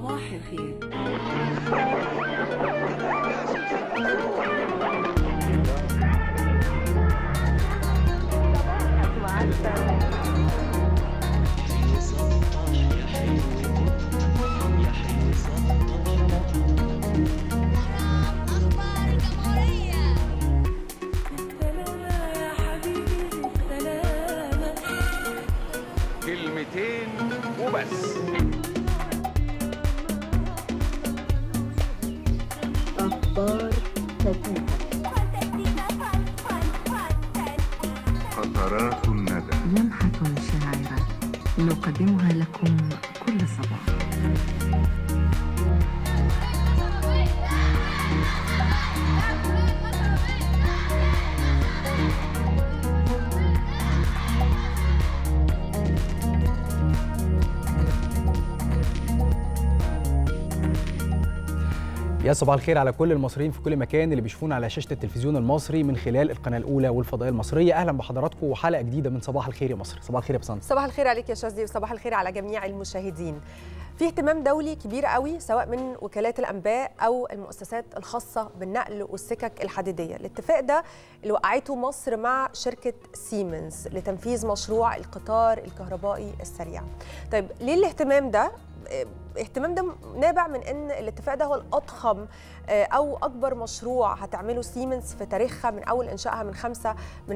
صباح الخير أخبار الجمهورية سلامة يا حبيبي سلامة كلمتين وبس قطرات الندى لمحة شاعرة نقدمها لكم كل صباح يا صباح الخير على كل المصريين في كل مكان اللي بيشوفونا على شاشه التلفزيون المصري من خلال القناه الاولى والفضائيه المصريه اهلا بحضراتكم وحلقه جديده من صباح الخير يا مصر صباح الخير يا بسنت صباح الخير عليك يا شاذلي وصباح الخير على جميع المشاهدين في اهتمام دولي كبير قوي سواء من وكالات الانباء او المؤسسات الخاصه بالنقل والسكك الحديديه الاتفاق ده اللي وقعته مصر مع شركه سيمنز لتنفيذ مشروع القطار الكهربائي السريع طيب ليه الاهتمام ده اه، اهتمام ده نابع من ان الاتفاق ده هو الاضخم اه، او اكبر مشروع هتعمله سيمنز في تاريخها من اول انشائها من خمسه من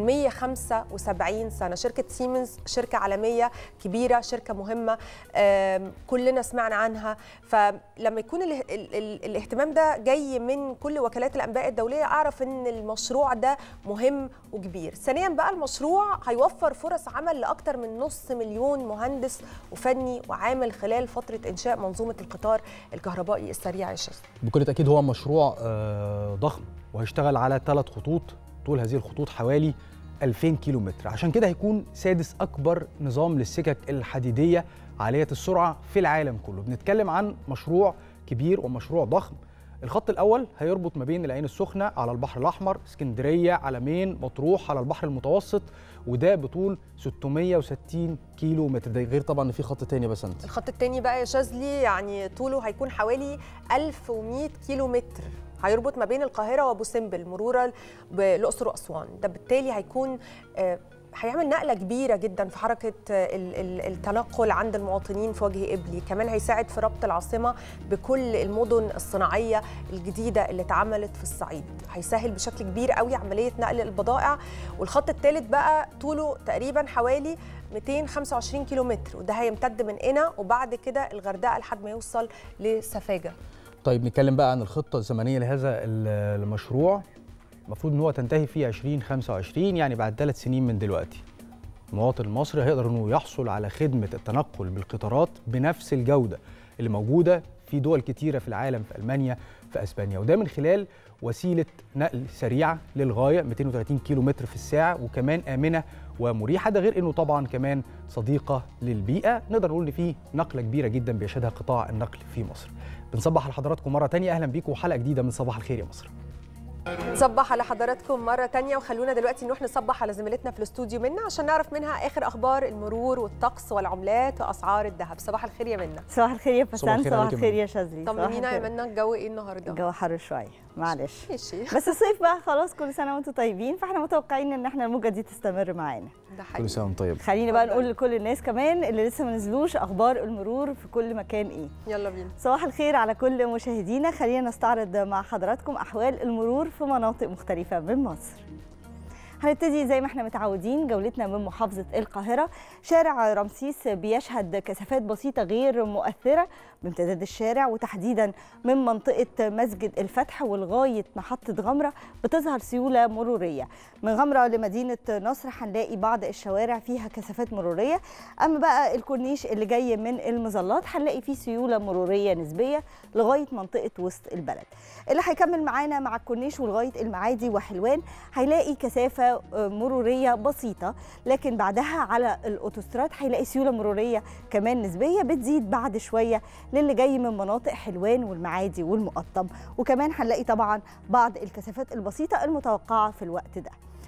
175 سنه شركه سيمنز شركه عالميه كبيره شركه مهمه آم، كلنا سمعنا عنها فلما يكون ال ال ال الاهتمام ده جاي من كل وكالات الانباء الدوليه اعرف ان المشروع ده مهم وكبير ثانيا بقى المشروع هيوفر فرص عمل لاكثر من نص مليون مهندس وفني وعامل خلال فتره انشاء منظومه القطار الكهربائي السريع يا شيخ بكل تاكيد هو مشروع آه، ضخم وهيشتغل على ثلاث خطوط طول هذه الخطوط حوالي 2000 كيلو متر عشان كده هيكون سادس اكبر نظام للسكك الحديديه عاليه السرعه في العالم كله بنتكلم عن مشروع كبير ومشروع ضخم الخط الاول هيربط ما بين العين السخنه على البحر الاحمر اسكندريه علمين مطروح على البحر المتوسط وده بطول 660 كيلو متر ده غير طبعا ان في خط تاني بس انت الخط الثاني بقى يا شاذلي يعني طوله هيكون حوالي 1100 كيلو متر هيربط ما بين القاهرة وأبو سمبل مرورا بالأقصر وأسوان ده بالتالي هيكون آه، هيعمل نقلة كبيرة جدا في حركة آه، ال- ال- التنقل عند المواطنين في وجه قبلي كمان هيساعد في ربط العاصمة بكل المدن الصناعية الجديدة اللي اتعملت في الصعيد هيسهل بشكل كبير قوي عملية نقل البضائع والخط الثالث بقى طوله تقريبا حوالي 225 كيلو متر وده هيمتد من هنا وبعد كده الغردقة لحد ما يوصل لسفاجة طيب نتكلم بقى عن الخطة الزمنية لهذا ال- المشروع المفروض ان هو تنتهي في 2025 يعني بعد ثلاث سنين من دلوقتي المواطن المصري هيقدر انه يحصل على خدمة التنقل بالقطارات بنفس الجودة اللي موجودة في دول كتيرة في العالم في ألمانيا في أسبانيا وده من خلال وسيلة نقل سريعة للغاية 230 كيلو متر في الساعة وكمان آمنة ومريحة ده غير انه طبعا كمان صديقة للبيئة نقدر نقول ان في نقلة كبيرة جدا بيشهدها قطاع النقل في مصر بنصبح على حضراتكم مرة تانية أهلا بيكم وحلقة جديدة من صباح الخير يا مصر نصبح على حضراتكم مرة تانية وخلونا دلوقتي نروح نصبح على زميلتنا في الاستوديو منا عشان نعرف منها آخر أخبار المرور والطقس والعملات وأسعار الذهب صباح الخير يا منا صباح الخير يا صباح بسام الخير صباح عليك يا الخير منى. يا شاذلي صباح طمنينا يا الخير. منا الجو إيه النهاردة؟ الجو حر شويه معلش ماشي بس الصيف بقى خلاص كل سنه وانتم طيبين فاحنا متوقعين ان احنا الموجه دي تستمر معانا ده كل حقيقي سنة وانتم طيب خليني بقى اتفضل. نقول لكل الناس كمان اللي لسه ما نزلوش اخبار المرور في كل مكان ايه يلا بينا صباح الخير على كل مشاهدينا خلينا نستعرض مع حضراتكم احوال المرور في مناطق مختلفه من مصر هنبتدي زي ما احنا متعودين جولتنا من محافظة القاهرة شارع رمسيس بيشهد كثافات بسيطة غير مؤثرة بامتداد الشارع وتحديدا من منطقة مسجد الفتح ولغاية محطة غمرة بتظهر سيولة مرورية من غمرة لمدينة نصر هنلاقي بعض الشوارع فيها كثافات مرورية أما بقى الكورنيش اللي جاي من المظلات هنلاقي فيه سيولة مرورية نسبية لغاية منطقة وسط البلد اللي هيكمل معانا مع الكورنيش ولغاية المعادي وحلوان هيلاقي كثافة آه، مرورية بسيطة لكن بعدها على الأوتوستراد هيلاقي سيولة مرورية كمان نسبية بتزيد بعد شوية للي جاي من مناطق حلوان والمعادي والمقطم وكمان هنلاقي طبعا بعض الكثافات البسيطة المتوقعة في الوقت ده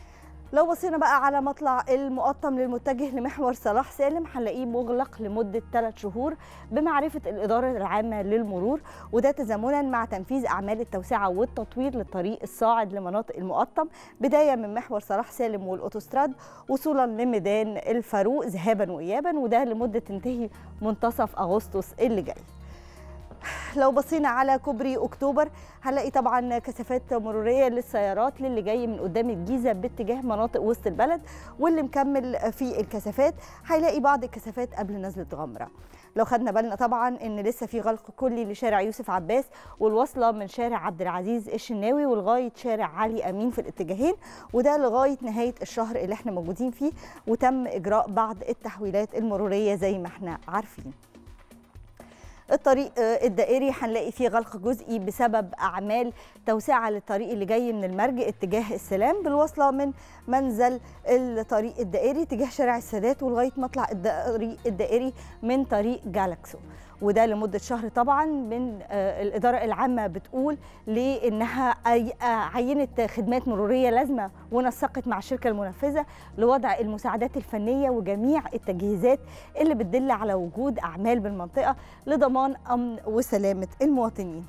لو بصينا بقى على مطلع المقطم للمتجه لمحور صلاح سالم هنلاقيه مغلق لمدة 3 شهور بمعرفة الإدارة العامة للمرور وده تزامنا مع تنفيذ أعمال التوسعة والتطوير للطريق الصاعد لمناطق المقطم بداية من محور صلاح سالم والأوتوستراد وصولا لميدان الفاروق ذهابا وإيابا وده لمدة تنتهي منتصف أغسطس اللي جاي لو بصينا على كوبري اكتوبر هنلاقي طبعا كثافات مروريه للسيارات للي جاي من قدام الجيزه باتجاه مناطق وسط البلد واللي مكمل في الكثافات هيلاقي بعض الكثافات قبل نزله غمره لو خدنا بالنا طبعا ان لسه في غلق كلي لشارع يوسف عباس والواصله من شارع عبد العزيز الشناوي ولغايه شارع علي امين في الاتجاهين وده لغايه نهايه الشهر اللي احنا موجودين فيه وتم اجراء بعض التحويلات المروريه زي ما احنا عارفين الطريق الدائري هنلاقي فيه غلق جزئي بسبب اعمال توسعه للطريق اللي جاي من المرج اتجاه السلام بالوصله من منزل الطريق الدائري تجاه شارع السادات ولغايه مطلع الطريق الدائري من طريق جالاكسو وده لمدة شهر طبعا من الإدارة العامة بتقول لأنها عينت خدمات مرورية لازمة ونسقت مع الشركة المنفذة لوضع المساعدات الفنية وجميع التجهيزات اللي بتدل على وجود أعمال بالمنطقة لضمان أمن وسلامة المواطنين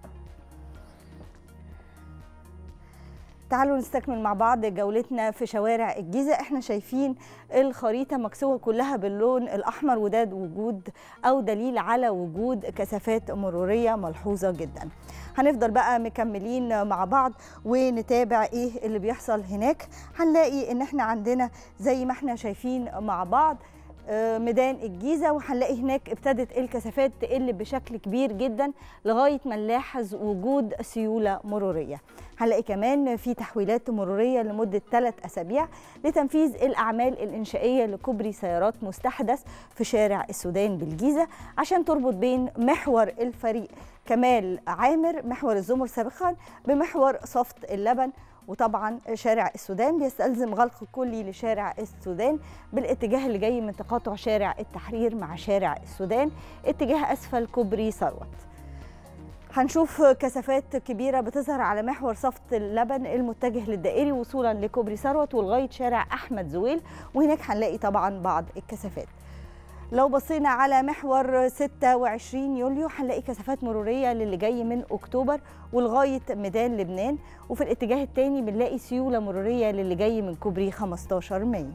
تعالوا نستكمل مع بعض جولتنا في شوارع الجيزة احنا شايفين الخريطة مكسوة كلها باللون الأحمر وده وجود أو دليل على وجود كثافات مرورية ملحوظة جدا هنفضل بقى مكملين مع بعض ونتابع ايه اللي بيحصل هناك هنلاقي ان احنا عندنا زي ما احنا شايفين مع بعض ميدان الجيزه وهنلاقي هناك ابتدت الكثافات تقل بشكل كبير جدا لغايه ما نلاحظ وجود سيوله مروريه. هنلاقي كمان في تحويلات مروريه لمده ثلاث اسابيع لتنفيذ الاعمال الانشائيه لكوبري سيارات مستحدث في شارع السودان بالجيزه عشان تربط بين محور الفريق كمال عامر محور الزمر سابقا بمحور صفت اللبن وطبعا شارع السودان بيستلزم غلق كلي لشارع السودان بالاتجاه اللي جاي من تقاطع شارع التحرير مع شارع السودان اتجاه اسفل كوبري ثروت هنشوف كثافات كبيرة بتظهر على محور صفت اللبن المتجه للدائري وصولا لكوبري ثروت ولغاية شارع أحمد زويل وهناك هنلاقي طبعا بعض الكثافات لو بصينا على محور 26 يوليو هنلاقي كثافات مروريه للي جاي من اكتوبر ولغايه ميدان لبنان وفي الاتجاه الثاني بنلاقي سيوله مروريه للي جاي من كوبري 15 مايو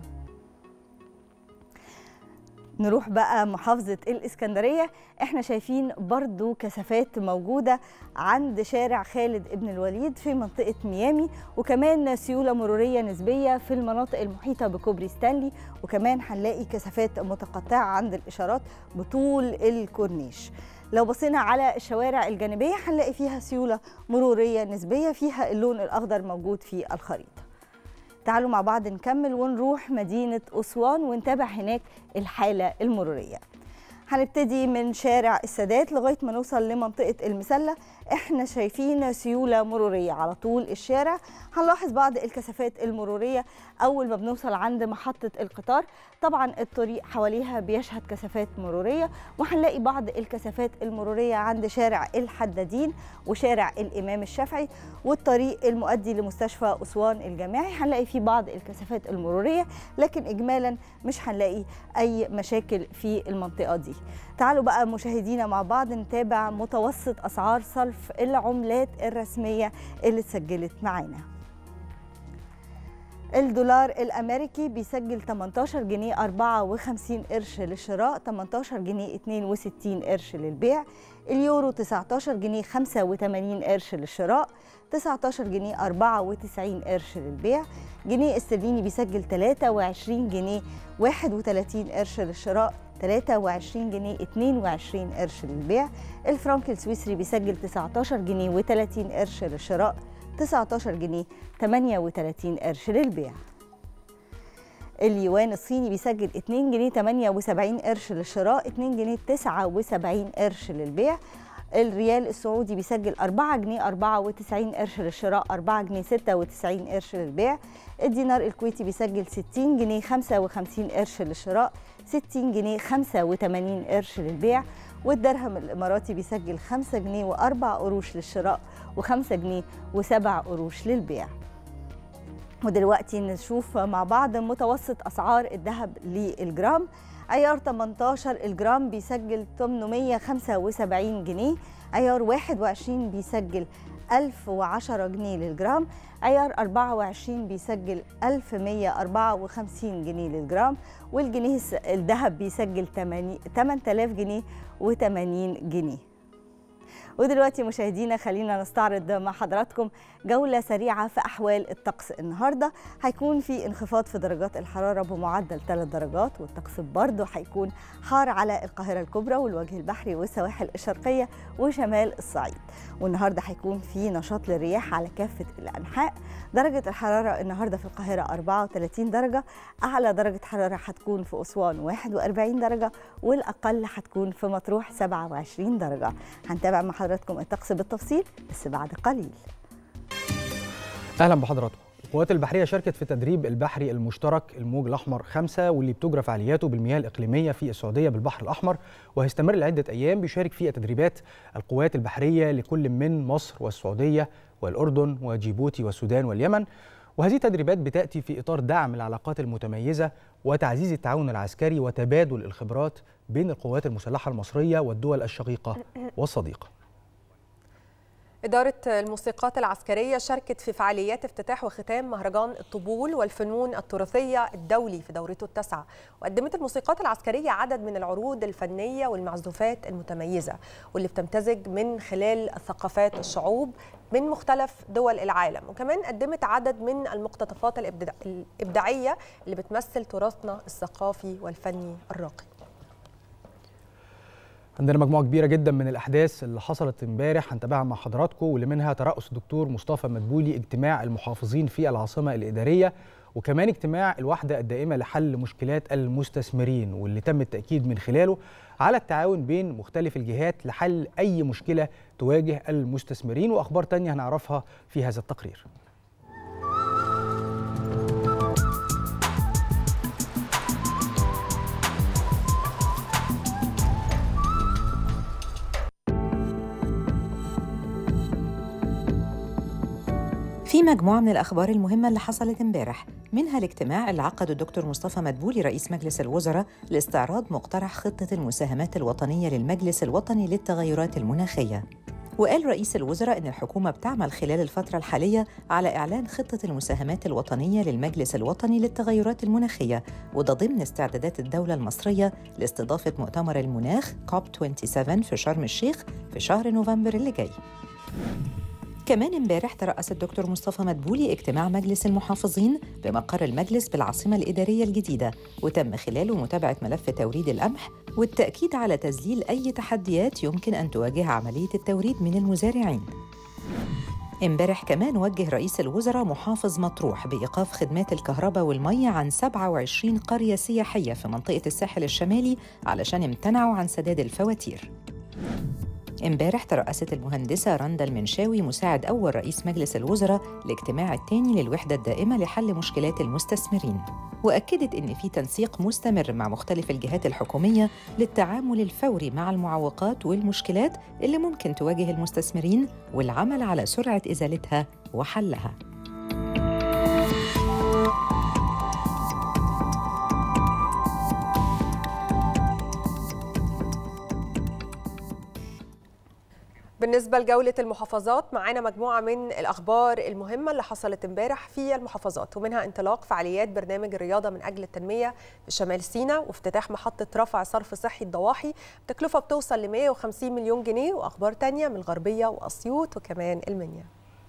نروح بقى محافظة الإسكندرية احنا شايفين برضو كثافات موجودة عند شارع خالد ابن الوليد في منطقة ميامي وكمان سيولة مرورية نسبية في المناطق المحيطة بكوبري ستانلي وكمان هنلاقي كثافات متقطعة عند الإشارات بطول الكورنيش لو بصينا على الشوارع الجانبية هنلاقي فيها سيولة مرورية نسبية فيها اللون الأخضر موجود في الخريطة تعالوا مع بعض نكمل ونروح مدينة أسوان ونتابع هناك الحالة المرورية هنبتدي من شارع السادات لغاية ما نوصل لمنطقة المسلة احنا شايفين سيولة مرورية على طول الشارع هنلاحظ بعض الكثافات المرورية أول ما بنوصل عند محطة القطار طبعا الطريق حواليها بيشهد كثافات مرورية وهنلاقي بعض الكثافات المرورية عند شارع الحدادين وشارع الإمام الشافعي والطريق المؤدي لمستشفى أسوان الجامعي هنلاقي فيه بعض الكثافات المرورية لكن إجمالا مش هنلاقي أي مشاكل في المنطقة دي تعالوا بقى مشاهدينا مع بعض نتابع متوسط أسعار صرف العملات الرسمية اللي اتسجلت معانا الدولار الامريكي بيسجل 18 جنيه 54 قرش للشراء 18 جنيه 62 قرش للبيع اليورو 19 جنيه 85 قرش للشراء 19 جنيه 94 قرش للبيع جنيه استرليني بيسجل 23 جنيه 31 قرش للشراء 23 جنيه 22 قرش للبيع الفرنك السويسري بيسجل 19 جنيه و30 قرش للشراء 19 جنيه 38 قرش للبيع اليوان الصيني بيسجل 2 جنيه 78 قرش للشراء 2 جنيه 79 قرش للبيع الريال السعودي بيسجل 4 جنيه 94 قرش للشراء 4 جنيه 96 قرش للبيع الدينار الكويتي بيسجل 60 جنيه 55 قرش للشراء 60 جنيه 85 قرش للبيع والدرهم الاماراتي بيسجل 5 جنيه و4 قروش للشراء و5 جنيه و7 قروش للبيع ودلوقتي نشوف مع بعض متوسط أسعار الذهب للجرام عيار 18 الجرام بيسجل 875 جنيه عيار 21 بيسجل 1010 جنيه للجرام عيار 24 بيسجل 1154 جنيه للجرام والجنيه الس- الذهب بيسجل 80 8000 جنيه و80 جنيه ودلوقتي مشاهدينا خلينا نستعرض مع حضراتكم جولة سريعة في أحوال الطقس النهاردة هيكون في انخفاض في درجات الحرارة بمعدل 3 درجات والطقس برضه هيكون حار على القاهرة الكبرى والوجه البحري والسواحل الشرقية وشمال الصعيد والنهاردة هيكون في نشاط للرياح على كافة الأنحاء درجة الحرارة النهاردة في القاهرة 34 درجة أعلى درجة حرارة هتكون في أسوان 41 درجة والأقل هتكون في مطروح 27 درجة هنتابع مع حضراتكم الطقس بالتفصيل بس بعد قليل اهلا بحضراتكم القوات البحريه شاركت في التدريب البحري المشترك الموج الاحمر خمسة واللي بتجرى فعالياته بالمياه الاقليميه في السعوديه بالبحر الاحمر وهيستمر لعده ايام بيشارك فيها تدريبات القوات البحريه لكل من مصر والسعوديه والاردن وجيبوتي والسودان واليمن وهذه التدريبات بتاتي في اطار دعم العلاقات المتميزه وتعزيز التعاون العسكري وتبادل الخبرات بين القوات المسلحه المصريه والدول الشقيقه والصديقه إدارة الموسيقات العسكرية شاركت في فعاليات افتتاح وختام مهرجان الطبول والفنون التراثية الدولي في دورته التاسعة وقدمت الموسيقات العسكرية عدد من العروض الفنية والمعزوفات المتميزة واللي بتمتزج من خلال ثقافات الشعوب من مختلف دول العالم وكمان قدمت عدد من المقتطفات الإبداع- الإبداعية اللي بتمثل تراثنا الثقافي والفني الراقي عندنا مجموعة كبيرة جدا من الأحداث اللي حصلت امبارح هنتابعها مع حضراتكم واللي منها ترأس الدكتور مصطفى مدبولي اجتماع المحافظين في العاصمة الإدارية وكمان اجتماع الوحدة الدائمة لحل مشكلات المستثمرين واللي تم التأكيد من خلاله على التعاون بين مختلف الجهات لحل أي مشكلة تواجه المستثمرين وأخبار تانية هنعرفها في هذا التقرير في مجموعة من الأخبار المهمة اللي حصلت امبارح منها الاجتماع اللي عقده الدكتور مصطفى مدبولي رئيس مجلس الوزراء لاستعراض مقترح خطة المساهمات الوطنية للمجلس الوطني للتغيرات المناخية وقال رئيس الوزراء إن الحكومة بتعمل خلال الفترة الحالية على إعلان خطة المساهمات الوطنية للمجلس الوطني للتغيرات المناخية وده ضمن استعدادات الدولة المصرية لاستضافة مؤتمر المناخ كوب 27 في شرم الشيخ في شهر نوفمبر اللي جاي كمان امبارح ترأس الدكتور مصطفى مدبولي اجتماع مجلس المحافظين بمقر المجلس بالعاصمة الإدارية الجديدة وتم خلاله متابعة ملف توريد القمح والتأكيد على تذليل أي تحديات يمكن أن تواجه عملية التوريد من المزارعين امبارح كمان وجه رئيس الوزراء محافظ مطروح بإيقاف خدمات الكهرباء والمية عن 27 قرية سياحية في منطقة الساحل الشمالي علشان امتنعوا عن سداد الفواتير امبارح ترأست المهندسة رندا المنشاوي مساعد أول رئيس مجلس الوزراء الاجتماع الثاني للوحدة الدائمة لحل مشكلات المستثمرين وأكدت إن في تنسيق مستمر مع مختلف الجهات الحكومية للتعامل الفوري مع المعوقات والمشكلات اللي ممكن تواجه المستثمرين والعمل على سرعة إزالتها وحلها بالنسبة لجولة المحافظات معانا مجموعة من الأخبار المهمة اللي حصلت امبارح في المحافظات ومنها انطلاق فعاليات برنامج الرياضة من أجل التنمية في شمال سيناء وافتتاح محطة رفع صرف صحي الضواحي بتكلفة بتوصل ل 150 مليون جنيه وأخبار تانية من الغربية وأسيوط وكمان المنيا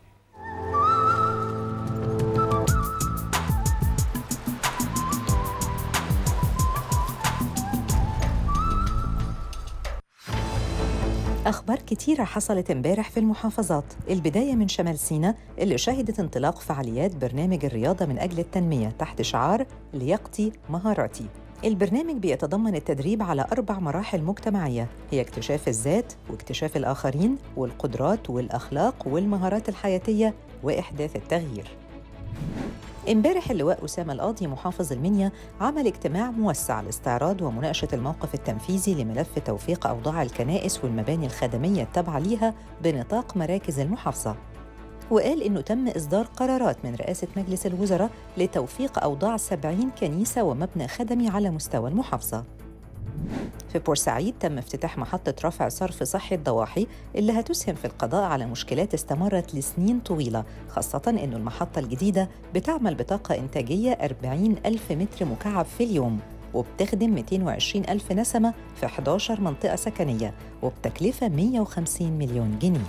أخبار كتيرة حصلت امبارح في المحافظات البداية من شمال سيناء اللي شهدت انطلاق فعاليات برنامج الرياضة من أجل التنمية تحت شعار لياقتي مهاراتي البرنامج بيتضمن التدريب على أربع مراحل مجتمعية هي اكتشاف الذات واكتشاف الآخرين والقدرات والأخلاق والمهارات الحياتية وإحداث التغيير امبارح اللواء أسامة القاضي محافظ المنيا عمل اجتماع موسع لاستعراض ومناقشة الموقف التنفيذي لملف توثيق أوضاع الكنائس والمباني الخدمية التابعة ليها بنطاق مراكز المحافظة وقال إنه تم إصدار قرارات من رئاسة مجلس الوزراء لتوفيق أوضاع 70 كنيسة ومبنى خدمي على مستوى المحافظة في بورسعيد تم افتتاح محطة رفع صرف صحي الضواحي اللي هتسهم في القضاء على مشكلات استمرت لسنين طويلة خاصة أن المحطة الجديدة بتعمل بطاقة إنتاجية 40 ألف متر مكعب في اليوم وبتخدم 220 ألف نسمة في 11 منطقة سكنية وبتكلفة 150 مليون جنيه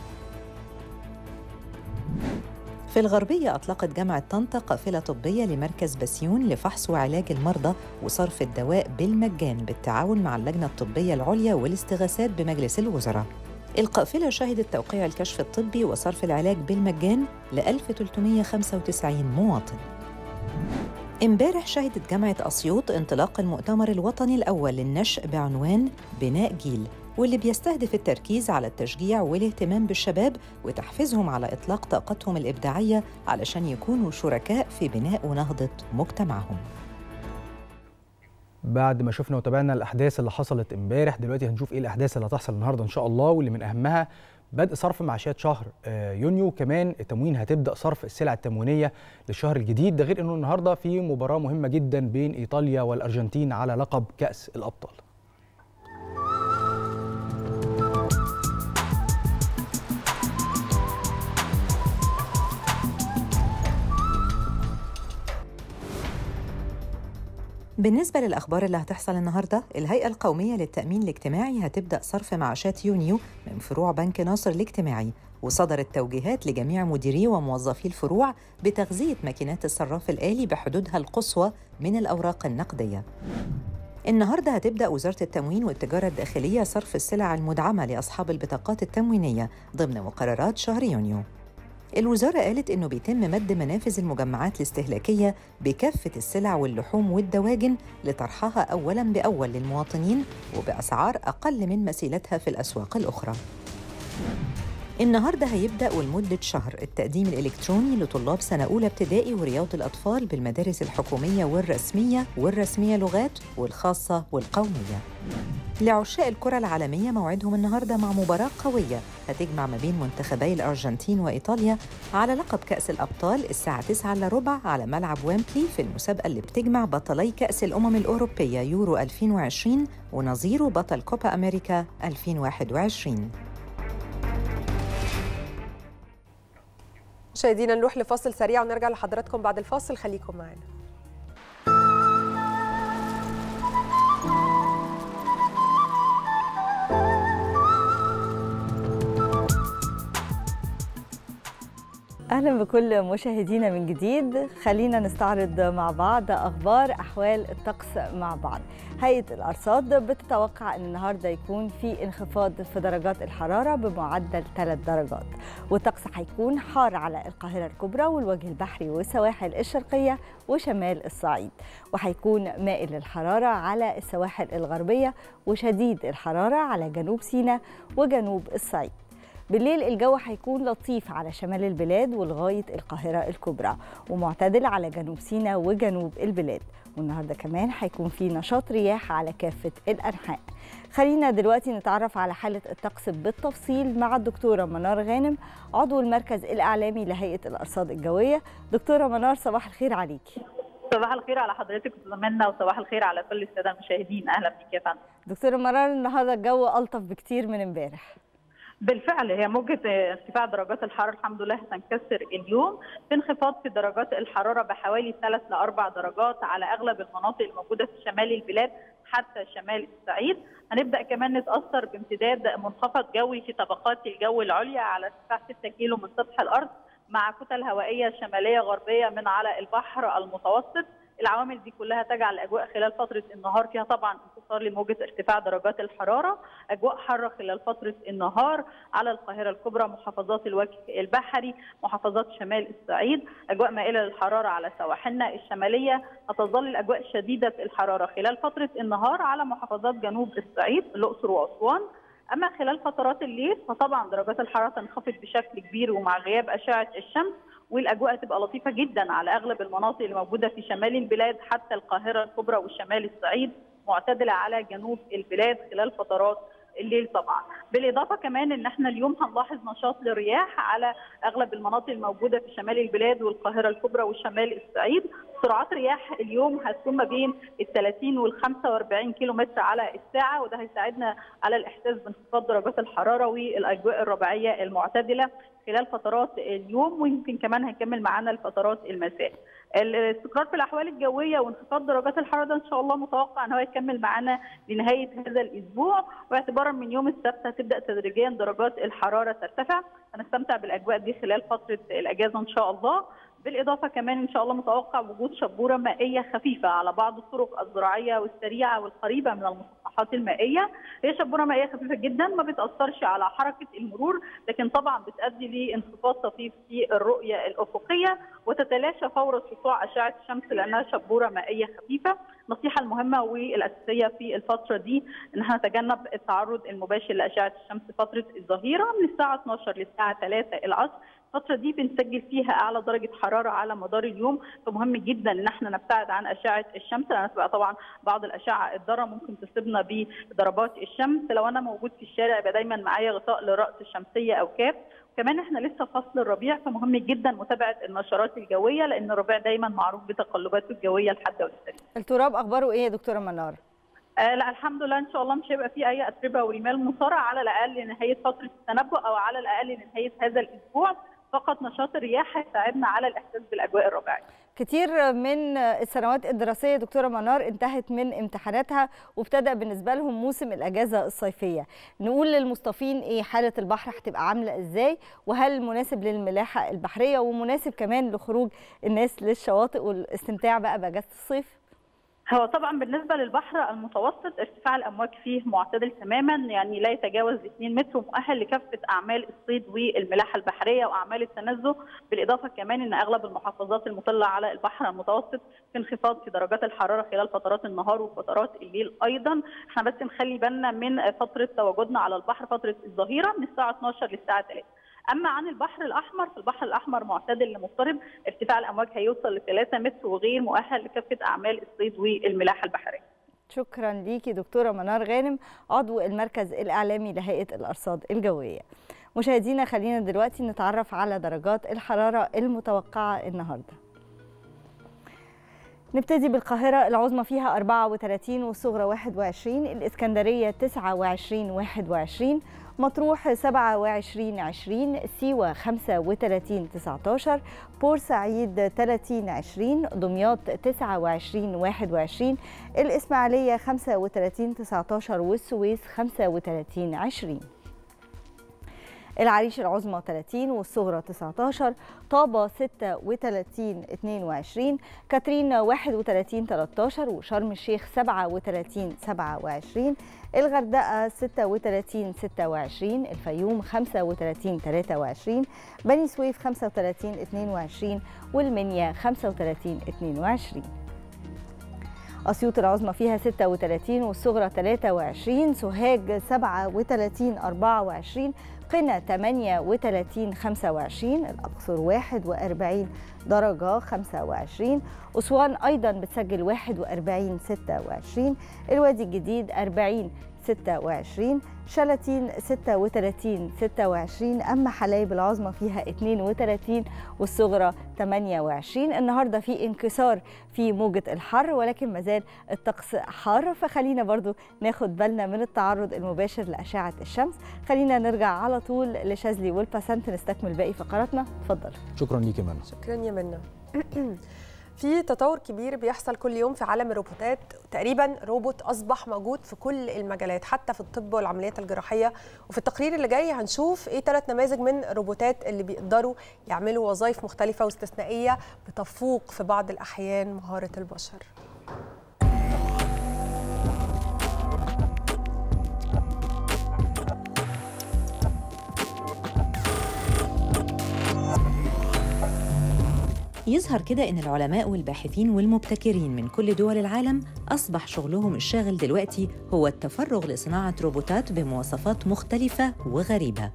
في الغربية أطلقت جامعة طنطا قافلة طبية لمركز بسيون لفحص وعلاج المرضى وصرف الدواء بالمجان بالتعاون مع اللجنة الطبية العليا والاستغاثات بمجلس الوزراء. القافلة شهدت توقيع الكشف الطبي وصرف العلاج بالمجان ل 1395 مواطن. امبارح شهدت جامعة أسيوط انطلاق المؤتمر الوطني الأول للنشء بعنوان بناء جيل واللي بيستهدف التركيز على التشجيع والاهتمام بالشباب وتحفيزهم على إطلاق طاقتهم الإبداعية علشان يكونوا شركاء في بناء ونهضة مجتمعهم بعد ما شفنا وتابعنا الاحداث اللي حصلت امبارح دلوقتي هنشوف ايه الاحداث اللي هتحصل النهارده ان شاء الله واللي من اهمها بدء صرف معاشات شهر آه، يونيو كمان التموين هتبدا صرف السلع التموينيه للشهر الجديد ده غير انه النهارده في مباراه مهمه جدا بين ايطاليا والارجنتين على لقب كاس الابطال بالنسبة للأخبار اللي هتحصل النهاردة الهيئة القومية للتأمين الاجتماعي هتبدأ صرف معاشات يونيو من فروع بنك ناصر الاجتماعي وصدرت توجيهات لجميع مديري وموظفي الفروع بتغذية ماكينات الصراف الآلي بحدودها القصوى من الأوراق النقدية النهارده هتبدأ وزارة التموين والتجارة الداخلية صرف السلع المدعمة لأصحاب البطاقات التموينية ضمن مقررات شهر يونيو. الوزارة قالت إنه بيتم مد منافذ المجمعات الاستهلاكية بكافة السلع واللحوم والدواجن لطرحها أولاً بأول للمواطنين وبأسعار أقل من مثيلتها في الأسواق الأخرى. النهارده هيبدأ ولمدة شهر التقديم الإلكتروني لطلاب سنة أولى ابتدائي ورياض الأطفال بالمدارس الحكومية والرسمية والرسمية لغات والخاصة والقومية. لعشاق الكرة العالمية موعدهم النهارده مع مباراة قوية هتجمع ما بين منتخبي الأرجنتين وإيطاليا على لقب كأس الأبطال الساعة 9 إلا ربع على ملعب ويمبلي في المسابقة اللي بتجمع بطلي كأس الأمم الأوروبية يورو 2020 ونظيره بطل كوبا أمريكا 2021 مشاهدينا نروح لفاصل سريع ونرجع لحضراتكم بعد الفاصل خليكم معانا اهلا بكل مشاهدينا من جديد خلينا نستعرض مع بعض اخبار احوال الطقس مع بعض هيئه الارصاد بتتوقع ان النهارده يكون في انخفاض في درجات الحراره بمعدل 3 درجات والطقس هيكون حار على القاهره الكبرى والوجه البحري والسواحل الشرقيه وشمال الصعيد وهيكون مائل الحراره على السواحل الغربيه وشديد الحراره على جنوب سيناء وجنوب الصعيد بالليل الجو هيكون لطيف على شمال البلاد ولغاية القاهرة الكبرى ومعتدل على جنوب سيناء وجنوب البلاد والنهارده كمان هيكون في نشاط رياح على كافة الأنحاء خلينا دلوقتي نتعرف على حالة الطقس بالتفصيل مع الدكتورة منار غانم عضو المركز الإعلامي لهيئة الأرصاد الجوية دكتورة منار صباح الخير عليكي صباح الخير على حضرتك وزميلنا وصباح الخير على كل الساده المشاهدين اهلا بك يا فندم دكتورة منار النهارده الجو ألطف بكتير من امبارح بالفعل هي موجة ارتفاع درجات الحرارة الحمد لله هتنكسر اليوم في انخفاض في درجات الحرارة بحوالي 3 ل 4 درجات على أغلب المناطق الموجودة في شمال البلاد حتى شمال الصعيد هنبدأ كمان نتأثر بامتداد منخفض جوي في طبقات الجو العليا على ارتفاع 6 كيلو من سطح الأرض مع كتل هوائية شمالية غربية من على البحر المتوسط العوامل دي كلها تجعل الاجواء خلال فتره النهار فيها طبعا انتصار لموجه ارتفاع درجات الحراره، اجواء حاره خلال فتره النهار على القاهره الكبرى، محافظات الوجه البحري، محافظات شمال الصعيد، اجواء مائله للحراره على سواحلنا الشماليه، هتظل الاجواء شديده الحراره خلال فتره النهار على محافظات جنوب الصعيد، الاقصر واسوان، اما خلال فترات الليل فطبعا درجات الحراره تنخفض بشكل كبير ومع غياب اشعه الشمس والاجواء تبقى لطيفه جدا على اغلب المناطق اللي موجوده في شمال البلاد حتى القاهره الكبرى والشمال الصعيد معتدله على جنوب البلاد خلال فترات الليل طبعا بالاضافه كمان ان احنا اليوم هنلاحظ نشاط للرياح على اغلب المناطق الموجوده في شمال البلاد والقاهره الكبرى وشمال الصعيد سرعات رياح اليوم هتكون ما بين ال 30 وال 45 كيلو متر على الساعه وده هيساعدنا على الاحساس بانخفاض درجات الحراره والاجواء الربيعيه المعتدله خلال فترات اليوم ويمكن كمان هيكمل معانا لفترات المساء. الاستقرار في الاحوال الجويه وانخفاض درجات الحراره ده ان شاء الله متوقع ان هو يكمل معانا لنهايه هذا الاسبوع واعتبارا من يوم السبت هتبدا تدريجيا درجات الحراره ترتفع هنستمتع بالاجواء دي خلال فتره الاجازه ان شاء الله بالاضافه كمان ان شاء الله متوقع وجود شبوره مائيه خفيفه على بعض الطرق الزراعيه والسريعه والقريبه من المسطحات المائيه هي شبوره مائيه خفيفه جدا ما بتاثرش على حركه المرور لكن طبعا بتؤدي لانخفاض طفيف في الرؤيه الافقيه وتتلاشى فور سطوع اشعه الشمس لانها شبوره مائيه خفيفه النصيحه المهمه والاساسيه في الفتره دي ان احنا نتجنب التعرض المباشر لاشعه الشمس فتره الظهيره من الساعه 12 للساعه 3 العصر الفترة دي بنسجل فيها أعلى درجة حرارة على مدار اليوم فمهم جدا إن احنا نبتعد عن أشعة الشمس لأن تبقى طبعا بعض الأشعة الضارة ممكن تصيبنا بضربات الشمس لو أنا موجود في الشارع يبقى دايما معايا غطاء للرأس الشمسية أو كاب كمان احنا لسه فصل الربيع فمهم جدا متابعه النشرات الجويه لان الربيع دايما معروف بتقلباته الجويه الحاده والسريعه. التراب اخباره ايه يا دكتوره منار؟ آه لا الحمد لله ان شاء الله مش هيبقى في اي اتربه ورمال مصارعه على الاقل لنهايه فتره التنبؤ او على الاقل لنهايه هذا الاسبوع فقط نشاط الرياح هيساعدنا على الاحساس بالاجواء الربيعيه. كتير من السنوات الدراسيه دكتوره منار انتهت من امتحاناتها وابتدى بالنسبه لهم موسم الاجازه الصيفيه. نقول للمصطفين ايه حاله البحر هتبقى عامله ازاي وهل مناسب للملاحه البحريه ومناسب كمان لخروج الناس للشواطئ والاستمتاع بقى باجازه الصيف؟ هو طبعا بالنسبه للبحر المتوسط ارتفاع الامواج فيه معتدل تماما يعني لا يتجاوز 2 متر ومؤهل لكافه اعمال الصيد والملاحه البحريه واعمال التنزه بالاضافه كمان ان اغلب المحافظات المطله على البحر المتوسط في انخفاض في درجات الحراره خلال فترات النهار وفترات الليل ايضا احنا بس نخلي بالنا من فتره تواجدنا على البحر فتره الظهيره من الساعه 12 للساعه 3 اما عن البحر الاحمر فالبحر الاحمر معتدل لمضطرب ارتفاع الامواج هيوصل ل 3 متر وغير مؤهل لكافه اعمال الصيد والملاحه البحريه شكرا ليكي دكتوره منار غانم عضو المركز الاعلامي لهيئه الارصاد الجويه مشاهدينا خلينا دلوقتي نتعرف على درجات الحراره المتوقعه النهارده نبتدي بالقاهرة العظمى فيها 34 والصغرى 21 الإسكندرية 29 21 مطروح 27 20 سيوة 35 19 بورسعيد 30 20 دمياط 29 21 الإسماعيلية 35 19 والسويس 35 20 العريش العظمى 30 والصغرى 19 طابة 36 22 كاترين 31 13 وشرم الشيخ 37 27 الغردقة 36 26 الفيوم 35 23 بني سويف 35 22 والمنيا 35 22 أسيوط العظمى فيها 36 والصغرى 23 سوهاج 37 24 قنا 38 25 الأقصر 41 درجة 25 أسوان أيضا بتسجل 41 26 الوادي الجديد 40 26 شلاتين 36 26 أما حلايب العظمى فيها 32 والصغرى 28 النهاردة في انكسار في موجة الحر ولكن مازال الطقس حار فخلينا برضو ناخد بالنا من التعرض المباشر لأشعة الشمس خلينا نرجع على طول لشاذلي والباسنت نستكمل باقي فقراتنا اتفضل شكرا ليكي منى شكرا يا منى في تطور كبير بيحصل كل يوم في عالم الروبوتات تقريبا روبوت اصبح موجود في كل المجالات حتى في الطب والعمليات الجراحيه وفي التقرير اللي جاي هنشوف ايه ثلاث نماذج من الروبوتات اللي بيقدروا يعملوا وظائف مختلفه واستثنائيه بتفوق في بعض الاحيان مهاره البشر يظهر كده إن العلماء والباحثين والمبتكرين من كل دول العالم أصبح شغلهم الشاغل دلوقتي هو التفرغ لصناعة روبوتات بمواصفات مختلفة وغريبة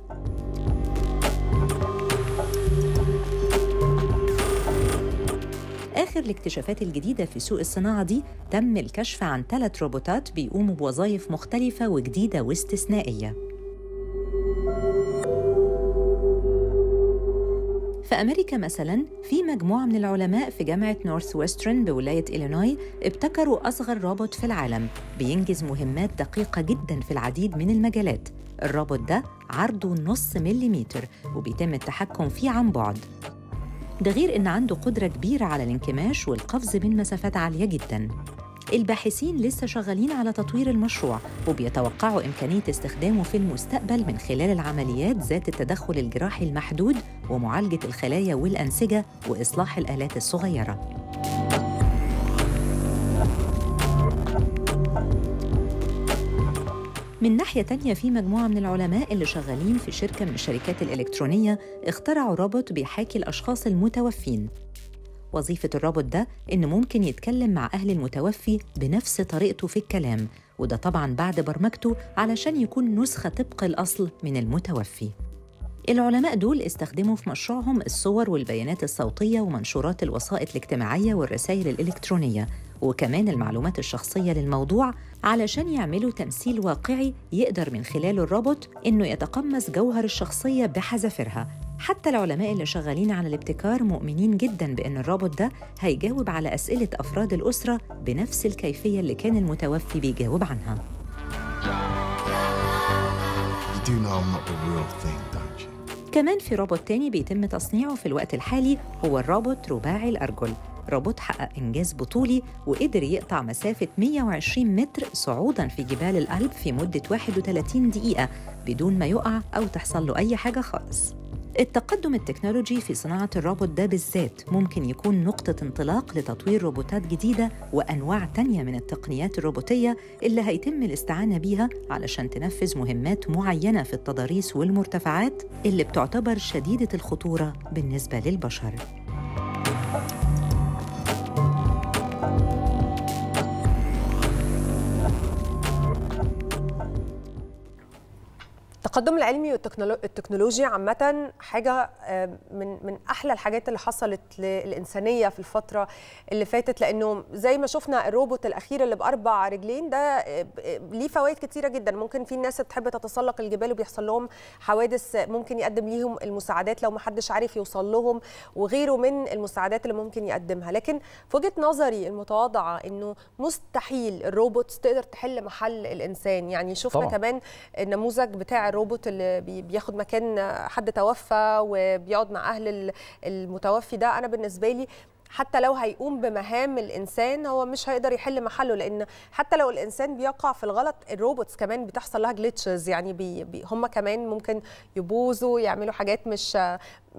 آخر الاكتشافات الجديدة في سوق الصناعة دي تم الكشف عن ثلاث روبوتات بيقوموا بوظائف مختلفة وجديدة واستثنائية في أمريكا مثلا في مجموعة من العلماء في جامعة نورث ويسترن بولاية إلينوي ابتكروا أصغر روبوت في العالم بينجز مهمات دقيقة جدا في العديد من المجالات الروبوت ده عرضه نص مليمتر وبيتم التحكم فيه عن بعد ده غير إن عنده قدرة كبيرة على الانكماش والقفز من مسافات عالية جداً الباحثين لسه شغالين على تطوير المشروع وبيتوقعوا إمكانية استخدامه في المستقبل من خلال العمليات ذات التدخل الجراحي المحدود ومعالجة الخلايا والأنسجة وإصلاح الآلات الصغيرة من ناحية تانية في مجموعة من العلماء اللي شغالين في شركة من الشركات الإلكترونية اخترعوا روبوت بيحاكي الأشخاص المتوفين وظيفة الروبوت ده إنه ممكن يتكلم مع أهل المتوفي بنفس طريقته في الكلام وده طبعاً بعد برمجته علشان يكون نسخة طبق الأصل من المتوفي العلماء دول استخدموا في مشروعهم الصور والبيانات الصوتية ومنشورات الوسائط الاجتماعية والرسائل الإلكترونية وكمان المعلومات الشخصية للموضوع علشان يعملوا تمثيل واقعي يقدر من خلاله الروبوت إنه يتقمص جوهر الشخصية بحذافيرها حتى العلماء اللي شغالين على الابتكار مؤمنين جدا بأن الروبوت ده هيجاوب على أسئلة أفراد الأسرة بنفس الكيفية اللي كان المتوفي بيجاوب عنها You do know I'm not the real thing, don't you? كمان في روبوت تاني بيتم تصنيعه في الوقت الحالي هو الروبوت رباعي الأرجل روبوت حقق إنجاز بطولي وقدر يقطع مسافة 120 متر صعوداً في جبال الألب في مدة 31 دقيقة بدون ما يقع أو تحصل له أي حاجة خالص التقدم التكنولوجي في صناعة الروبوت ده بالذات ممكن يكون نقطة انطلاق لتطوير روبوتات جديدة وأنواع تانية من التقنيات الروبوتية اللي هيتم الاستعانة بيها علشان تنفذ مهمات معينة في التضاريس والمرتفعات اللي بتعتبر شديدة الخطورة بالنسبة للبشر التقدم العلمي والتكنولوجيا عامة حاجة آه، من من أحلى الحاجات اللي حصلت للإنسانية في الفترة اللي فاتت لأنه زي ما شفنا الروبوت الأخير اللي بأربع رجلين ده آه، آه، ليه فوائد كتيرة جدا ممكن في ناس بتحب تتسلق الجبال وبيحصل لهم حوادث ممكن يقدم ليهم المساعدات لو ما حدش عارف يوصل لهم وغيره من المساعدات اللي ممكن يقدمها لكن في وجهة نظري المتواضعة إنه مستحيل الروبوت تقدر تحل محل الإنسان يعني شفنا طبعاً. كمان النموذج بتاع الروبوت اللي بي- بياخد مكان حد توفى وبيقعد مع اهل ال- المتوفي ده انا بالنسبه لي حتى لو هيقوم بمهام الانسان هو مش هيقدر يحل محله لان حتى لو الانسان بيقع في الغلط الروبوتس كمان بيتحصل لها جلitches يعني بي بي هم كمان ممكن يبوظوا يعملوا حاجات مش م-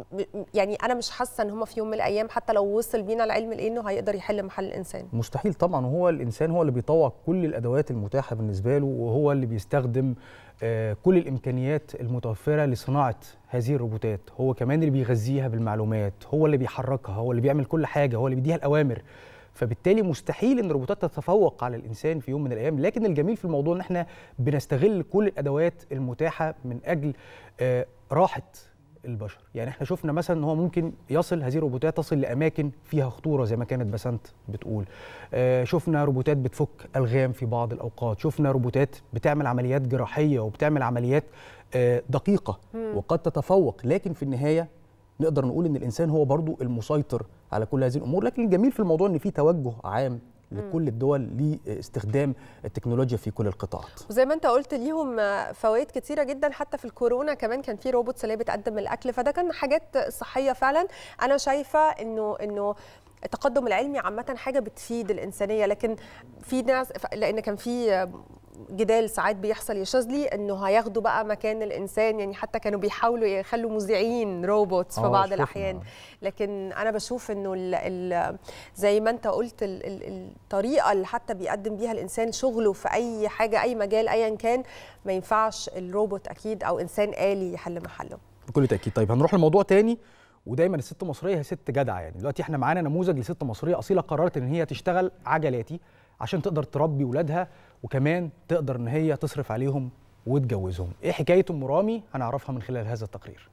يعني انا مش حاسه ان هم في يوم من الايام حتى لو وصل بينا العلم لانه هيقدر يحل محل الانسان مستحيل طبعا وهو الانسان هو اللي بيطوع كل الادوات المتاحه بالنسبه له وهو اللي بيستخدم آه، كل الامكانيات المتوفره لصناعه هذه الروبوتات هو كمان اللي بيغذيها بالمعلومات هو اللي بيحركها هو اللي بيعمل كل حاجه هو اللي بيديها الاوامر فبالتالي مستحيل ان الروبوتات تتفوق على الانسان في يوم من الايام لكن الجميل في الموضوع ان احنا بنستغل كل الادوات المتاحه من اجل آه، راحه البشر يعني احنا شفنا مثلا ان هو ممكن يصل هذه الروبوتات تصل لاماكن فيها خطوره زي ما كانت بسنت بتقول آه شفنا روبوتات بتفك الغام في بعض الاوقات شفنا روبوتات بتعمل عمليات جراحيه وبتعمل عمليات آه دقيقه وقد تتفوق لكن في النهايه نقدر نقول ان الانسان هو برضو المسيطر على كل هذه الامور لكن الجميل في الموضوع ان في توجه عام لكل الدول لاستخدام التكنولوجيا في كل القطاعات وزي ما انت قلت ليهم فوائد كتيره جدا حتى في الكورونا كمان كان في روبوتس اللي هي بتقدم الاكل فده كان حاجات صحيه فعلا انا شايفه انه انه التقدم العلمي عامه حاجه بتفيد الانسانيه لكن في ناس لان كان في جدال ساعات بيحصل يا شاذلي انه هياخدوا بقى مكان الانسان يعني حتى كانوا بيحاولوا يخلوا مذيعين روبوتس في آه، بعض شفنا. الاحيان لكن انا بشوف انه ال ال زي ما انت قلت ال ال الطريقه اللي حتى بيقدم بيها الانسان شغله في اي حاجه اي مجال ايا كان ما ينفعش الروبوت اكيد او انسان آلي يحل محله بكل تاكيد طيب هنروح لموضوع تاني ودايما الست المصريه هي ست جدعه يعني دلوقتي احنا معانا نموذج لست مصريه اصيله قررت ان هي تشتغل عجلاتي عشان تقدر تربي ولادها وكمان تقدر ان هي تصرف عليهم وتجوزهم ايه حكايه ام رامي هنعرفها من خلال هذا التقرير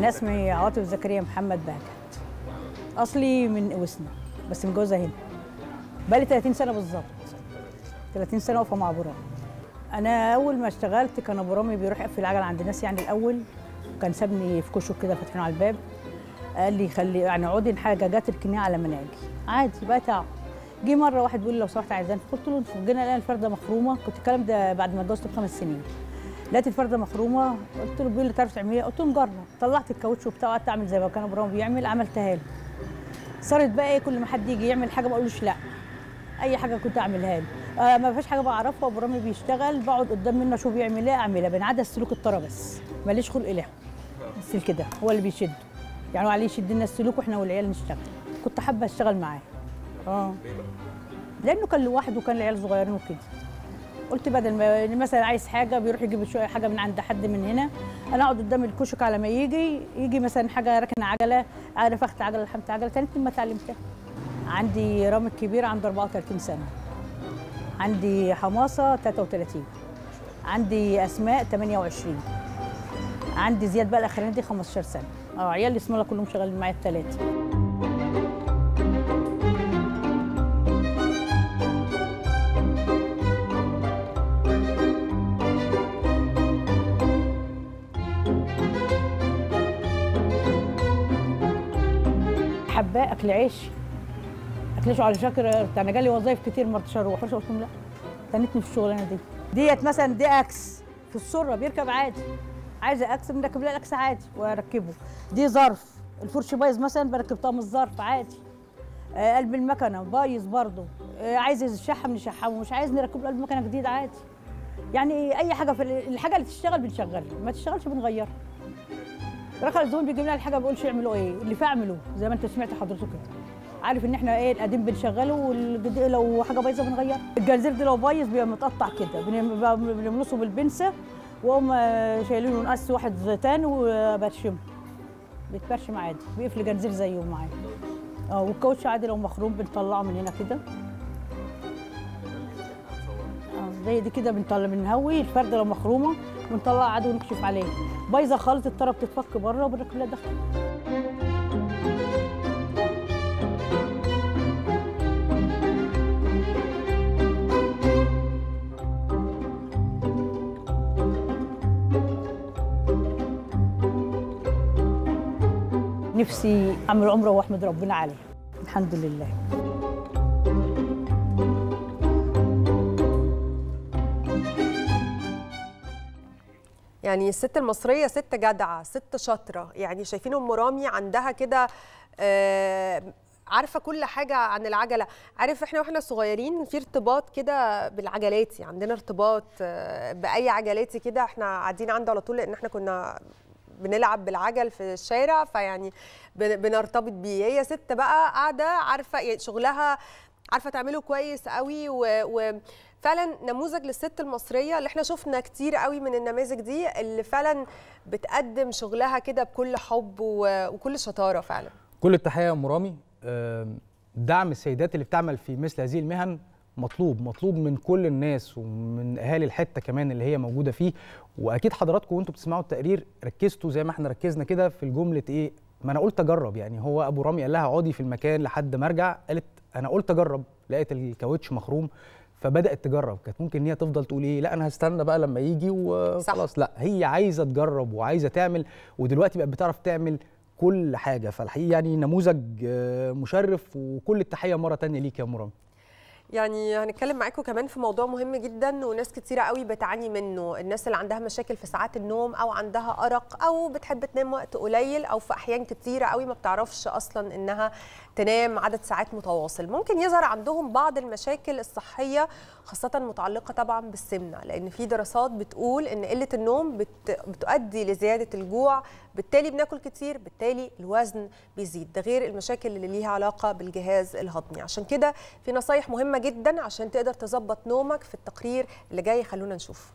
انا اسمي عاطف زكريا محمد بهجت اصلي من اوسنا بس متجوزه هنا بقالي 30 سنه بالظبط 30 سنه واقفه مع ابو رامي انا اول ما اشتغلت كان ابو رامي بيروح يقفل العجل عند الناس يعني الاول كان سابني في كشك كده فاتحين على الباب قال لي خلي يعني اقعدي حاجه جات الكنيه على ما اجي عادي بقى تعب جه مره واحد بيقول لي لو سمحت عايزان قلت له جينا لقينا الفرده مخرومه كنت الكلام ده بعد ما اتجوزت بخمس سنين لقيت الفرده مخرومه قلت له بيقول لي تعرف تعمليها قلت له نجرب طلعت الكاوتش وبتاع وقعدت اعمل زي ما كان ابو رامي بيعمل عملتها له صارت بقى ايه كل ما حد يجي يعمل حاجه ما اقولوش لا اي حاجه كنت اعملها له آه ما فيش حاجه بعرفها ابو رامي بيشتغل بقعد قدام منه اشوف بيعمل ايه اعملها بنعدى السلوك الطرى بس ماليش خلق له السلك ده هو اللي بيشده يعني هو عليه يشد لنا السلوك واحنا والعيال نشتغل كنت حابه اشتغل معاه اه لانه كان لوحده وكان العيال صغيرين وكده قلت بدل ما مثلا عايز حاجه بيروح يجيب شويه حاجه من عند حد من هنا انا اقعد قدام الكشك على ما يجي يجي مثلا حاجه راكنه عجله انا فخت عجله لحمت عجله تاني ما اتعلمتها عندي رامي الكبير عنده 34 سنه عندي حماصه 33 عندي اسماء 28 عندي زياد بقى الاخرانيه دي 15 سنه اه عيالي اسم الله كلهم شغالين معايا الثلاثه حباه اكل عيش اكل عيش على فكره انا جالي وظايف كتير ما رضيتش اروح قلت لهم لا تنتني في الشغلانه دي ديت مثلا دي اكس في السره بيركب عادي عايزه اكس بنركب لها الاكس عادي واركبه دي ظرف الفرش بايظ مثلا بركب طقم الظرف عادي آه قلب المكنه بايظ برضه آه عايز يشحم نشحمه مش عايز نركب له قلب مكنه جديد عادي يعني اي حاجه في الحاجه اللي تشتغل بنشغلها ما تشتغلش بنغيرها رخل الزبون بيجيب لنا الحاجه بيقولش يعملوا ايه اللي فيه اعملوه زي ما انت سمعت حضرتك كده عارف ان احنا ايه القديم بنشغله والجديد لو حاجه بايظه بنغيرها الجنزير ده لو بايظ بيبقى متقطع كده بن- بنملصه بالبنسه واقوم شايلينه نقص واحد زيتان وبرشمه بيتبرشم عادي بيقفل جنزير زيه معايا اه والكاوتش عادي لو مخروم بنطلعه من هنا كده اه زي دي كده بنطلع بنهوي الفرده لو مخرومه بنطلعها عادي ونكشف عليه بايظه خالص الطرف بتتفك بره وبنركب لها داخل نفسي اعمل عمره واحمد ربنا عليها الحمد لله يعني الست المصريه ست جدعه ست شاطره يعني شايفين ام رامي عندها كده آه، عارفه كل حاجه عن العجله عارف احنا واحنا صغيرين في ارتباط كده بالعجلاتي عندنا ارتباط آه، باي عجلاتي كده احنا قاعدين عنده على طول لان احنا كنا بنلعب بالعجل في الشارع فيعني بن- بنرتبط بيه هي ست بقى قاعده عارفه يعني شغلها عارفه تعمله كويس قوي و, و فعلا نموذج للست المصريه اللي احنا شفنا كتير قوي من النماذج دي اللي فعلا بتقدم شغلها كده بكل حب و- وكل شطاره فعلا كل التحيه يا ام رامي آم، دعم السيدات اللي بتعمل في مثل هذه المهن مطلوب مطلوب من كل الناس ومن اهالي الحته كمان اللي هي موجوده فيه واكيد حضراتكم وانتم بتسمعوا التقرير ركزتوا زي ما احنا ركزنا كده في الجمله ايه ما انا قلت اجرب يعني هو ابو رامي قال لها اقعدي في المكان لحد ما ارجع قالت انا قلت اجرب لقيت الكاوتش مخروم فبدات تجرب كانت ممكن ان هي تفضل تقول ايه لا انا هستنى بقى لما يجي وخلاص لا هي عايزه تجرب وعايزه تعمل ودلوقتي بقت بتعرف تعمل كل حاجه فالحقيقه يعني نموذج آه، مشرف وكل التحيه مره تانية ليك يا مرام يعني هنتكلم معاكم كمان في موضوع مهم جدا وناس كتيرة قوي بتعاني منه الناس اللي عندها مشاكل في ساعات النوم او عندها ارق او بتحب تنام وقت قليل او في احيان كتيرة قوي ما بتعرفش اصلا انها تنام عدد ساعات متواصل ممكن يظهر عندهم بعض المشاكل الصحية خاصة متعلقة طبعا بالسمنة لان في دراسات بتقول ان قلة النوم بت... بتؤدي لزيادة الجوع بالتالي بناكل كتير بالتالي الوزن بيزيد ده غير المشاكل اللي ليها علاقة بالجهاز الهضمي عشان كده في نصايح مهمة جدا عشان تقدر تظبط نومك في التقرير اللي جاي خلونا نشوف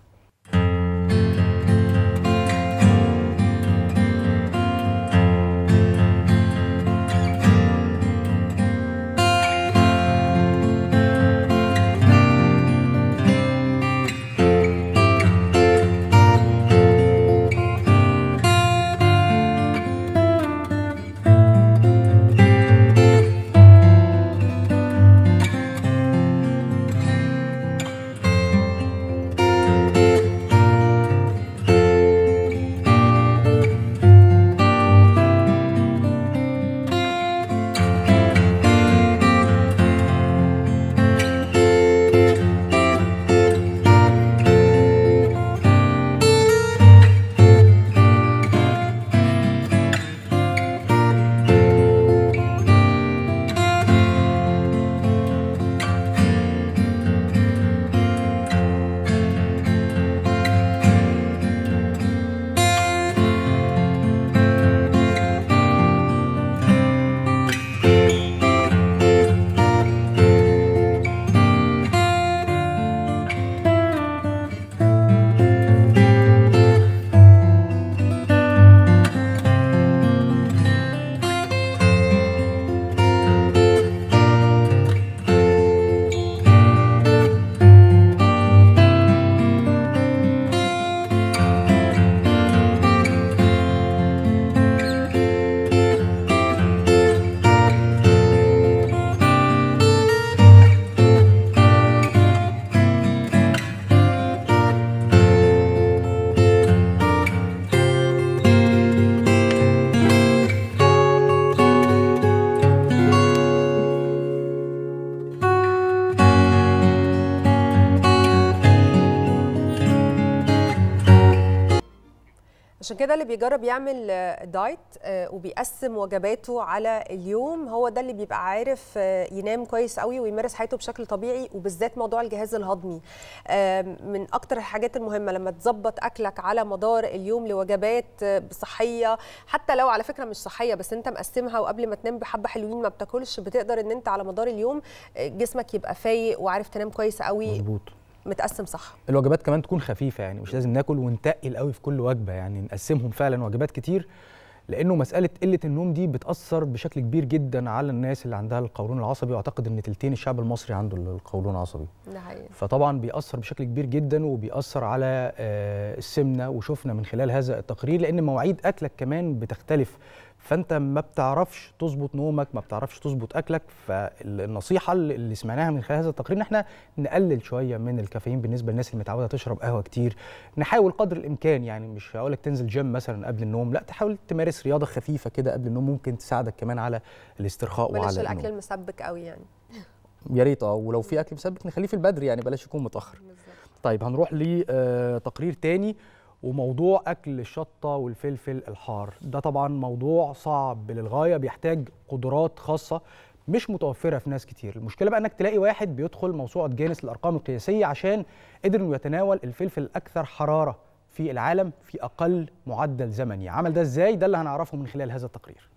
عشان كده اللي بيجرب يعمل آه، دايت آه، وبيقسم وجباته على اليوم هو ده اللي بيبقى عارف آه، ينام كويس قوي ويمارس حياته بشكل طبيعي وبالذات موضوع الجهاز الهضمي آه، من اكتر الحاجات المهمه لما تظبط اكلك على مدار اليوم لوجبات آه، صحيه حتى لو على فكره مش صحيه بس انت مقسمها وقبل ما تنام بحبه حلوين ما بتاكلش بتقدر ان انت على مدار اليوم آه، جسمك يبقى فايق وعارف تنام كويس قوي مظبوط متقسم صح الوجبات كمان تكون خفيفه يعني مش لازم ناكل ونتقل قوي في كل وجبه يعني نقسمهم فعلا وجبات كتير لانه مساله قله النوم دي بتاثر بشكل كبير جدا على الناس اللي عندها القولون العصبي واعتقد ان تلتين الشعب المصري عنده القولون العصبي ده حقيقي فطبعا بيأثر بشكل كبير جدا وبيأثر على آه، السمنه وشفنا من خلال هذا التقرير لان مواعيد اكلك كمان بتختلف فانت ما بتعرفش تظبط نومك ما بتعرفش تظبط اكلك فالنصيحه اللي سمعناها من خلال هذا التقرير ان احنا نقلل شويه من الكافيين بالنسبه للناس اللي متعوده تشرب قهوه كتير نحاول قدر الامكان يعني مش هقول لك تنزل جيم مثلا قبل النوم لا تحاول تمارس رياضه خفيفه كده قبل النوم ممكن تساعدك كمان على الاسترخاء بلاش وعلى الاكل النوم المسبك قوي يعني يا ريت اه ولو في اكل مسبك نخليه في البدري يعني بلاش يكون متاخر طيب هنروح لتقرير تاني وموضوع اكل الشطه والفلفل الحار ده طبعا موضوع صعب للغايه بيحتاج قدرات خاصه مش متوفره في ناس كتير المشكله بقى انك تلاقي واحد بيدخل موسوعه جينيس للارقام القياسيه عشان قدر انه يتناول الفلفل الاكثر حراره في العالم في اقل معدل زمني عمل ده ازاي ده اللي هنعرفه من خلال هذا التقرير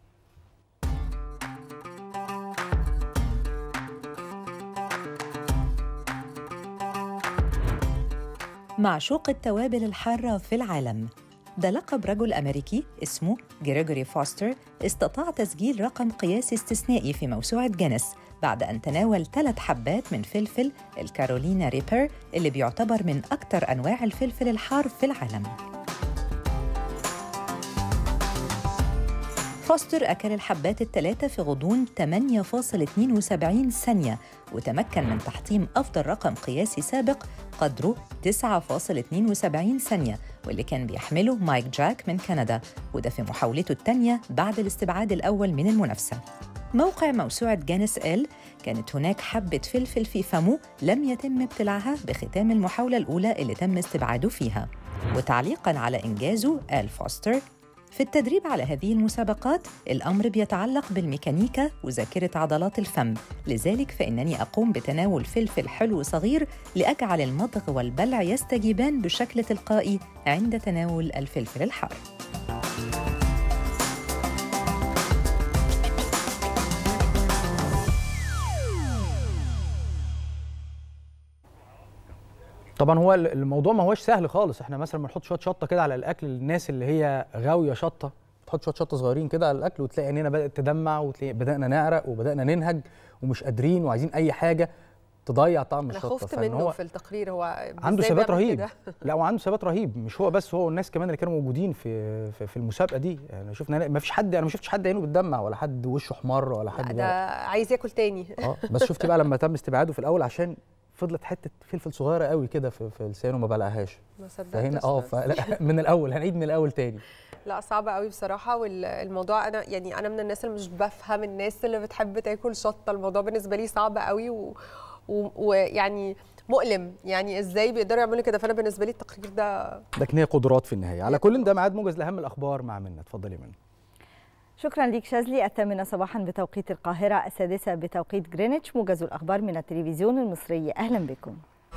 معشوق التوابل الحارة في العالم ده لقب رجل أمريكي اسمه جريجوري فوستر استطاع تسجيل رقم قياسي استثنائي في موسوعة جينيس بعد أن تناول ثلاث حبات من فلفل الكارولينا ريبر اللي بيعتبر من أكثر أنواع الفلفل الحار في العالم فوستر أكل الحبات الثلاثة في غضون 8.72 ثانية وتمكن من تحطيم أفضل رقم قياسي سابق قدره 9.72 ثانية واللي كان بيحمله مايك جاك من كندا وده في محاولته الثانية بعد الاستبعاد الأول من المنافسة موقع موسوعة جانس إل كانت هناك حبة فلفل في فمه لم يتم ابتلاعها بختام المحاولة الأولى اللي تم استبعاده فيها وتعليقاً على إنجازه آل فوستر في التدريب على هذه المسابقات الأمر بيتعلق بالميكانيكا وذاكرة عضلات الفم لذلك فإنني أقوم بتناول فلفل حلو صغير لأجعل المضغ والبلع يستجيبان بشكل تلقائي عند تناول الفلفل الحار طبعا هو الموضوع ما هوش سهل خالص احنا مثلا بنحط شويه شطه كده على الاكل للناس اللي هي غاويه شطه تحط شويه شطه صغيرين كده على الاكل وتلاقي عينينا بدات تدمع وتلاقي بدانا نعرق وبدانا ننهج ومش قادرين وعايزين اي حاجه تضيع طعم انا الشطه خفت فإن منه هو في التقرير هو عنده إزاي ثبات بيعمل رهيب كده؟ لا وعنده ثبات رهيب مش هو بس هو والناس كمان اللي كانوا موجودين في في, في المسابقه دي يعني شفنا ما فيش حد انا ما شفتش حد عينه بتدمع ولا حد وشه احمر ولا لا، حد ده عايز ياكل تاني اه بس شفتي بقى لما تم استبعاده في الاول عشان فضلت حته فلفل صغيره قوي كده في, في لسانه ما بلعهاش ما صدقتش فهنا اه بس. فلا من الاول هنعيد من الاول تاني لا صعبة قوي بصراحة والموضوع أنا يعني أنا من الناس اللي مش بفهم الناس اللي بتحب تاكل شطة الموضوع بالنسبة لي صعب قوي و- و- ويعني مؤلم يعني ازاي بيقدروا يعملوا كده فانا بالنسبه لي التقرير ده لكن هي قدرات في النهايه على كل ده ميعاد موجز لاهم الاخبار مع منى اتفضلي منى شكرا ليك شاذلي الثامنة صباحا بتوقيت القاهرة السادسة بتوقيت جرينتش موجز الأخبار من التلفزيون المصري أهلا بكم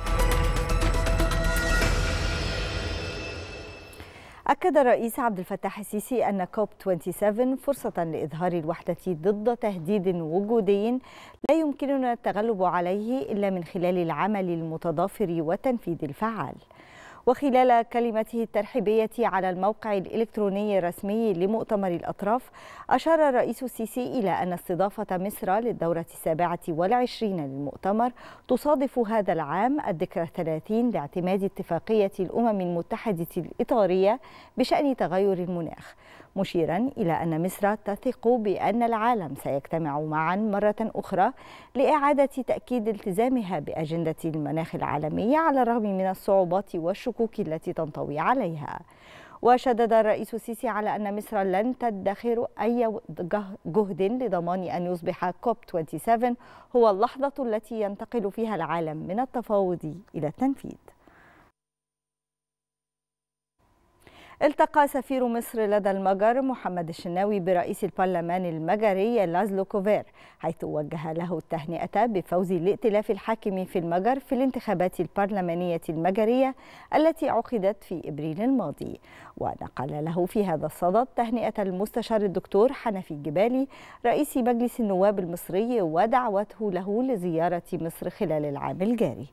أكد الرئيس عبد الفتاح السيسي أن كوب 27 فرصة لإظهار الوحدة ضد تهديد وجودي لا يمكننا التغلب عليه إلا من خلال العمل المتضافر والتنفيذ الفعال. وخلال كلمته الترحيبية على الموقع الإلكتروني الرسمي لمؤتمر الأطراف أشار الرئيس السيسي إلى أن استضافة مصر للدورة السابعة والعشرين للمؤتمر تصادف هذا العام الذكرى الثلاثين لاعتماد اتفاقية الأمم المتحدة الإطارية بشأن تغير المناخ مشيرا إلى أن مصر تثق بأن العالم سيجتمع معا مرة أخرى لإعادة تأكيد التزامها بأجندة المناخ العالمية على الرغم من الصعوبات والشكوك التي تنطوي عليها وشدد الرئيس السيسي على أن مصر لن تدخر أي جهد لضمان أن يصبح كوب 27 هو اللحظة التي ينتقل فيها العالم من التفاوض إلى التنفيذ التقى سفير مصر لدى المجر محمد الشناوي برئيس البرلمان المجري لازلو كوفير حيث وجه له التهنئة بفوز الائتلاف الحاكم في المجر في الانتخابات البرلمانية المجرية التي عقدت في إبريل الماضي ونقل له في هذا الصدد تهنئة المستشار الدكتور حنفي الجبالي رئيس مجلس النواب المصري ودعوته له لزيارة مصر خلال العام الجاري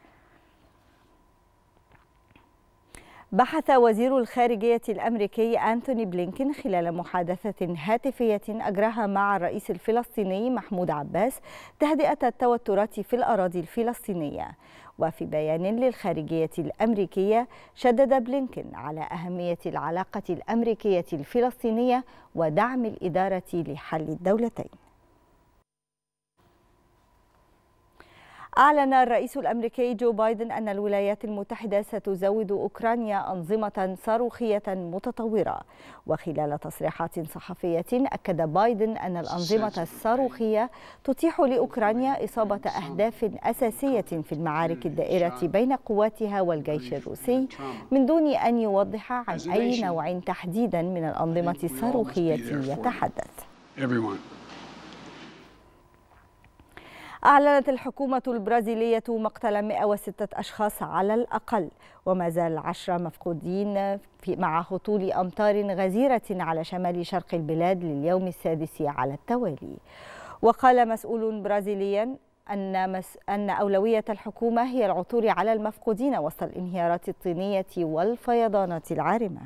بحث وزير الخارجية الأمريكي أنتوني بلينكين خلال محادثة هاتفية أجراها مع الرئيس الفلسطيني محمود عباس تهدئة التوترات في الأراضي الفلسطينية وفي بيان للخارجية الأمريكية شدد بلينكين على أهمية العلاقة الأمريكية الفلسطينية ودعم الإدارة لحل الدولتين أعلن الرئيس الأمريكي جو بايدن أن الولايات المتحدة ستزود أوكرانيا أنظمة صاروخية متطورة وخلال تصريحات صحفية أكد بايدن أن الأنظمة الصاروخية تتيح لأوكرانيا إصابة أهداف أساسية في المعارك الدائرة بين قواتها والجيش الروسي من دون أن يوضح عن أي نوع تحديدا من الأنظمة الصاروخية يتحدث أعلنت الحكومة البرازيلية مقتل 106 أشخاص على الأقل وما زال عشرة مفقودين في مع هطول أمطار غزيرة على شمال شرق البلاد لليوم السادس على التوالي وقال مسؤول برازيلي أن, مس... أن أولوية الحكومة هي العثور على المفقودين وسط الانهيارات الطينية والفيضانات العارمة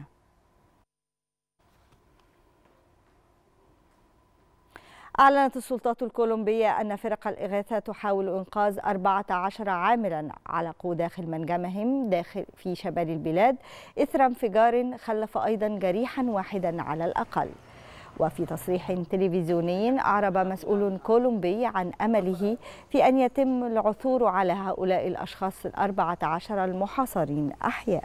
أعلنت السلطات الكولومبية أن فرق الإغاثة تحاول إنقاذ 14 عاملا علقوا داخل منجمهم داخل في شمال البلاد إثر انفجار خلف أيضا جريحا واحدا على الأقل وفي تصريح تلفزيوني أعرب مسؤول كولومبي عن أمله في أن يتم العثور على هؤلاء الأشخاص الأربعة عشر المحاصرين أحياء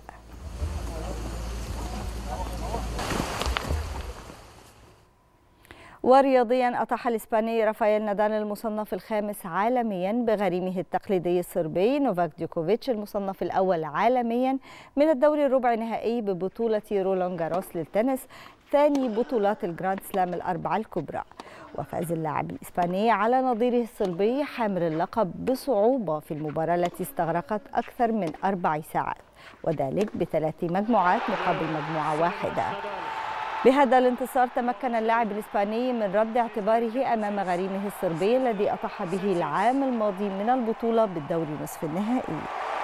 ورياضيا أطاح الإسباني رافائيل نادال المصنف الخامس عالميا بغريمه التقليدي الصربي نوفاك ديوكوفيتش المصنف الأول عالميا من الدور الربع نهائي ببطولة رولان جاروس للتنس ثاني بطولات الجراند سلام الأربعة الكبرى وفاز اللاعب الإسباني على نظيره الصلبي حامل اللقب بصعوبة في المباراة التي استغرقت أكثر من أربع ساعات وذلك بثلاث مجموعات مقابل مجموعة واحدة بهذا الانتصار تمكن اللاعب الإسباني من رد اعتباره أمام غريمه الصربي الذي أطاح به العام الماضي من البطولة بالدور نصف النهائي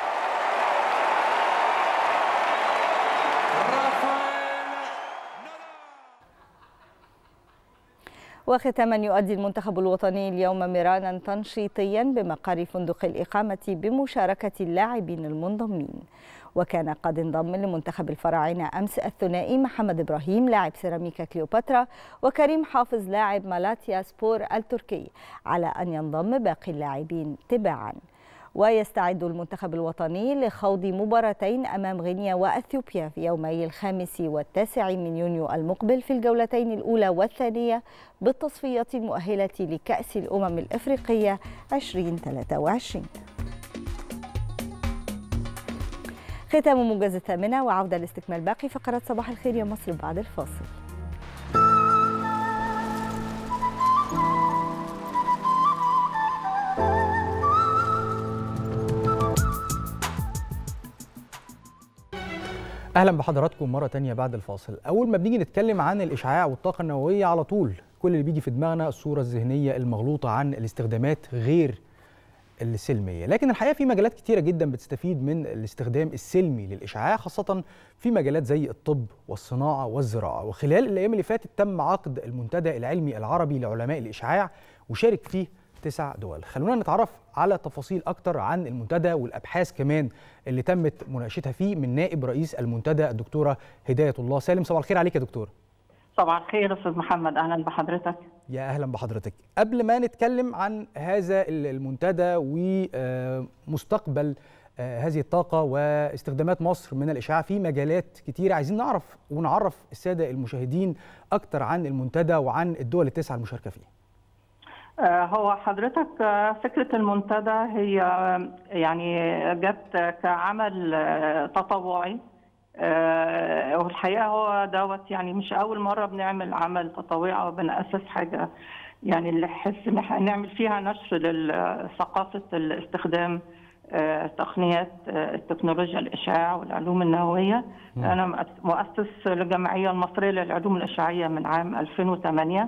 وختاما يؤدي المنتخب الوطني اليوم مرانا تنشيطيا بمقر فندق الإقامة بمشاركة اللاعبين المنضمين وكان قد انضم لمنتخب الفراعنة أمس الثنائي محمد إبراهيم لاعب سيراميكا كليوباترا وكريم حافظ لاعب مالاتيا سبور التركي على أن ينضم باقي اللاعبين تباعا ويستعد المنتخب الوطني لخوض مباراتين أمام غينيا وأثيوبيا في يومي الخامس والتاسع من يونيو المقبل في الجولتين الأولى والثانية بالتصفيات المؤهلة لكأس الأمم الإفريقية 2023 ختام موجز الثامنة وعودة لاستكمال باقي فقرات صباح الخير يا مصر بعد الفاصل اهلا بحضراتكم مره تانية بعد الفاصل اول ما بنيجي نتكلم عن الاشعاع والطاقه النوويه على طول كل اللي بيجي في دماغنا الصوره الذهنيه المغلوطه عن الاستخدامات غير السلميه لكن الحقيقه في مجالات كتيره جدا بتستفيد من الاستخدام السلمي للاشعاع خاصه في مجالات زي الطب والصناعه والزراعه وخلال الايام اللي فاتت تم عقد المنتدى العلمي العربي لعلماء الاشعاع وشارك فيه تسع دول خلونا نتعرف على تفاصيل أكتر عن المنتدى والأبحاث كمان اللي تمت مناقشتها فيه من نائب رئيس المنتدى الدكتورة هداية الله سالم صباح الخير عليك يا دكتور صباح الخير استاذ محمد اهلا بحضرتك يا اهلا بحضرتك قبل ما نتكلم عن هذا المنتدى ومستقبل هذه الطاقه واستخدامات مصر من الاشعاع في مجالات كتيره عايزين نعرف ونعرف الساده المشاهدين اكتر عن المنتدى وعن الدول التسعه المشاركه فيه هو حضرتك فكرة المنتدى هي يعني جت كعمل تطوعي الحقيقه هو دوت يعني مش اول مره بنعمل عمل تطوعي او بنأسس حاجه يعني اللي حس ان احنا نعمل فيها نشر لثقافه الاستخدام آه، تقنيات آه، التكنولوجيا الاشعاع والعلوم النوويه انا مؤس- مؤسس للجمعيه المصريه للعلوم الاشعاعيه من عام 2008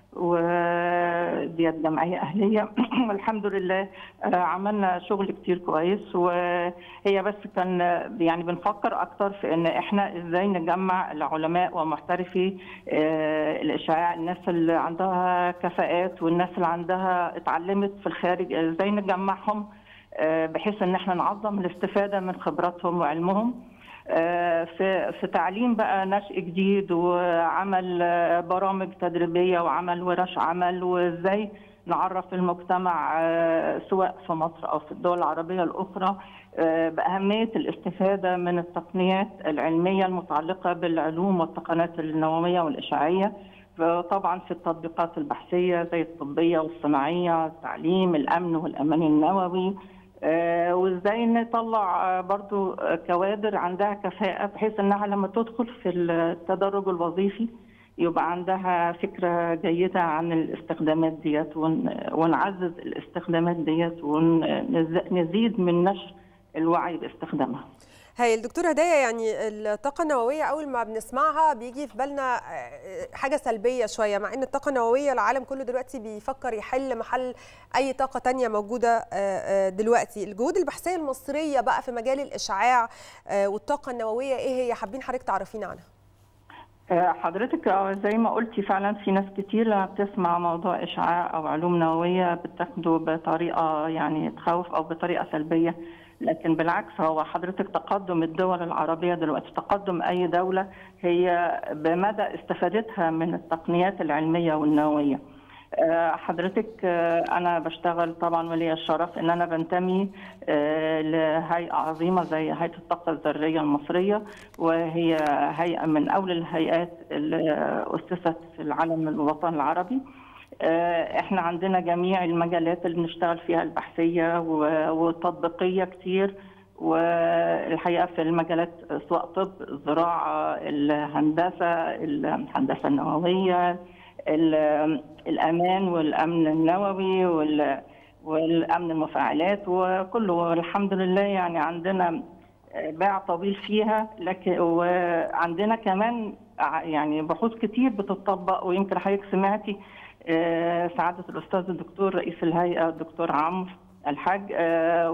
وديت جمعيه اهليه والحمد لله آه، عملنا شغل كتير كويس وهي بس كان آه، يعني بنفكر اكتر في ان احنا ازاي نجمع العلماء ومحترفي آه، الاشعاع الناس اللي عندها كفاءات والناس اللي عندها اتعلمت في الخارج ازاي نجمعهم آه، بحيث ان احنا نعظم الاستفاده من خبراتهم وعلمهم آه، في في تعليم بقى نشء جديد وعمل آه، برامج تدريبيه وعمل ورش عمل وازاي نعرف المجتمع آه، سواء في مصر او في الدول العربيه الاخرى آه، باهميه الاستفاده من التقنيات العلميه المتعلقه بالعلوم والتقنيات النوويه والاشعاعيه طبعا في التطبيقات البحثيه زي الطبيه والصناعيه التعليم الامن والامان النووي آه، وازاي نطلع آه، برضو آه، كوادر عندها كفاءة بحيث انها لما تدخل في التدرج الوظيفي يبقى عندها فكرة جيدة عن الاستخدامات ديت ون- ونعزز الاستخدامات ديت ونزيد من نشر الوعي باستخدامها هاي الدكتورة هدايا يعني الطاقة النووية أول ما بنسمعها بيجي في بالنا آه، حاجة سلبية شوية مع إن الطاقة النووية العالم كله دلوقتي بيفكر يحل محل أي طاقة تانية موجودة آه، آه، دلوقتي الجهود البحثية المصرية بقى في مجال الإشعاع آه، والطاقة النووية إيه هي حابين حضرتك تعرفينا عنها آه، حضرتك آه، زي ما قلتي فعلا في ناس كتير لما بتسمع موضوع اشعاع او علوم نوويه بتاخده بطريقه يعني تخوف او بطريقه سلبيه لكن بالعكس هو حضرتك تقدم الدول العربيه دلوقتي تقدم اي دوله هي بمدى استفادتها من التقنيات العلميه والنوويه آه، حضرتك آه، انا بشتغل طبعا ولي الشرف ان انا بنتمي آه، لهيئه عظيمه زي هيئه الطاقه الذريه المصريه وهي هيئه من اول الهيئات اللي اسست في العالم الوطن العربي آه، احنا عندنا جميع المجالات اللي بنشتغل فيها البحثيه و- والتطبيقيه كتير والحقيقه في المجالات سواء طب الزراعه الهندسه الهندسه النوويه ال- الامان والامن النووي وال- والامن المفاعلات وكله الحمد لله يعني عندنا باع طويل فيها لكن وعندنا كمان ع- يعني بحوث كتير بتطبق ويمكن حضرتك سمعتي آه، سعاده الاستاذ الدكتور رئيس الهيئه الدكتور عمرو الحاج آه،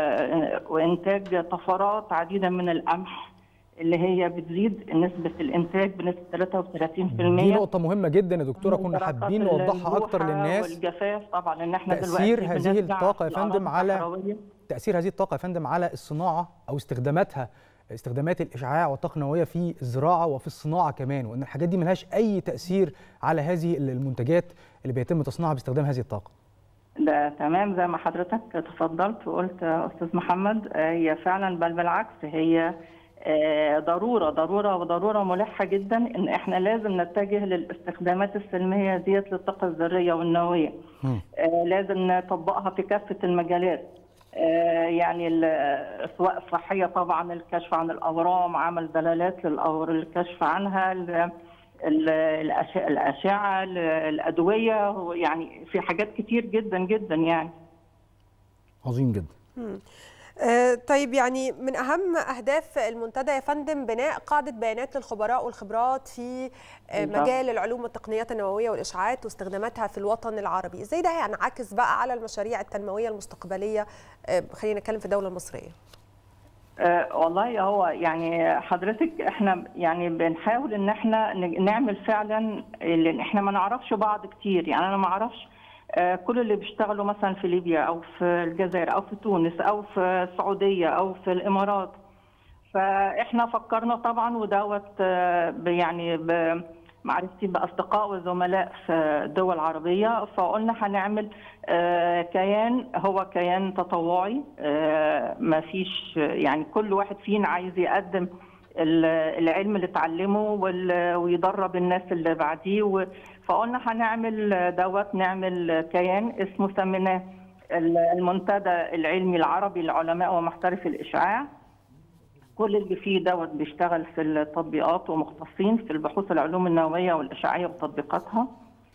و- وانتاج طفرات عديده من القمح اللي هي بتزيد نسبه الانتاج بنسبه 33% دي نقطة مهمة جدا يا دكتورة كنا درجات حابين نوضحها أكتر الملوحة للناس والجفاف طبعا ان احنا تأثير دلوقتي هذه بنرجع الطاقة يا فندم لأراضي على صحراوية. تأثير هذه الطاقة يا فندم على الصناعة أو استخداماتها استخدامات الإشعاع والطاقة النووية في الزراعة وفي الصناعة كمان وإن الحاجات دي ملهاش أي تأثير على هذه المنتجات اللي بيتم تصنيعها باستخدام هذه الطاقة ده تمام زي ما حضرتك تفضلت وقلت يا استاذ محمد آه، هي فعلا بل بالعكس هي آه، ضروره ضروره وضروره ملحه جدا ان احنا لازم نتجه للاستخدامات السلميه ديت للطاقه الذريه والنوويه آه، لازم نطبقها في كافه المجالات آه، يعني ال- سواء الصحيه طبعا الكشف عن الاورام عمل دلالات للأور الكشف عنها ال- ال- الأش- الاشعه ال- الادويه يعني في حاجات كتير جدا جدا يعني عظيم جدا مم. آه، طيب يعني من أهم أهداف المنتدى يا فندم بناء قاعدة بيانات للخبراء والخبرات في آه، بالظبط. مجال العلوم والتقنيات النووية والإشعاعات واستخداماتها في الوطن العربي إزاي ده هينعكس بقى على المشاريع التنموية المستقبلية آه، خلينا نتكلم في الدولة المصرية أه والله هو يعني حضرتك احنا يعني بنحاول ان احنا ن- نعمل فعلا لان احنا ما نعرفش بعض كتير يعني انا ما اعرفش آه، كل اللي بيشتغلوا مثلا في ليبيا او في الجزائر او في تونس او في السعوديه او في الامارات فاحنا فكرنا طبعا ودوت آه، ب- يعني بمعرفتي باصدقاء وزملاء في الدول العربيه فقلنا هنعمل آه، كيان هو كيان تطوعي ما فيش يعني كل واحد فينا عايز يقدم ال- العلم اللي اتعلمه وال- ويدرب الناس اللي بعديه و- فقلنا هنعمل دوت نعمل كيان اسمه سميناه ال- المنتدى العلمي العربي لعلماء ومحترفي الاشعاع كل اللي فيه دوت بيشتغل في التطبيقات ومختصين في البحوث العلوم النوويه والاشعاعيه وتطبيقاتها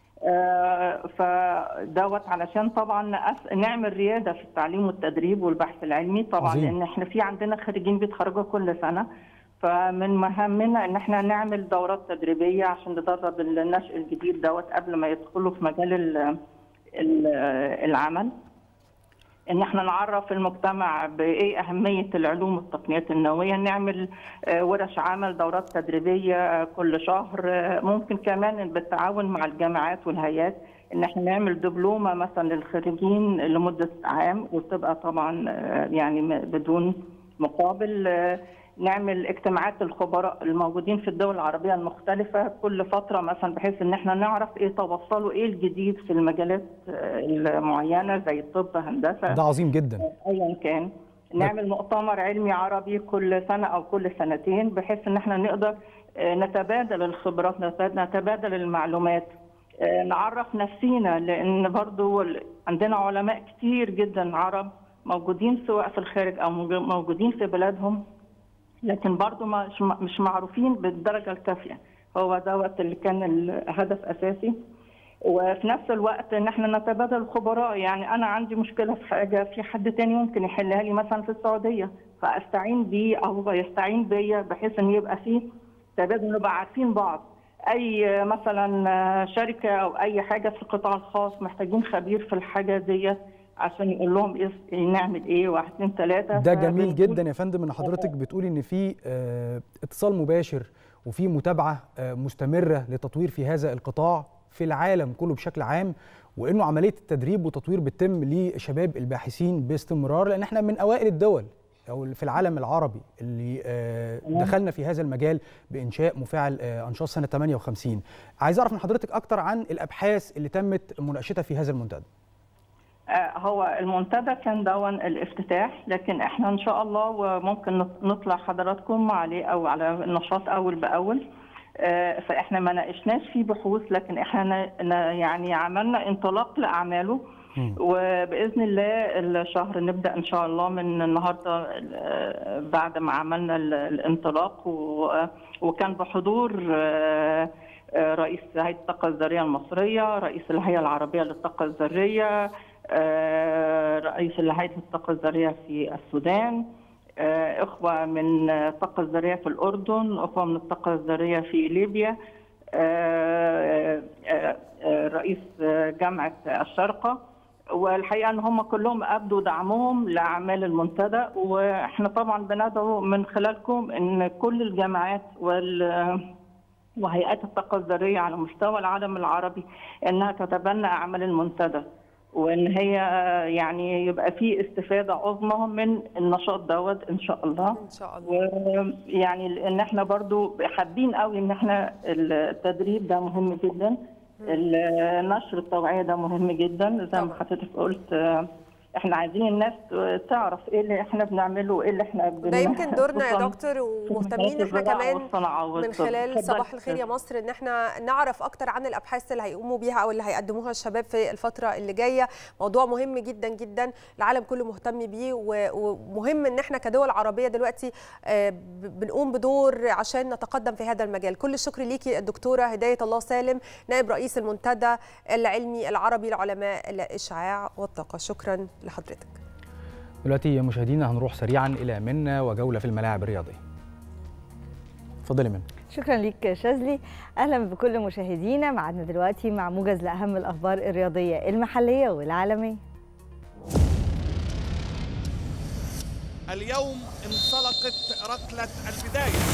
آه، فدوت علشان طبعا نأس- نعمل رياده في التعليم والتدريب والبحث العلمي طبعا عظيم. لان احنا في عندنا خريجين بيتخرجوا كل سنه فمن مهمنا ان احنا نعمل دورات تدريبيه عشان ندرب النشء الجديد دوت قبل ما يدخلوا في مجال ال- ال- العمل ان احنا نعرف المجتمع بايه اهميه العلوم والتقنيات النوويه نعمل آه، ورش عمل دورات تدريبيه آه، كل شهر آه، ممكن كمان بالتعاون مع الجامعات والهيئات ان احنا نعمل دبلومه مثلا للخريجين لمده عام وتبقى طبعا آه، يعني م- بدون مقابل آه، نعمل اجتماعات الخبراء الموجودين في الدول العربيه المختلفه كل فتره مثلا بحيث ان احنا نعرف ايه توصلوا ايه الجديد في المجالات آه، المعينه زي الطب هندسه ده عظيم جدا ايا كان نعمل مؤتمر علمي عربي كل سنه او كل سنتين بحيث ان احنا نقدر آه، نتبادل الخبرات نت- نتبادل المعلومات آه، نعرف نفسينا لان برضو ال- عندنا علماء كتير جدا عرب موجودين سواء في الخارج او موج- موجودين في بلادهم لكن برضو مش مش معروفين بالدرجه الكافيه هو دوت اللي كان الهدف اساسي وفي نفس الوقت ان احنا نتبادل الخبراء يعني انا عندي مشكله في حاجه في حد تاني ممكن يحلها لي مثلا في السعوديه فاستعين بيه او هو يستعين بيا بحيث ان يبقى فيه تبادل نبقى عارفين بعض اي مثلا شركه او اي حاجه في القطاع الخاص محتاجين خبير في الحاجه ديت عشان يقول لهم ايه نعمل ايه واحد اتنين تلاته ده جميل فبنقول- جدا يا فندم ان حضرتك بتقولي ان في آه، اتصال مباشر وفي متابعه آه، مستمره لتطوير في هذا القطاع في العالم كله بشكل عام وانه عمليه التدريب والتطوير بتتم لشباب الباحثين باستمرار لان احنا من اوائل الدول او في العالم العربي اللي آه، دخلنا في هذا المجال بانشاء مفاعل آه، انشاط سنه 58 عايز اعرف من حضرتك اكتر عن الابحاث اللي تمت مناقشتها في هذا المنتدى آه، هو المنتدى كان دون الافتتاح لكن احنا ان شاء الله وممكن نط- نطلع حضراتكم عليه او على النشاط اول باول آه، فاحنا ما ناقشناش فيه بحوث لكن احنا ن- ن- يعني عملنا انطلاق لاعماله وباذن الله الشهر نبدا ان شاء الله من النهارده آه، بعد ما عملنا ال- الانطلاق و- وكان بحضور آه، آه، رئيس هيئه الطاقه الذريه المصريه، رئيس الهيئه العربيه للطاقه الذريه، آه، رئيس هيئه الطاقه الذريه في السودان، آه، اخوه من الطاقه الذريه في الاردن، اخوه من الطاقه الذريه في ليبيا، آه، آه، آه، رئيس جامعه الشارقه والحقيقه ان هم كلهم ابدوا دعمهم لاعمال المنتدى واحنا طبعا بندعو من خلالكم ان كل الجامعات وال وهيئات الطاقه الذريه على مستوى العالم العربي انها تتبنى اعمال المنتدى وان هي يعني يبقى في استفاده عظمى من النشاط دوت ان شاء الله ان شاء الله ويعني لان احنا برضو حابين قوي ان احنا التدريب ده مهم جدا نشر التوعيه ده مهم جدا زي ما طبعا. حضرتك قلت آه، احنا عايزين الناس تعرف ايه اللي احنا بنعمله وايه اللي احنا ده يمكن دورنا يا خصوصاً دكتور في ومهتمين مجالات احنا الزراعة كمان والصناعة من والطب. خلال اتفضل. صباح الخير يا مصر ان احنا نعرف اكتر عن الابحاث اللي هيقوموا بيها او اللي هيقدموها الشباب في الفتره اللي جايه موضوع مهم جدا جدا العالم كله مهتم بيه و- ومهم ان احنا كدول عربيه دلوقتي آه، ب- بنقوم بدور عشان نتقدم في هذا المجال كل الشكر ليكي الدكتوره هدايه الله سالم نائب رئيس المنتدى العلمي العربي لعلماء الاشعاع والطاقه شكرا لحضرتك دلوقتي يا مشاهدينا هنروح سريعا الى منا وجوله في الملاعب الرياضيه اتفضلي من شكرا ليك شاذلي اهلا بكل مشاهدينا معادنا دلوقتي مع موجز لاهم الاخبار الرياضيه المحليه والعالميه اليوم انطلقت ركلة البداية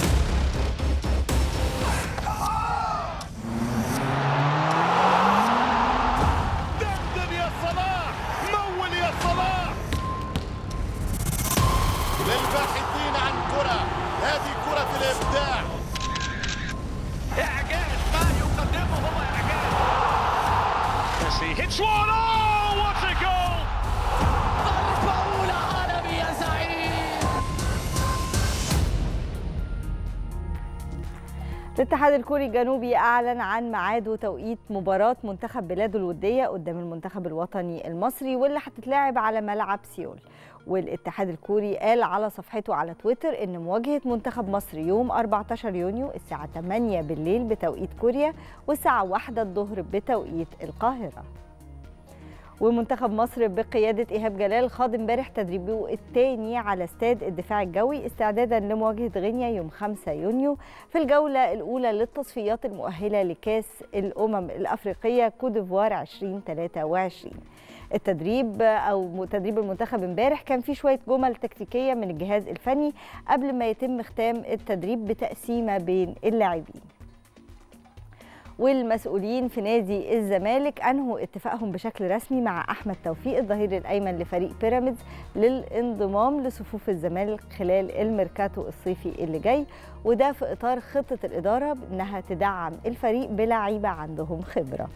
دندن يا صلاح مول يا صلاح للباحثين عن كرة هذه كرة الإبداع إعجاز ما يقدمه هو إعجاز Messi hits one oh what a goal ضربة أولى عالمي يا زعيم الاتحاد الكوري الجنوبي أعلن عن ميعاد وتوقيت مباراة منتخب بلاده الودية قدام المنتخب الوطني المصري واللي هتتلعب على ملعب سيول والاتحاد الكوري قال على صفحته على تويتر إن مواجهة منتخب مصر يوم 14 يونيو الساعة 8 بالليل بتوقيت كوريا والساعة 1 الظهر بتوقيت القاهرة ومنتخب مصر بقيادة إيهاب جلال خاض امبارح تدريبه الثاني على استاد الدفاع الجوي استعدادا لمواجهة غينيا يوم 5 يونيو في الجولة الأولى للتصفيات المؤهلة لكأس الأمم الأفريقية كوديفوار 2023 التدريب او تدريب المنتخب امبارح كان فيه شويه جمل تكتيكيه من الجهاز الفني قبل ما يتم ختام التدريب بتقسيمه بين اللاعبين والمسؤولين في نادي الزمالك انهوا اتفاقهم بشكل رسمي مع احمد توفيق الظهير الايمن لفريق بيراميدز للانضمام لصفوف الزمالك خلال الميركاتو الصيفي اللي جاي وده في اطار خطه الاداره انها تدعم الفريق بلعيبه عندهم خبره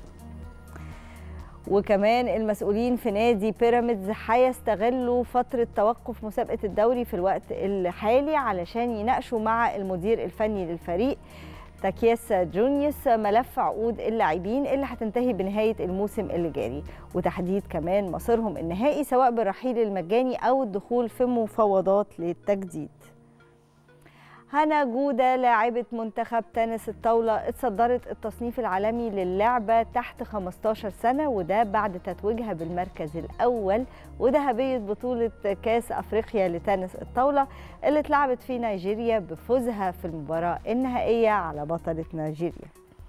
وكمان المسؤولين في نادي بيراميدز هيستغلوا فترة توقف مسابقة الدوري في الوقت الحالي علشان يناقشوا مع المدير الفني للفريق تاكياس جونيوس ملف عقود اللاعبين اللي هتنتهي بنهاية الموسم اللي جاري وتحديد كمان مصيرهم النهائي سواء بالرحيل المجاني أو الدخول في مفاوضات للتجديد هنا جودة لاعبة منتخب تنس الطاولة اتصدرت التصنيف العالمي للعبة تحت 15 سنة وده بعد تتويجها بالمركز الأول وذهبية بطولة كاس أفريقيا لتنس الطاولة اللي اتلعبت في نيجيريا بفوزها في المباراة النهائية على بطلة نيجيريا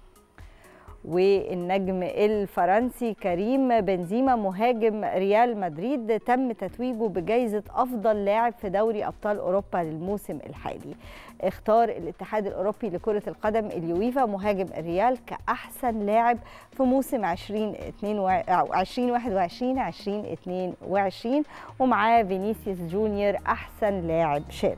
والنجم الفرنسي كريم بنزيما مهاجم ريال مدريد تم تتويجه بجائزة أفضل لاعب في دوري أبطال أوروبا للموسم الحالي اختار الاتحاد الأوروبي لكرة القدم اليويفا مهاجم الريال كأحسن لاعب في موسم 2021 2022 ومعاه فينيسيوس جونيور أحسن لاعب شاب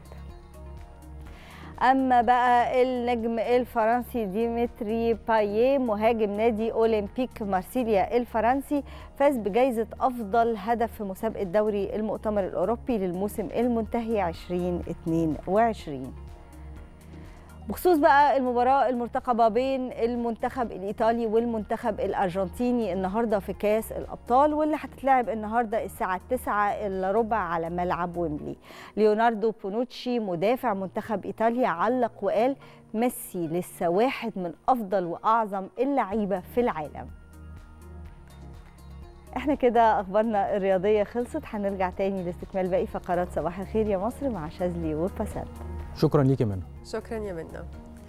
اما بقى النجم الفرنسي ديمتري باييه مهاجم نادي اولمبيك مارسيليا الفرنسي فاز بجائزه افضل هدف في مسابقه دوري المؤتمر الاوروبي للموسم المنتهي 2022 بخصوص بقى المباراة المرتقبة بين المنتخب الإيطالي والمنتخب الأرجنتيني النهاردة في كاس الأبطال واللي هتتلعب النهاردة الساعة 9 إلا ربع على ملعب ويمبلي ليوناردو بونوتشي مدافع منتخب إيطاليا علق وقال ميسي لسه واحد من أفضل وأعظم اللعيبة في العالم احنا كده اخبارنا الرياضيه خلصت هنرجع تاني لاستكمال باقي فقرات صباح الخير يا مصر مع شاذلي وفساد شكرا ليكي منى شكرا يا منى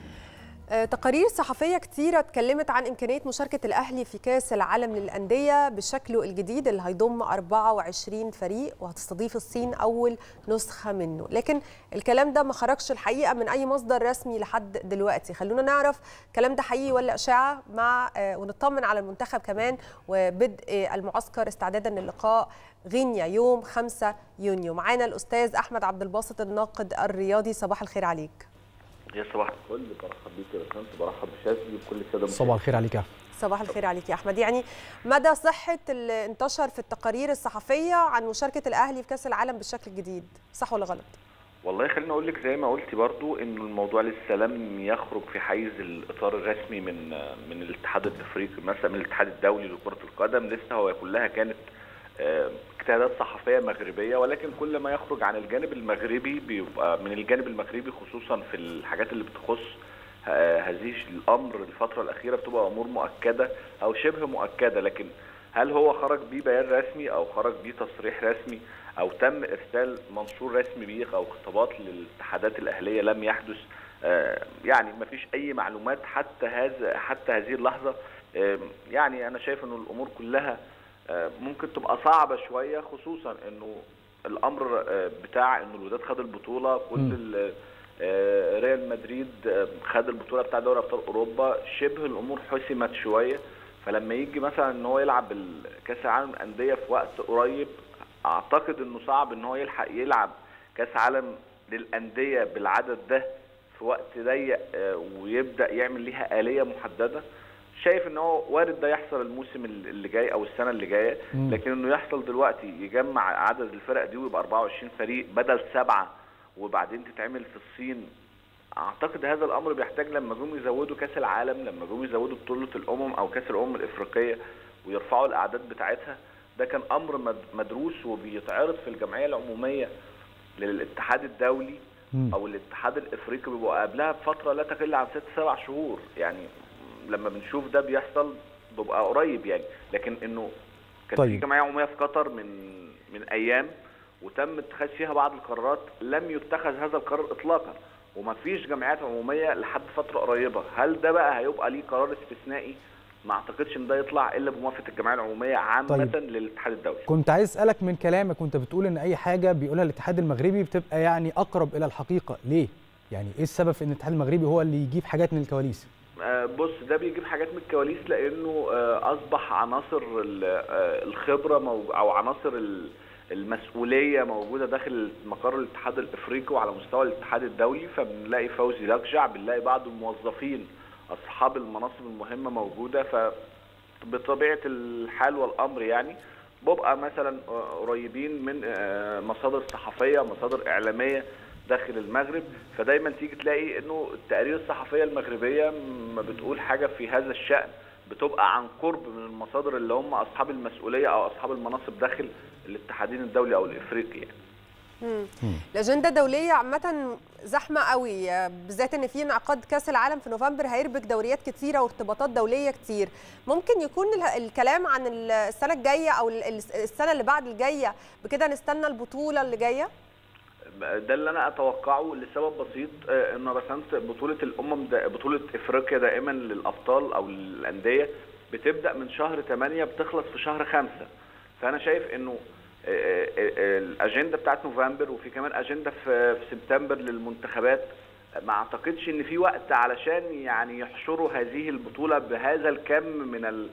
آه، تقارير صحفية كتيرة اتكلمت عن إمكانية مشاركة الأهلي في كأس العالم للأندية بشكله الجديد اللي هيضم 24 فريق وهتستضيف الصين أول نسخة منه لكن الكلام ده ما خرجش الحقيقة من أي مصدر رسمي لحد دلوقتي خلونا نعرف الكلام ده حقيقي ولا إشاعة مع آه، ونطمن على المنتخب كمان وبدء آه، المعسكر استعدادا للقاء غينيا يوم 5 يونيو معانا الأستاذ أحمد عبد الباسط الناقد الرياضي صباح الخير عليك يا صباح الفل برحب بيك يا باشمهندس برحب بشاذلي وبكل الساده صباح الخير عليك يا أحمد. صباح الخير عليك يا احمد يعني مدى صحه اللي انتشر في التقارير الصحفيه عن مشاركه الاهلي في كاس العالم بالشكل الجديد صح ولا غلط والله خليني اقول لك زي ما قلتي برضو ان الموضوع لسه لم يخرج في حيز الاطار الرسمي من من الاتحاد الافريقي مثلا من الاتحاد الدولي لكره القدم لسه هو كلها كانت آه، اجتهادات صحفيه مغربيه ولكن كل ما يخرج عن الجانب المغربي بيبقى من الجانب المغربي خصوصا في الحاجات اللي بتخص آه، هذه الامر الفتره الاخيره بتبقى امور مؤكده او شبه مؤكده لكن هل هو خرج بيه بيان رسمي او خرج بيه تصريح رسمي او تم ارسال منشور رسمي بيه او خطابات للاتحادات الاهليه لم يحدث آه، يعني ما فيش اي معلومات حتى هذا حتى هذه اللحظه آه، يعني انا شايف انه الامور كلها آه، ممكن تبقى صعبه شويه خصوصا انه الامر آه، بتاع انه الوداد خد البطوله كل ال- آه، ريال مدريد آه، خد البطوله بتاع دوري ابطال اوروبا شبه الامور حسمت شويه فلما يجي مثلا ان هو يلعب ال- كاس العالم للانديه في وقت قريب اعتقد انه صعب ان هو يلحق يلعب كاس عالم للانديه بالعدد ده في وقت ضيق آه، ويبدا يعمل ليها اليه محدده شايف ان هو وارد ده يحصل الموسم اللي جاي او السنه اللي جايه مم. لكن انه يحصل دلوقتي يجمع عدد الفرق دي ويبقى 24 فريق بدل سبعه وبعدين تتعمل في الصين اعتقد هذا الامر بيحتاج لما جم يزودوا كاس العالم لما جم يزودوا بطوله الامم او كاس الامم الافريقيه ويرفعوا الاعداد بتاعتها ده كان امر مد- مدروس وبيتعرض في الجمعيه العموميه للاتحاد الدولي مم. او الاتحاد الافريقي بيبقى قبلها بفتره لا تقل عن ست سبع شهور يعني لما بنشوف ده بيحصل بيبقى قريب يعني لكن انه كانت طيب. في جمعيه عموميه في قطر من من ايام وتم اتخاذ فيها بعض القرارات لم يتخذ هذا القرار اطلاقا وما فيش جمعيات عموميه لحد فتره قريبه هل ده بقى هيبقى ليه قرار استثنائي ما اعتقدش ان ده يطلع الا بموافقه الجمعيه العموميه عامه طيب. للاتحاد الدولي كنت عايز اسالك من كلامك وانت بتقول ان اي حاجه بيقولها الاتحاد المغربي بتبقى يعني اقرب الى الحقيقه ليه يعني ايه السبب في ان الاتحاد المغربي هو اللي يجيب حاجات من الكواليس آه، بص ده بيجيب حاجات من الكواليس لانه آه، اصبح عناصر ال- آه، الخبره مو- او عناصر ال- المسؤوليه موجوده داخل مقر الاتحاد الافريقي وعلى مستوى الاتحاد الدولي فبنلاقي فوزي لكجع بنلاقي بعض الموظفين اصحاب المناصب المهمه موجوده فبطبيعه الحال والامر يعني ببقى مثلا آه، قريبين من آه، مصادر صحفيه مصادر اعلاميه داخل المغرب فدايما تيجي تلاقي انه التقارير الصحفيه المغربيه ما بتقول حاجه في هذا الشان بتبقى عن قرب من المصادر اللي هم اصحاب المسؤوليه او اصحاب المناصب داخل الاتحادين الدولي او الافريقي يعني. مم. الاجنده الدوليه عامه زحمه قوي آه، بالذات ان في انعقاد كاس العالم في نوفمبر هيربك دوريات كتيره وارتباطات دوليه كتير ممكن يكون ال- الكلام عن ال- السنه الجايه او ال- ال- السنه اللي بعد الجايه بكده نستنى البطوله اللي جايه ده اللي انا اتوقعه لسبب بسيط آه، ان رسمت بطوله الامم دا بطوله افريقيا دائما للابطال او للانديه بتبدا من شهر 8 بتخلص في شهر 5 فانا شايف انه آه، آه، آه، الاجنده بتاعت نوفمبر وفي كمان اجنده في في سبتمبر للمنتخبات ما اعتقدش ان في وقت علشان يعني يحشروا هذه البطوله بهذا الكم من ال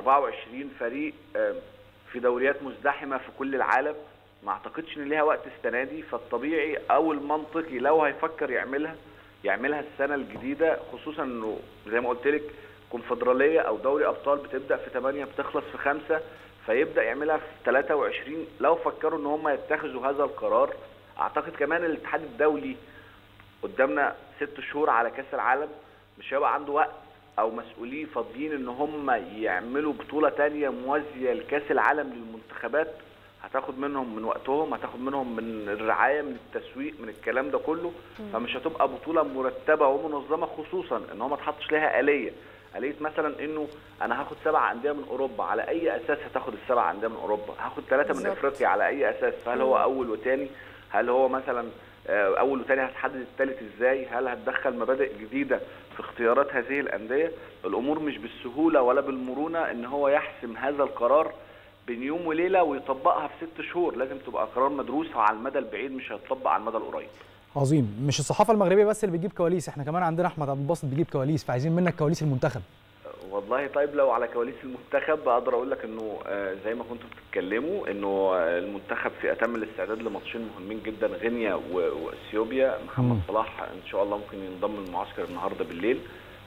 24 فريق آه، في دوريات مزدحمه في كل العالم ما اعتقدش ان ليها وقت السنه دي فالطبيعي او المنطقي لو هيفكر يعملها يعملها السنه الجديده خصوصا انه زي ما قلت لك كونفدراليه او دوري ابطال بتبدا في 8 بتخلص في 5 فيبدا يعملها في 23 لو فكروا ان هم يتخذوا هذا القرار اعتقد كمان الاتحاد الدولي قدامنا ست شهور على كاس العالم مش هيبقى عنده وقت او مسؤوليه فاضيين ان هم يعملوا بطوله تانية موازيه لكاس العالم للمنتخبات هتاخد منهم من وقتهم هتاخد منهم من الرعايه من التسويق من الكلام ده كله فمش هتبقى بطوله مرتبه ومنظمه خصوصا ان هو ما اتحطش لها اليه اليه مثلا انه انا هاخد سبع انديه من اوروبا على اي اساس هتاخد السبع انديه من اوروبا هاخد ثلاثه من بالظبط. افريقيا على اي اساس فهل هو مم. اول وثاني هل هو مثلا آه، اول وثاني هتحدد الثالث ازاي هل هتدخل مبادئ جديده في اختيارات هذه الانديه الامور مش بالسهوله ولا بالمرونه ان هو يحسم هذا القرار بين يوم وليله ويطبقها في ست شهور لازم تبقى قرار مدروس على المدى البعيد مش هيتطبق على المدى القريب عظيم مش الصحافه المغربيه بس اللي بتجيب كواليس احنا كمان عندنا احمد عبد الباسط بيجيب كواليس فعايزين منك كواليس المنتخب والله طيب لو على كواليس المنتخب اقدر اقول لك انه آه، زي ما كنتوا بتتكلموا انه آه، المنتخب في اتم الاستعداد لماتشين مهمين جدا غينيا و- واثيوبيا محمد مم. صلاح ان شاء الله ممكن ينضم للمعسكر النهارده بالليل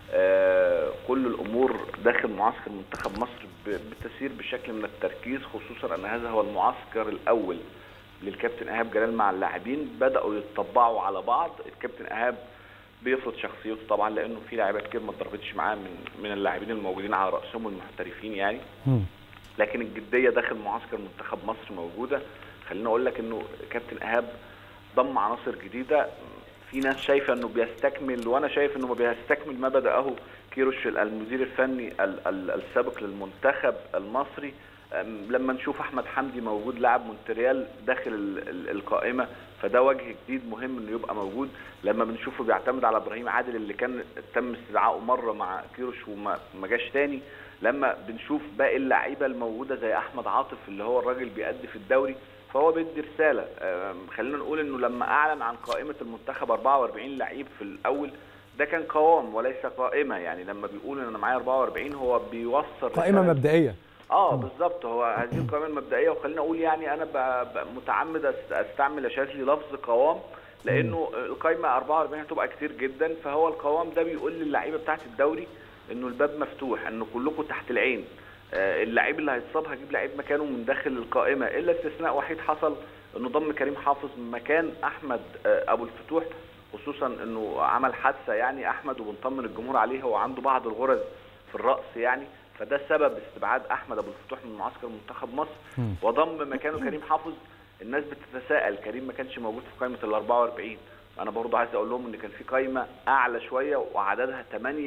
آه، كل الامور داخل معسكر منتخب مصر ب- بتسير بشكل من التركيز خصوصا ان هذا هو المعسكر الاول للكابتن ايهاب جلال مع اللاعبين بداوا يتطبعوا على بعض الكابتن ايهاب بيفرض شخصيته طبعا لانه في لاعيبه كتير ما اتضربتش معاه من من اللاعبين الموجودين على راسهم المحترفين يعني مم. لكن الجديه داخل معسكر منتخب مصر موجوده خليني اقول لك انه كابتن ايهاب ضم عناصر جديده في ناس شايفه انه بيستكمل وانا شايف انه ما بيستكمل ما بداه كيروش المدير الفني ال- ال- السابق للمنتخب المصري أم، لما نشوف احمد حمدي موجود لاعب مونتريال داخل ال- ال- القائمه فده وجه جديد مهم انه يبقى موجود لما بنشوفه بيعتمد على ابراهيم عادل اللي كان تم استدعائه مره مع كيروش وما ما جاش تاني لما بنشوف باقي اللعيبه الموجوده زي احمد عاطف اللي هو الراجل بيأدي في الدوري فهو بيدي رساله أم، خلينا نقول انه لما اعلن عن قائمه المنتخب 44 لعيب في الاول ده كان قوام وليس قائمه يعني لما بيقول ان انا معايا 44 هو بيوصل قائمه رسالة مبدئيه اه بالظبط هو هذه القائمه المبدئيه وخلينا اقول يعني انا ب- ب- متعمد أست- استعمل اشار لي لفظ قوام لانه القائمه 44 هتبقى كتير جدا فهو القوام ده بيقول للعيبه بتاعه الدوري انه الباب مفتوح انه كلكم تحت العين آه، اللعيب اللي هيتصاب هجيب لعيب مكانه من داخل القائمه الا استثناء وحيد حصل انه ضم كريم حافظ مكان احمد آه، ابو الفتوح خصوصا انه عمل حادثه يعني احمد وبنطمن الجمهور عليه هو عنده بعض الغرز في الراس يعني فده سبب استبعاد احمد ابو الفتوح من معسكر منتخب مصر وضم مكانه كريم حافظ الناس بتتساءل كريم ما كانش موجود في قائمه ال 44 انا برضه عايز اقول لهم ان كان في قائمه اعلى شويه وعددها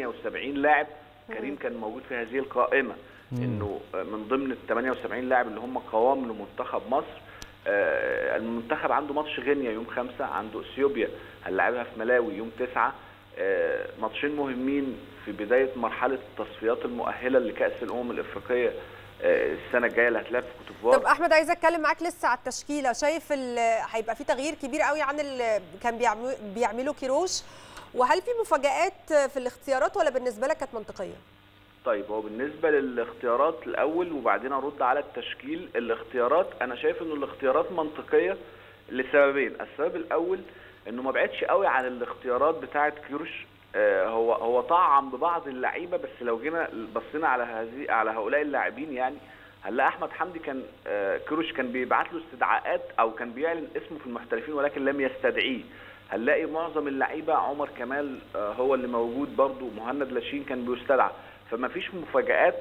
78 لاعب كريم كان موجود في هذه القائمه انه من ضمن ال 78 لاعب اللي هم قوام لمنتخب مصر آه، المنتخب عنده ماتش غينيا يوم خمسة عنده اثيوبيا هنلعبها في ملاوي يوم تسعة آه، ماتشين مهمين في بداية مرحلة التصفيات المؤهلة لكأس الأمم الإفريقية آه، السنة الجاية اللي هتلعب في كوتيفوار طب احمد عايزه اتكلم معاك لسه على التشكيله شايف ال- هيبقى في تغيير كبير قوي عن اللي كان بيعملوا بيعمله كيروش وهل في مفاجآت في الاختيارات ولا بالنسبه لك كانت منطقيه طيب هو بالنسبة للاختيارات الأول وبعدين أرد على التشكيل الاختيارات أنا شايف إنه الاختيارات منطقية لسببين السبب الأول إنه ما بعدش قوي عن الاختيارات بتاعة كيروش آه، هو هو طعم ببعض اللعيبة بس لو جينا بصينا على هذه على هؤلاء اللاعبين يعني هنلاقي أحمد حمدي كان آه، كيروش كان بيبعت له استدعاءات أو كان بيعلن اسمه في المحترفين ولكن لم يستدعيه هنلاقي معظم اللعيبة عمر كمال آه، هو اللي موجود برضو مهند لاشين كان بيستدعى فما فيش مفاجآت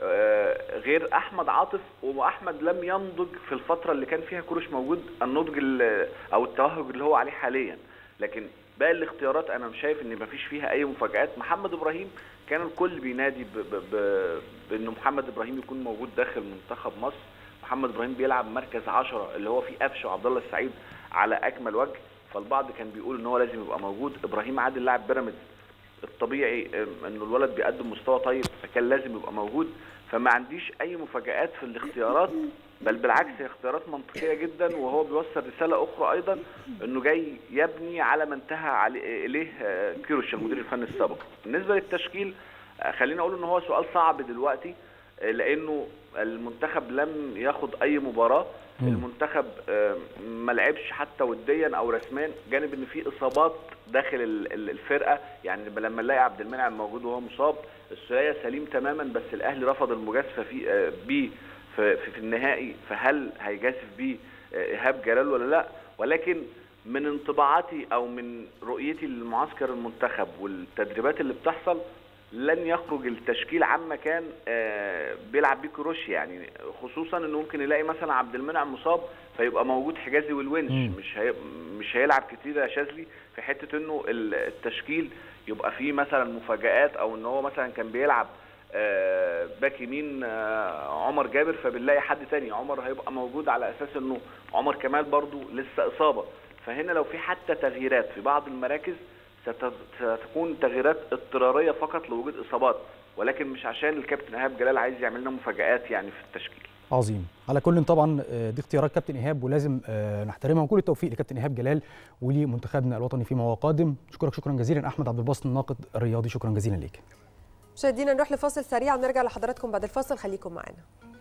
آه، غير احمد عاطف واحمد لم ينضج في الفتره اللي كان فيها كروش موجود النضج ال- او التوهج اللي هو عليه حاليا لكن باقي الاختيارات انا مش شايف ان ما فيش فيها اي مفاجآت محمد ابراهيم كان الكل بينادي ب- ب- ب- بانه محمد ابراهيم يكون موجود داخل منتخب مصر محمد ابراهيم بيلعب مركز 10 اللي هو فيه قفشه وعبد الله السعيد على اكمل وجه فالبعض كان بيقول ان هو لازم يبقى موجود ابراهيم عادل لاعب بيراميدز الطبيعي ام، انه الولد بيقدم مستوى طيب فكان لازم يبقى موجود فما عنديش اي مفاجآت في الاختيارات بل بالعكس هي اختيارات منطقيه جدا وهو بيوصل رساله اخرى ايضا انه جاي يبني على ما انتهى عليه اليه آه، كيروش المدير الفني السابق بالنسبه للتشكيل آه، خليني اقول ان هو سؤال صعب دلوقتي آه، لانه المنتخب لم ياخد اي مباراه المنتخب آه، ما لعبش حتى وديا او رسميا جانب ان في اصابات داخل ال- ال- الفرقه يعني لما نلاقي عبد المنعم موجود وهو مصاب السوليه سليم تماما بس الاهلي رفض المجازفه في آه، بيه في, في, في النهائي فهل هيجازف بيه آه، ايهاب جلال ولا لا ولكن من انطباعاتي او من رؤيتي للمعسكر المنتخب والتدريبات اللي بتحصل لن يخرج التشكيل عما كان آه، بيلعب بيه كروش يعني خصوصا انه ممكن يلاقي مثلا عبد المنعم مصاب فيبقى موجود حجازي والونش مش هي مش هيلعب كتير يا شاذلي في حته انه ال- التشكيل يبقى فيه مثلا مفاجآت او ان هو مثلا كان بيلعب آه، باك يمين آه، عمر جابر فبنلاقي حد تاني عمر هيبقى موجود على اساس انه عمر كمال برضو لسه اصابه فهنا لو في حتى تغييرات في بعض المراكز ست- ستكون تغييرات اضطراريه فقط لوجود اصابات ولكن مش عشان الكابتن ايهاب جلال عايز يعمل لنا مفاجآت يعني في التشكيل عظيم على كل طبعا آه، دي اختيارات كابتن ايهاب ولازم آه، نحترمها وكل التوفيق لكابتن ايهاب جلال ولمنتخبنا الوطني فيما هو قادم اشكرك شكرا جزيلا احمد عبد الباسط الناقد الرياضي شكرا جزيلا ليك مشاهدينا نروح لفاصل سريع ونرجع لحضراتكم بعد الفاصل خليكم معانا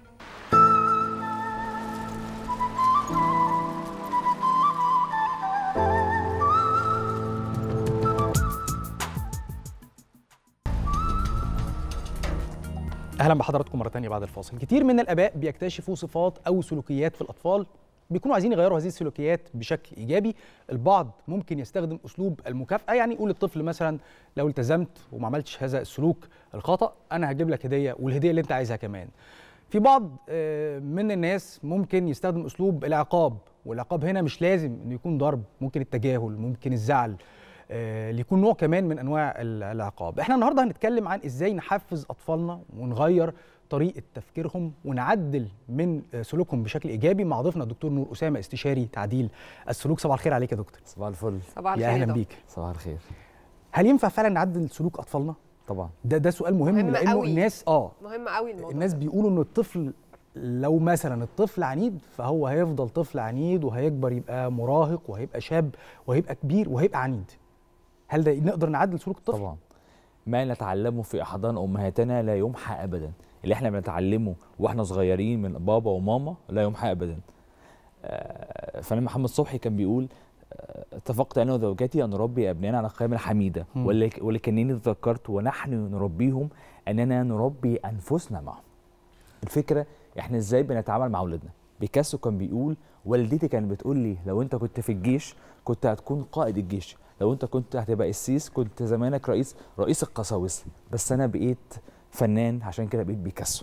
اهلا بحضراتكم مره ثانيه بعد الفاصل كتير من الاباء بيكتشفوا صفات او سلوكيات في الاطفال بيكونوا عايزين يغيروا هذه السلوكيات بشكل ايجابي البعض ممكن يستخدم اسلوب المكافاه يعني يقول للطفل مثلا لو التزمت وما عملتش هذا السلوك الخطا انا هجيب لك هديه والهديه اللي انت عايزها كمان في بعض آه، من الناس ممكن يستخدم اسلوب العقاب والعقاب هنا مش لازم انه يكون ضرب ممكن التجاهل ممكن الزعل آه، ليكون نوع كمان من انواع ال- العقاب احنا النهارده هنتكلم عن ازاي نحفز اطفالنا ونغير طريقه تفكيرهم ونعدل من آه، سلوكهم بشكل ايجابي مع ضيفنا الدكتور نور اسامه استشاري تعديل السلوك صباح الخير عليك يا دكتور صباح الفل صباح يا الخير يا اهلا دكتور. بيك صباح الخير هل ينفع فعلا نعدل سلوك اطفالنا طبعا ده ده سؤال مهم, مهم لانه قوي. الناس اه مهم قوي الموضوع الناس بيقولوا ان الطفل لو مثلا الطفل عنيد فهو هيفضل طفل عنيد وهيكبر يبقى مراهق وهيبقى شاب وهيبقى كبير وهيبقى عنيد هل ده نقدر نعدل سلوك الطفل طبعا ما نتعلمه في احضان امهاتنا لا يمحى ابدا اللي احنا بنتعلمه واحنا صغيرين من بابا وماما لا يمحى ابدا آه، فنان محمد صبحي كان بيقول آه، اتفقت انا وزوجتي ان نربي ابنائنا على قيم الحميده مم. ولك- ولكنني تذكرت ونحن نربيهم اننا نربي انفسنا معهم الفكره احنا ازاي بنتعامل مع اولادنا بيكاسو كان بيقول والدتي كانت بتقول لي لو انت كنت في الجيش كنت هتكون قائد الجيش لو انت كنت هتبقى قسيس كنت زمانك رئيس رئيس القساوسه بس انا بقيت فنان عشان كده بقيت بيكاسو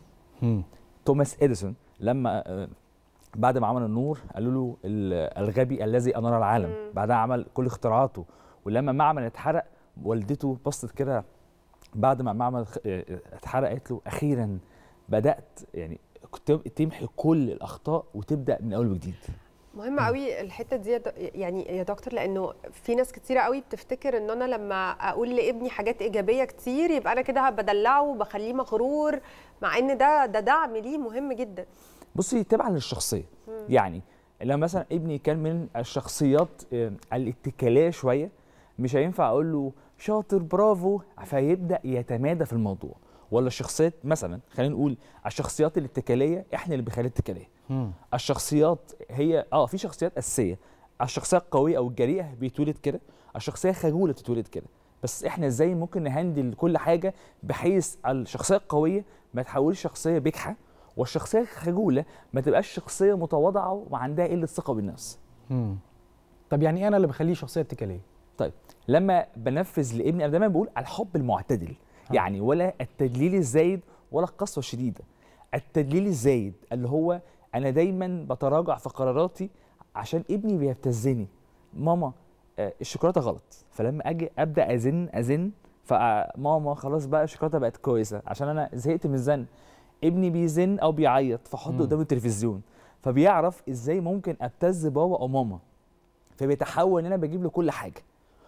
مم. توماس اديسون لما آه، بعد ما عمل النور قالوا له ال- الغبي الذي انار العالم مم. بعدها عمل كل اختراعاته ولما معمل اتحرق والدته بصت كده بعد ما معمل خ- آه، اتحرق قالت له اخيرا بدات يعني كنت تمحي كل الاخطاء وتبدا من اول وجديد مهم قوي الحته دي يا د- يعني يا دكتور لانه في ناس كتيره قوي بتفتكر ان انا لما اقول لابني حاجات ايجابيه كتير يبقى انا كده بدلعه وبخليه مغرور مع ان ده ده دعم ليه مهم جدا بصي تبعا للشخصيه يعني لما مثلا ابني كان من الشخصيات آه، الاتكاليه شويه مش هينفع اقول له شاطر برافو فيبدا يتمادى في الموضوع ولا الشخصيات مثلا خلينا نقول الشخصيات الاتكاليه احنا اللي بنخليها اتكاليه مم. الشخصيات هي اه في شخصيات اساسيه الشخصيه القويه او الجريئه بيتولد كده الشخصيه خجوله بتتولد كده بس احنا ازاي ممكن نهندل كل حاجه بحيث الشخصيه القويه ما تحولش شخصيه بجحه والشخصيه الخجوله ما تبقاش شخصيه متواضعه وعندها قله ثقه بالنفس مم. طب يعني إيه انا اللي بخليه شخصيه اتكاليه طيب لما بنفذ لابني انا دايما بقول الحب المعتدل يعني ولا التدليل الزايد ولا القسوه الشديده التدليل الزايد اللي هو انا دايما بتراجع في قراراتي عشان ابني بيبتزني ماما آه، الشوكولاته غلط فلما اجي ابدا ازن ازن فماما خلاص بقى الشوكولاته بقت كويسه عشان انا زهقت من الزن ابني بيزن او بيعيط فاحطه مم. قدام التلفزيون فبيعرف ازاي ممكن ابتز بابا او ماما فبيتحول ان انا بجيب له كل حاجه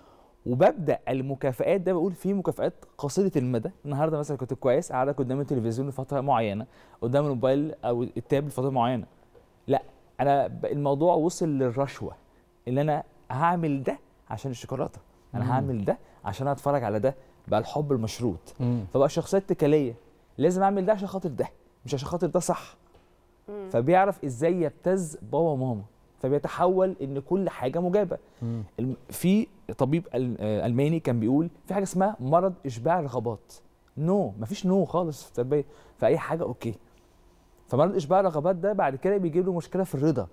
وببدا المكافئات ده بقول في مكافئات قصيره المدى النهارده مثلا كنت كويس قاعدك قدام التلفزيون لفتره معينه قدام الموبايل او التاب لفتره معينه لا انا ب- الموضوع وصل للرشوه اللي انا هعمل ده عشان الشوكولاته مم. انا هعمل ده عشان اتفرج على ده بقى الحب المشروط مم. فبقى الشخصيه اتكاليه لازم اعمل ده عشان خاطر ده مش عشان خاطر ده صح فبيعرف ازاي يبتز بابا وماما فبيتحول ان كل حاجه مجابه مم. الم- في طبيب ال- آه، الماني كان بيقول في حاجه اسمها مرض اشباع الرغبات نو مفيش نو خالص في التربيه فاي حاجه اوكي فمرض اشباع الرغبات ده بعد كده بيجيب له مشكله في الرضا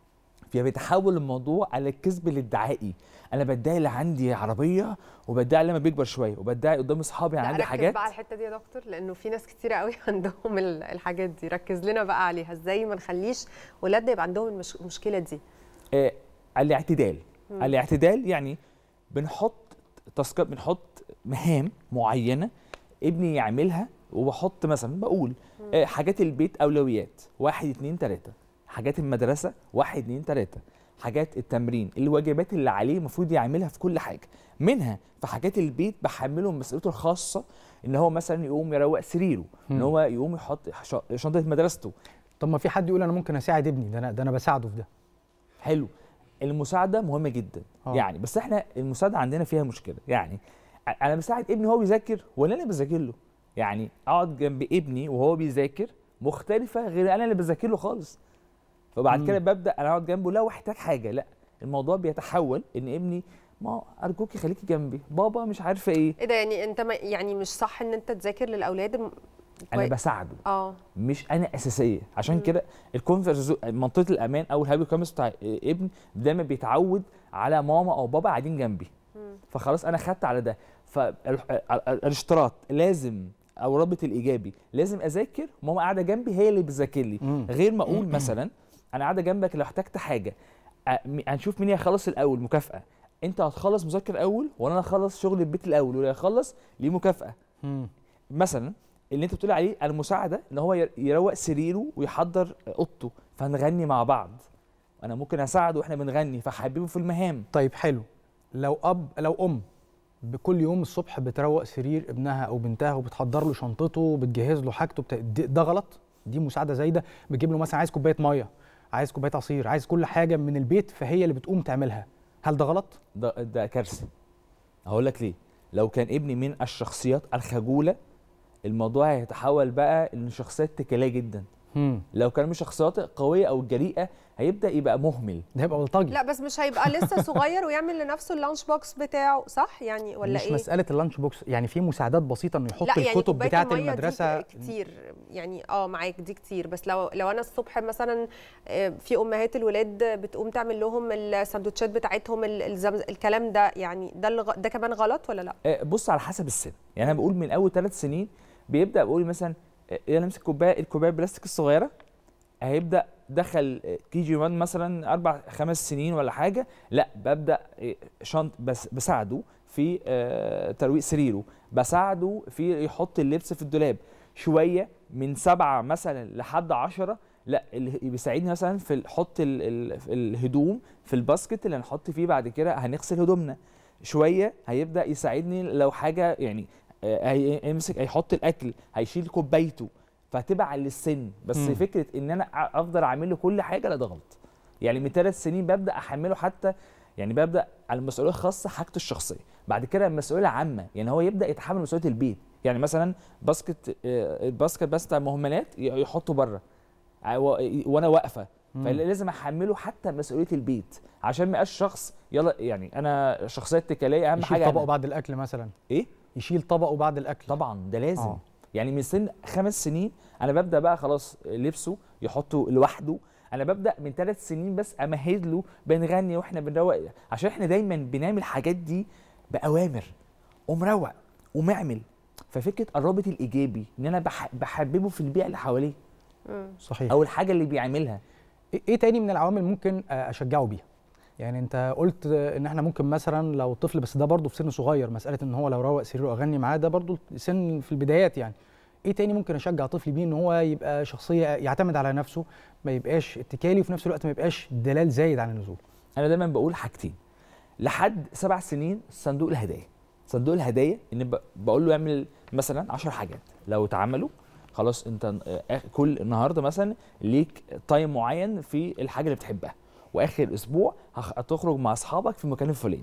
فبيتحول الموضوع على الكذب الادعائي انا بدعي اللي عندي عربيه وبدعي لما بيكبر شويه وبدعي قدام اصحابي لا، انا عندي ركز حاجات بقى على الحته دي يا دكتور لانه في ناس كتيره قوي عندهم ال- الحاجات دي ركز لنا بقى عليها ازاي ما نخليش ولادنا يبقى عندهم المش- المشكله دي آه الاعتدال مم. الاعتدال يعني بنحط تاسكات بنحط مهام معينه ابني يعملها وبحط مثلا بقول آه حاجات البيت اولويات واحد اتنين تلاته حاجات المدرسه واحد اتنين تلاته حاجات التمرين الواجبات اللي عليه المفروض يعملها في كل حاجه منها في حاجات البيت بحمله مسؤوليته الخاصه ان هو مثلا يقوم يروق سريره ان مم. هو يقوم يحط ش- شنطه مدرسته طب ما في حد يقول انا ممكن اساعد ابني ده انا ده انا بساعده في ده حلو المساعده مهمه جدا آه. يعني بس احنا المساعده عندنا فيها مشكله يعني ا- انا بساعد ابني وهو بيذاكر ولا انا بذاكر له يعني اقعد جنب ابني وهو بيذاكر مختلفه غير انا اللي بذاكر له خالص فبعد مم. كده ببدا انا اقعد جنبه لو احتاج حاجه لا الموضوع بيتحول ان ابني ما ارجوكي خليكي جنبي بابا مش عارفه ايه ايه ده يعني انت ما يعني مش صح ان انت تذاكر للاولاد الم- انا كوي- بساعده اه مش انا اساسيه عشان كده الكونفرت زو- منطقه الامان او الهابي كومس بتاع ابن دايما بيتعود على ماما او بابا قاعدين جنبي فخلاص انا خدت على ده فالاشتراط لازم او رابط الايجابي لازم اذاكر ماما قاعده جنبي هي اللي بتذاكر لي مم. غير ما اقول مثلا انا قاعده جنبك لو احتجت حاجه أ- م- هنشوف مين هيخلص الاول مكافاه انت هتخلص مذاكره الاول وانا هخلص شغل البيت الاول واللي هيخلص ليه مكافاه مم. مثلا اللي انت بتقول عليه المساعده ان هو ير- يروق سريره ويحضر اوضته فنغني مع بعض انا ممكن اساعده واحنا بنغني فحببه في المهام طيب حلو لو اب لو ام بكل يوم الصبح بتروق سرير ابنها او بنتها وبتحضر له شنطته وبتجهز له حاجته بتا... ده ده غلط دي مساعده زايده بتجيب له مثلا عايز كوبايه ميه عايز كوبايه عصير عايز كل حاجه من البيت فهي اللي بتقوم تعملها هل ده غلط ده ده كارثه هقول لك ليه لو كان ابني من الشخصيات الخجوله الموضوع هيتحول بقى ان شخصيه اتكاليه جدا مم. لو كان من الشخصيات القويه او الجريئه هيبدا يبقى مهمل ده هيبقى بلطجي لا بس مش هيبقى لسه صغير ويعمل لنفسه اللانش بوكس بتاعه صح يعني ولا مش ايه مساله اللانش بوكس يعني في مساعدات بسيطه انه يحط لا يعني الكتب كوباية بتاعه المية دي المدرسه كتير يعني اه معاك دي كتير بس لو لو انا الصبح مثلا آه، في امهات الولاد بتقوم تعمل لهم السندوتشات بتاعتهم ال- الزمز... الكلام ده يعني ده اللي غ- ده كمان غلط ولا لا آه، بص على حسب السن يعني انا بقول من اول ثلاث سنين بيبدا بقول مثلا آه، انا امسك كوبايه الكوبايه البلاستيك الصغيره هيبدا دخل كي جي 1 مثلا اربع خمس سنين ولا حاجه لا ببدا آه، شنط بس بساعده في آه، ترويق سريره بساعده في يحط اللبس في الدولاب شويه من سبعه مثلا لحد عشرة لا اللي بيساعدني مثلا في حط ال- ال- الهدوم في الباسكت اللي هنحط فيه بعد كده هنغسل هدومنا شويه هيبدا يساعدني لو حاجه يعني آه، هي- هيمسك هيحط الاكل هيشيل كوبايته فهتبقى على السن بس مم. فكره ان انا أ- افضل اعمل له كل حاجه لا ده غلط يعني من ثلاث سنين ببدا احمله حتى يعني ببدا على المسؤوليه الخاصه حاجته الشخصيه بعد كده المسؤوليه العامه يعني هو يبدا يتحمل مسؤوليه البيت يعني مثلا باسكت آه، الباسكت بس بتاع المهملات ي- يحطه بره ع- و- وانا واقفه مم. فلازم احمله حتى مسؤوليه البيت عشان ما يبقاش شخص يلا يعني انا شخصيه اتكاليه اهم يشيل حاجه طبقه أنا. بعد الاكل مثلا ايه يشيل طبقه بعد الاكل طبعا ده لازم آه. أوه. يعني من سن خمس سنين انا ببدا بقى خلاص لبسه يحطه لوحده انا ببدا من ثلاث سنين بس امهد له بنغني واحنا بنروق عشان احنا دايما بنعمل الحاجات دي باوامر ومروق ومعمل ففكره الرابط الايجابي ان انا بح بحببه في البيئه اللي حواليه صحيح او الحاجه اللي بيعملها ايه إيه تاني من العوامل ممكن آه، اشجعه بيها يعني انت قلت آه، ان احنا ممكن مثلا لو طفل بس ده برضه في سن صغير مساله ان هو لو روق سريره اغني معاه ده برضه سن في البدايات يعني ايه تاني ممكن اشجع طفلي بيه ان هو يبقى شخصيه يعتمد على نفسه ما يبقاش اتكالي وفي نفس الوقت ما يبقاش دلال زايد عن اللزوم انا دايما بقول حاجتين لحد سبع سنين صندوق الهدايا صندوق الهدايا ان ب- بقول له اعمل مثلا 10 حاجات لو اتعملوا خلاص انت آه، كل النهارده مثلا ليك تايم معين في الحاجه اللي بتحبها واخر اسبوع هخ- هتخرج مع اصحابك في المكان الفلاني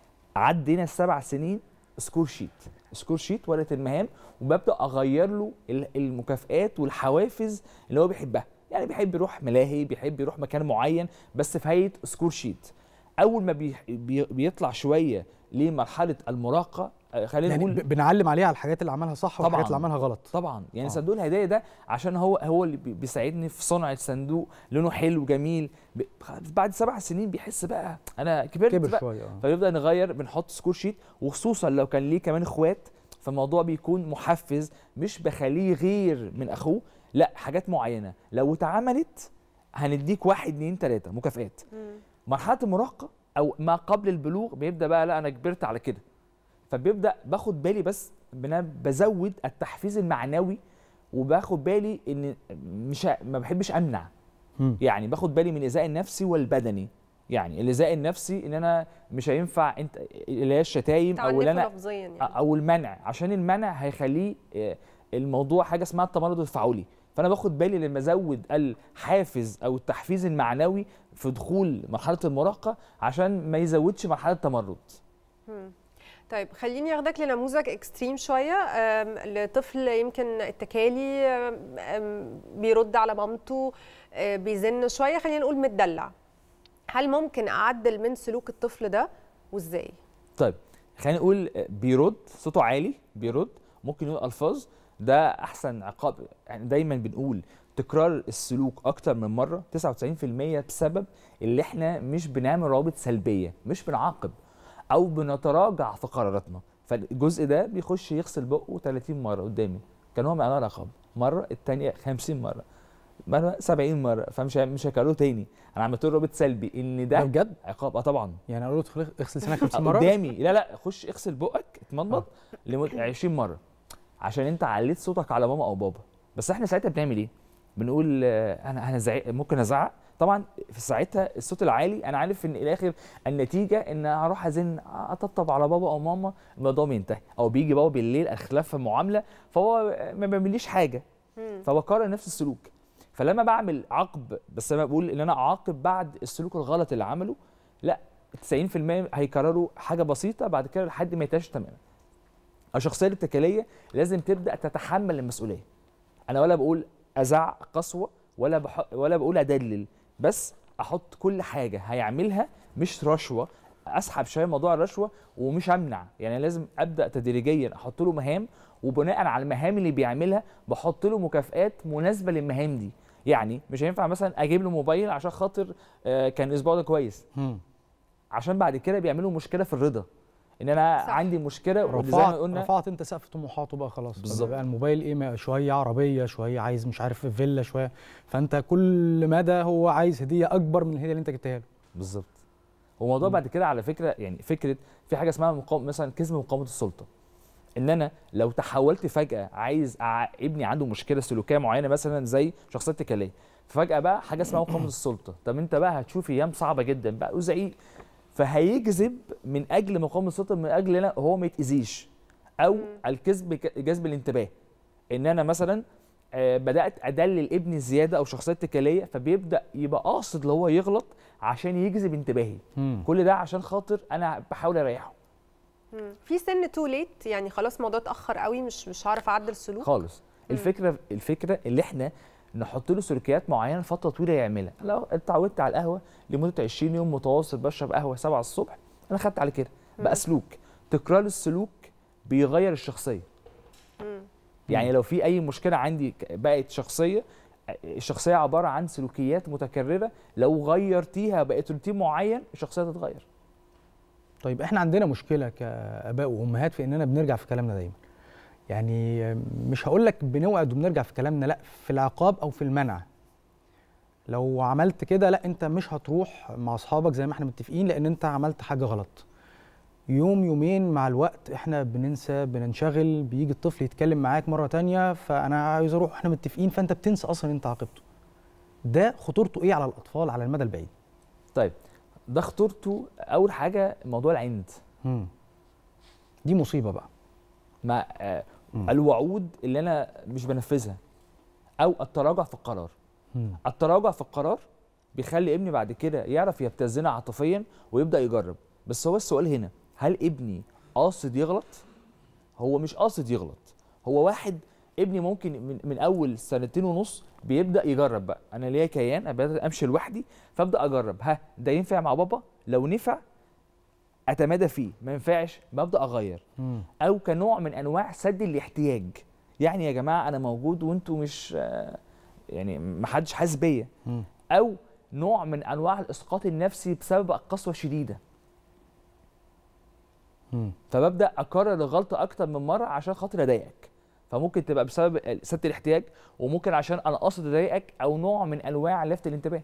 عدينا السبع سنين سكور شيت سكور شيت ورقه المهام وببدا اغير له ال- المكافئات والحوافز اللي هو بيحبها يعني بيحب يروح ملاهي بيحب يروح مكان معين بس في هيئه سكور شيت اول ما بي بي بيطلع شويه لمرحله المراهقه آه، خلينا يعني نقول ب- بنعلم عليه على الحاجات اللي عملها صح والحاجات اللي عملها غلط طبعا يعني آه. آه. صندوق الهدايا ده عشان هو هو اللي بي- بيساعدني في صنع الصندوق لونه حلو جميل ب- بعد سبع سنين بيحس بقى انا كبرت كبر بقى شويه آه. فيبدا نغير بنحط سكور شيت وخصوصا لو كان ليه كمان اخوات فالموضوع بيكون محفز مش بخليه غير من اخوه لا حاجات معينه لو اتعملت هنديك واحد اتنين تلاته مكافئات مرحله المراهقه او ما قبل البلوغ بيبدا بقى لا انا كبرت على كده فبيبدا باخد بالي بس إن انا بزود التحفيز المعنوي وباخد بالي ان مش ه- ما بحبش امنع مم. يعني باخد بالي من الايذاء النفسي والبدني يعني الايذاء النفسي ان انا مش هينفع انت اللي هي الشتايم او اللي تعنفه انا لفظيا يعني او المنع عشان المنع هيخليه آه، الموضوع حاجه اسمها التمرد التفاعلي فانا باخد بالي لما ازود الحافز او التحفيز المعنوي في دخول مرحله المراهقه عشان ما يزودش مرحله التمرد مم. طيب خليني اخدك لنموذج اكستريم شويه أم، لطفل يمكن اتكالي أم، أم، بيرد على مامته أه، بيزن شويه خلينا نقول متدلع هل ممكن اعدل من سلوك الطفل ده وازاي طيب خلينا نقول آه، بيرد صوته عالي بيرد ممكن يقول الفاظ ده احسن عقاب يعني دايما بنقول تكرار السلوك اكتر من مره 99% بسبب اللي احنا مش بنعمل روابط سلبيه مش بنعاقب او بنتراجع في قراراتنا فالجزء ده بيخش يغسل بقه 30 مره قدامي كان هو من انواع العقاب مره الثانيه 50 مره مره 70 مره فمش ه- مش هكرره تاني انا عملت له رابط سلبي ان ده ده بجد عقاب اه طبعا يعني اقول له ادخل اغسل سنانك 50 مره قدامي لا لا خش اغسل بقك اتمضمض لمده 20 مره عشان انت عليت صوتك على ماما او بابا بس احنا ساعتها بنعمل ايه بنقول آه، انا انا زعق ممكن ازعق طبعا في ساعتها الصوت العالي انا عارف ان الاخر النتيجه ان هروح ازن اطبطب على بابا او ماما الموضوع بينتهي او بيجي بابا بالليل اختلاف في المعامله فهو ما بيعمليش حاجه فبكرر نفس السلوك فلما بعمل عقب بس انا بقول ان انا اعاقب بعد السلوك الغلط اللي عمله لا 90% هيكرروا حاجه بسيطه بعد كده لحد ما يتعش تماما الشخصيه الاتكاليه لازم تبدا تتحمل المسؤوليه انا ولا بقول ازعق قسوه ولا بح... ولا بقول ادلل بس احط كل حاجه هيعملها مش رشوه اسحب شويه موضوع الرشوه ومش امنع يعني لازم ابدا تدريجيا احط له مهام وبناء على المهام اللي بيعملها بحط له مكافئات مناسبه للمهام دي يعني مش هينفع مثلا اجيب له موبايل عشان خاطر آه، كان الاسبوع ده كويس مم. عشان بعد كده بيعملوا مشكله في الرضا ان انا صح. عندي مشكله وزي رفعت ما قلنا رفعت انت سقف طموحاته بقى خلاص بالظبط. بقى الموبايل ايه ما- شويه عربيه شويه عايز مش عارف فيلا شويه فانت كل مدى هو عايز هديه اكبر من الهديه اللي انت جبتها له بالظبط وموضوع بعد كده على فكره يعني فكره في حاجه اسمها مقاوم مثلا كذب مقاومه السلطه ان انا لو تحولت فجاه عايز أع... ابني عنده مشكله سلوكيه معينه مثلا زي شخصيه اتكاليه فجاه بقى حاجه اسمها مقاومه السلطه طب انت بقى هتشوف ايام صعبه جدا بقى وزعيق فهيجذب من اجل مقاومه السلطه من اجل لا هو ما يتاذيش او الكذب ك- جذب الانتباه ان انا مثلا آه، بدات ادلل ابني زياده او شخصيه اتكاليه فبيبدا يبقى قاصد اللي هو يغلط عشان يجذب انتباهي مم. كل ده عشان خاطر انا بحاول اريحه مم. في سن تو ليت يعني خلاص الموضوع اتاخر قوي مش مش هعرف اعدل سلوك خالص الفكره الفكره اللي احنا نحط له سلوكيات معينه فتره طويله يعملها لو اتعودت على القهوه لمده 20 يوم متواصل بشرب قهوه 7 الصبح انا خدت على كده بقى سلوك تكرار السلوك بيغير الشخصيه مم. يعني لو في اي مشكله عندي ك- بقت شخصيه الشخصيه عباره عن سلوكيات متكرره لو غيرتيها بقت روتين معين الشخصيه تتغير طيب احنا عندنا مشكله كاباء وامهات في اننا بنرجع في كلامنا دايما يعني مش هقول لك بنوعد وبنرجع في كلامنا لا في العقاب او في المنع لو عملت كده لا انت مش هتروح مع اصحابك زي ما احنا متفقين لان انت عملت حاجه غلط يوم يومين مع الوقت احنا بننسى بننشغل بيجي الطفل يتكلم معاك مره تانية فانا عايز اروح احنا متفقين فانت بتنسى اصلا انت عاقبته ده خطورته ايه على الاطفال على المدى البعيد طيب ده خطورته اول حاجه موضوع العند مم. دي مصيبه بقى مع آه، الوعود اللي انا مش بنفذها او التراجع في القرار مم. التراجع في القرار بيخلي ابني بعد كده يعرف يبتزنا عاطفيا ويبدا يجرب بس هو السؤال هنا هل ابني قاصد يغلط هو مش قاصد يغلط هو واحد ابني ممكن من, من اول سنتين ونص بيبدا يجرب بقى انا ليا كيان انا بدات امشي لوحدي فابدا اجرب ها ده ينفع مع بابا لو نفع اتمادى فيه ما ينفعش ببدا اغير مم. او كنوع من انواع سد الاحتياج يعني يا جماعه انا موجود وانتوا مش آه، يعني ما حدش حاسس بيا مم. او نوع من انواع الاسقاط النفسي بسبب القسوه الشديده مم. فببدا اكرر الغلطه اكتر من مره عشان خاطر اضايقك فممكن تبقى بسبب سد الاحتياج وممكن عشان انا قاصد اضايقك او نوع من انواع لفت الانتباه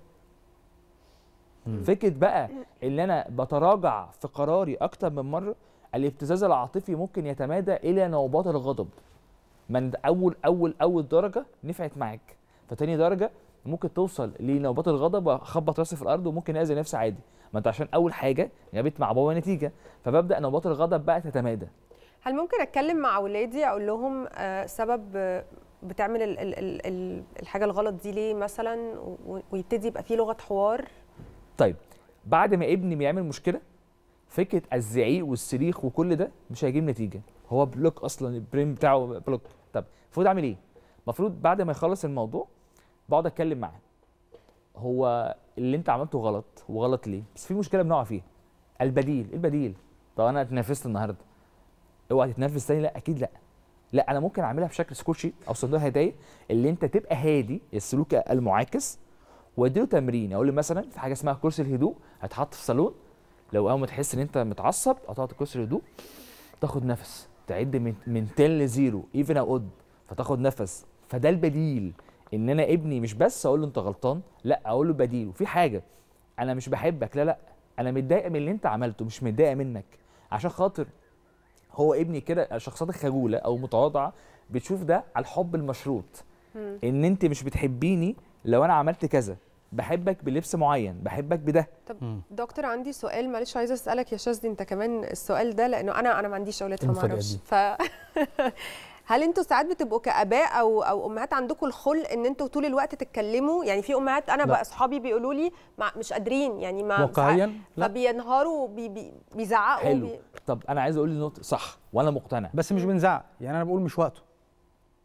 فكره بقى ان انا بتراجع في قراري اكتر من مره الابتزاز العاطفي ممكن يتمادى الى نوبات الغضب من اول اول اول درجه نفعت معاك فتاني درجه ممكن توصل لنوبات الغضب واخبط راسي في الارض وممكن اذي نفسي عادي ما انت عشان اول حاجه جابت مع بابا نتيجه فببدا نوبات الغضب بقى تتمادى هل ممكن اتكلم مع اولادي اقول لهم آه، سبب آه، بتعمل ال ال ال ال الحاجه الغلط دي ليه مثلا و- ويبتدي يبقى في لغه حوار طيب بعد ما ابني بيعمل مشكله فكره الزعيق والصريخ وكل ده مش هيجيب نتيجه هو بلوك اصلا البرين بتاعه بلوك طب المفروض اعمل ايه المفروض بعد ما يخلص الموضوع بقعد اتكلم معاه هو اللي انت عملته غلط وغلط ليه بس في مشكله بنقع فيها البديل إيه البديل طب انا اتنافست النهارده اوعى تتنافس تاني لا اكيد لا لا انا ممكن اعملها بشكل سكوتشي او صندوق هدايا اللي انت تبقى هادي السلوك المعاكس واديله تمرين اقول له مثلا في حاجه اسمها كرسي الهدوء هتحط في صالون لو اول ما تحس ان انت متعصب هتقعد كرسي الهدوء تاخد نفس تعد من من 10 لزيرو ايفن او اود فتاخد نفس فده البديل ان انا ابني مش بس اقول له انت غلطان لا اقول له بديل وفي حاجه انا مش بحبك لا لا انا متضايقه من اللي انت عملته مش متضايقه منك عشان خاطر هو ابني كده الشخصيات الخجوله او متواضعه بتشوف ده على الحب المشروط مم. ان انت مش بتحبيني لو انا عملت كذا بحبك بلبس معين بحبك بده طب دكتور عندي سؤال معلش عايزه اسالك يا شاذلي انت كمان السؤال ده لانه انا انا ما عنديش اولاد فما المفاجأة اعرفش دي. ف هل انتوا ساعات بتبقوا كاباء او او امهات عندكم الخلق ان انتوا طول الوقت تتكلموا يعني في امهات انا لا. بقى اصحابي بيقولوا لي ما مش قادرين يعني ما واقعياً؟ لا. فبينهاروا بي بي بيزعقوا حلو بي طب انا عايز اقول لي نقطه صح وانا مقتنع بس مش بنزعق يعني انا بقول مش وقته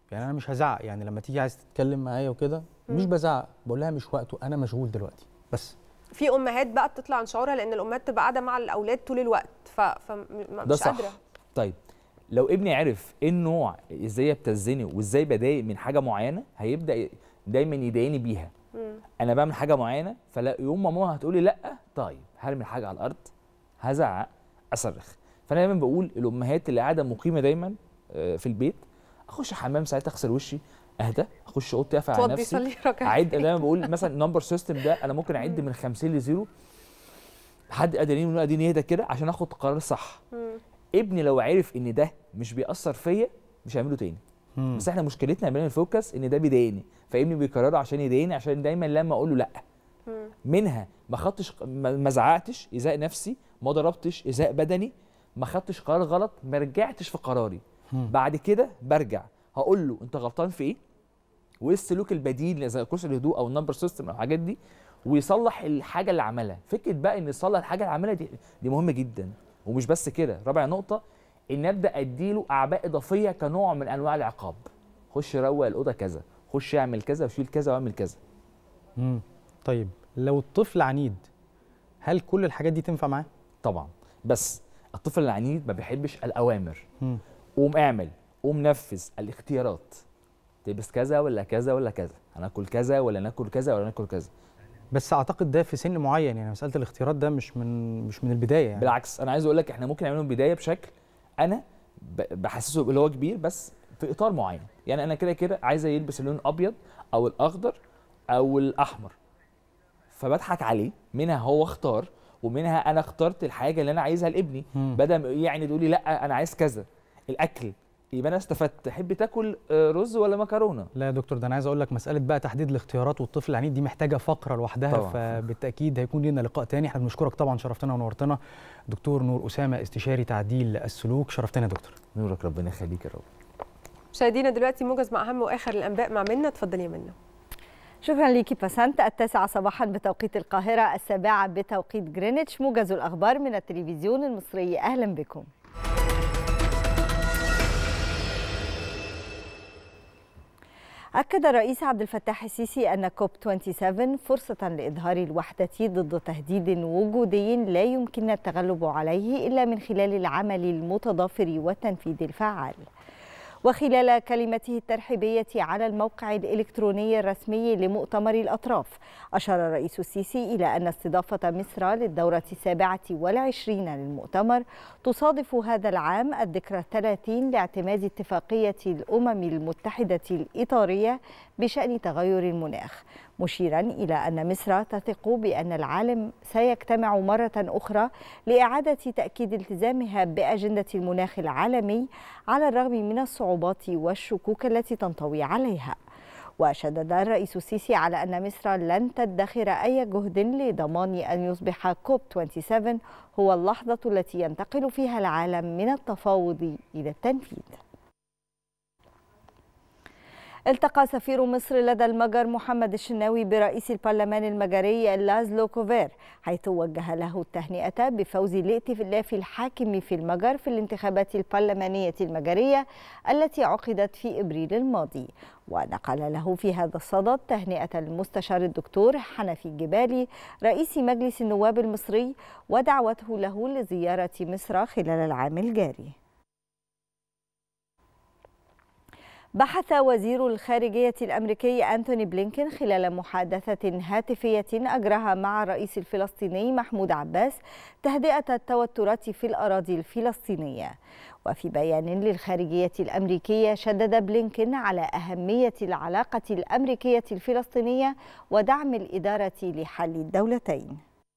يعني انا مش هزعق يعني لما تيجي عايز تتكلم معايا وكده مش بزعق بقول لها مش وقته انا مشغول دلوقتي بس في امهات بقى بتطلع عن شعورها لان الامهات تبقى قاعده مع الاولاد طول الوقت ف... ده فمش صح قادره طيب لو ابني عرف ايه النوع ازاي ابتزني وازاي بضايق من حاجه معينه هيبدا ي- دايما يضايقني بيها انا بعمل حاجه معينه فلا يوم ما ماما هتقولي لا طيب هرمي الحاجه على الارض هزعق اصرخ فانا دايما بقول الامهات اللي قاعده مقيمه دايما آه، في البيت اخش حمام ساعتها اغسل وشي اهدى اخش اوضتي اقفل على توضي نفسي صلي ركعتين. اعد دايما بقول مثلا نمبر سيستم ده انا ممكن اعد من 50 لزيرو حد قادر يقول قاعدين يهدى كده عشان اخد قرار صح ابني لو عرف ان ده مش بيأثر فيا مش هيعمله تاني مم. بس احنا مشكلتنا عمالين نفوكس ان ده بيضايقني فابني بيكرره عشان يضايقني عشان دايما لما اقول له لا منها ما خدتش ما ما زعقتش ايذاء نفسي ما ضربتش ايذاء بدني ما خدتش قرار غلط ما رجعتش في قراري بعد كده برجع هقول له انت غلطان في ايه وايه السلوك البديل زي كورس الهدوء او النمبر سيستم او الحاجات دي ويصلح الحاجه اللي عملها فكره بقى ان يصلح الحاجه اللي عملها دي دي مهمه جدا ومش بس كده رابع نقطه ان ابدا اديله اعباء اضافيه كنوع من انواع العقاب خش روق الاوضه كذا خش اعمل كذا وشيل كذا واعمل كذا مم. طيب لو الطفل عنيد هل كل الحاجات دي تنفع معاه طبعا بس الطفل العنيد ما بيحبش الاوامر مم. قوم اعمل قوم نفذ الاختيارات تلبس كذا ولا كذا ولا كذا هناكل كذا ولا ناكل كذا ولا ناكل كذا بس اعتقد ده في سن معين يعني مساله الاختيارات ده مش من مش من البدايه يعني بالعكس انا عايز اقول لك احنا ممكن نعمله من البدايه بشكل انا ب- بحسسه اللي هو كبير بس في اطار معين يعني انا كده كده عايزه يلبس اللون الابيض او الاخضر او الاحمر فبضحك عليه منها هو اختار ومنها انا اخترت الحاجه اللي انا عايزها لابني مم. بدل ما يعني تقول لي لا انا عايز كذا الاكل يبقى انا استفدت تحب تاكل آه، رز ولا مكرونه لا يا دكتور ده انا عايز اقول لك مساله بقى تحديد الاختيارات والطفل العنيد دي محتاجه فقره لوحدها طبعاً. فبالتاكيد هيكون لنا لقاء تاني احنا بنشكرك طبعا شرفتنا ونورتنا دكتور نور اسامه استشاري تعديل السلوك شرفتنا يا دكتور نورك ربنا يخليك يا رب مشاهدينا دلوقتي موجز مع اهم واخر الانباء مع منى اتفضلي يا منى شكرا ليكي بسنت التاسعة صباحا بتوقيت القاهرة السابعة بتوقيت جرينتش موجز الأخبار من التلفزيون المصري أهلا بكم أكد الرئيس عبد الفتاح السيسي أن كوب 27 فرصة لإظهار الوحدة ضد تهديد وجودي لا يمكن التغلب عليه إلا من خلال العمل المتضافر والتنفيذ الفعال. وخلال كلمته الترحيبية على الموقع الإلكتروني الرسمي لمؤتمر الأطراف أشار الرئيس السيسي إلى أن استضافة مصر للدورة السابعة والعشرين للمؤتمر تصادف هذا العام الذكرى الثلاثين لاعتماد اتفاقية الأمم المتحدة الإطارية بشأن تغير المناخ مشيرا إلى أن مصر تثق بأن العالم سيجتمع مرة أخرى لإعادة تأكيد التزامها بأجندة المناخ العالمي على الرغم من الصعوبات والشكوك التي تنطوي عليها وشدد الرئيس السيسي على أن مصر لن تدخر أي جهد لضمان أن يصبح كوب 27 هو اللحظة التي ينتقل فيها العالم من التفاوض إلى التنفيذ التقى سفير مصر لدى المجر محمد الشناوي برئيس البرلمان المجري لازلو كوفير حيث وجه له التهنئة بفوز الائتلاف الحاكم في المجر في الانتخابات البرلمانية المجرية التي عقدت في إبريل الماضي ونقل له في هذا الصدد تهنئة المستشار الدكتور حنفي الجبالي رئيس مجلس النواب المصري ودعوته له لزيارة مصر خلال العام الجاري بحث وزير الخارجية الأمريكي أنتوني بلينكين خلال محادثة هاتفية أجراها مع الرئيس الفلسطيني محمود عباس تهدئة التوترات في الأراضي الفلسطينية وفي بيان للخارجية الأمريكية شدد بلينكين على أهمية العلاقة الأمريكية الفلسطينية ودعم الإدارة لحل الدولتين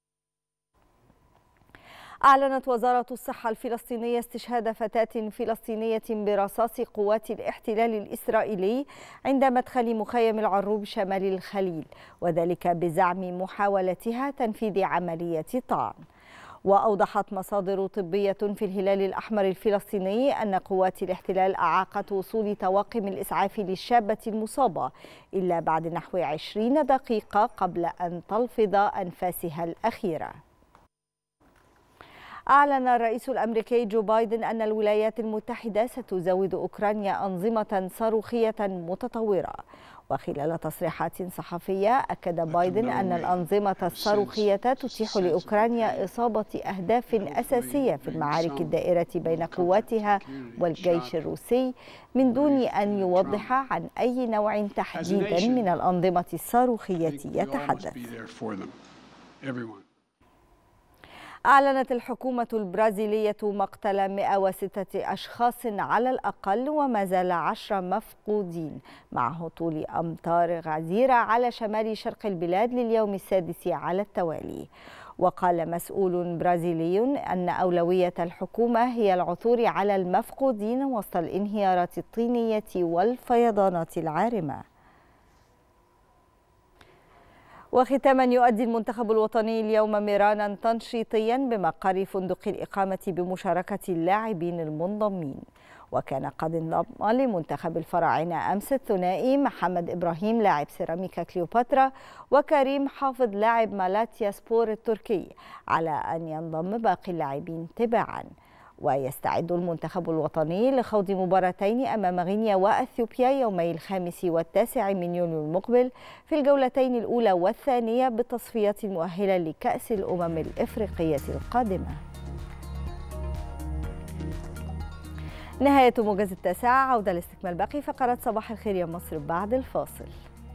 أعلنت وزارة الصحة الفلسطينية استشهاد فتاة فلسطينية برصاص قوات الاحتلال الإسرائيلي عند مدخل مخيم العروب شمال الخليل وذلك بزعم محاولتها تنفيذ عملية طعن وأوضحت مصادر طبية في الهلال الأحمر الفلسطيني أن قوات الاحتلال أعاقت وصول طواقم الإسعاف للشابة المصابة إلا بعد نحو عشرين دقيقة قبل أن تلفظ أنفاسها الأخيرة أعلن الرئيس الأمريكي جو بايدن أن الولايات المتحدة ستزود أوكرانيا أنظمة صاروخية متطورة وخلال تصريحات صحفية أكد بايدن أن الأنظمة الصاروخية تتيح لأوكرانيا إصابة أهداف أساسية في المعارك الدائرة بين قواتها والجيش الروسي من دون أن يوضح عن أي نوع تحديدا من الأنظمة الصاروخية يتحدث أعلنت الحكومة البرازيلية مقتل 106 أشخاص على الأقل وما زال عشر مفقودين مع هطول أمطار غزيرة على شمال شرق البلاد لليوم السادس على التوالي وقال مسؤول برازيلي أن أولوية الحكومة هي العثور على المفقودين وسط الانهيارات الطينية والفيضانات العارمة وختاما يؤدي المنتخب الوطني اليوم ميرانا تنشيطيا بمقر فندق الإقامة بمشاركة اللاعبين المنضمين وكان قد انضم لمنتخب الفراعنة أمس الثنائي محمد إبراهيم لاعب سيراميكا كليوباترا وكريم حافظ لاعب مالاتيا سبور التركي على أن ينضم باقي اللاعبين تباعاً ويستعد المنتخب الوطني لخوض مباراتين أمام غينيا وأثيوبيا يومي الخامس والتاسع من يونيو المقبل في الجولتين الأولى والثانية بالتصفيات المؤهلة لكأس الأمم الإفريقية القادمة نهاية موجز التاسعة عودة لاستكمال باقي فقرات صباح الخير يا مصر بعد الفاصل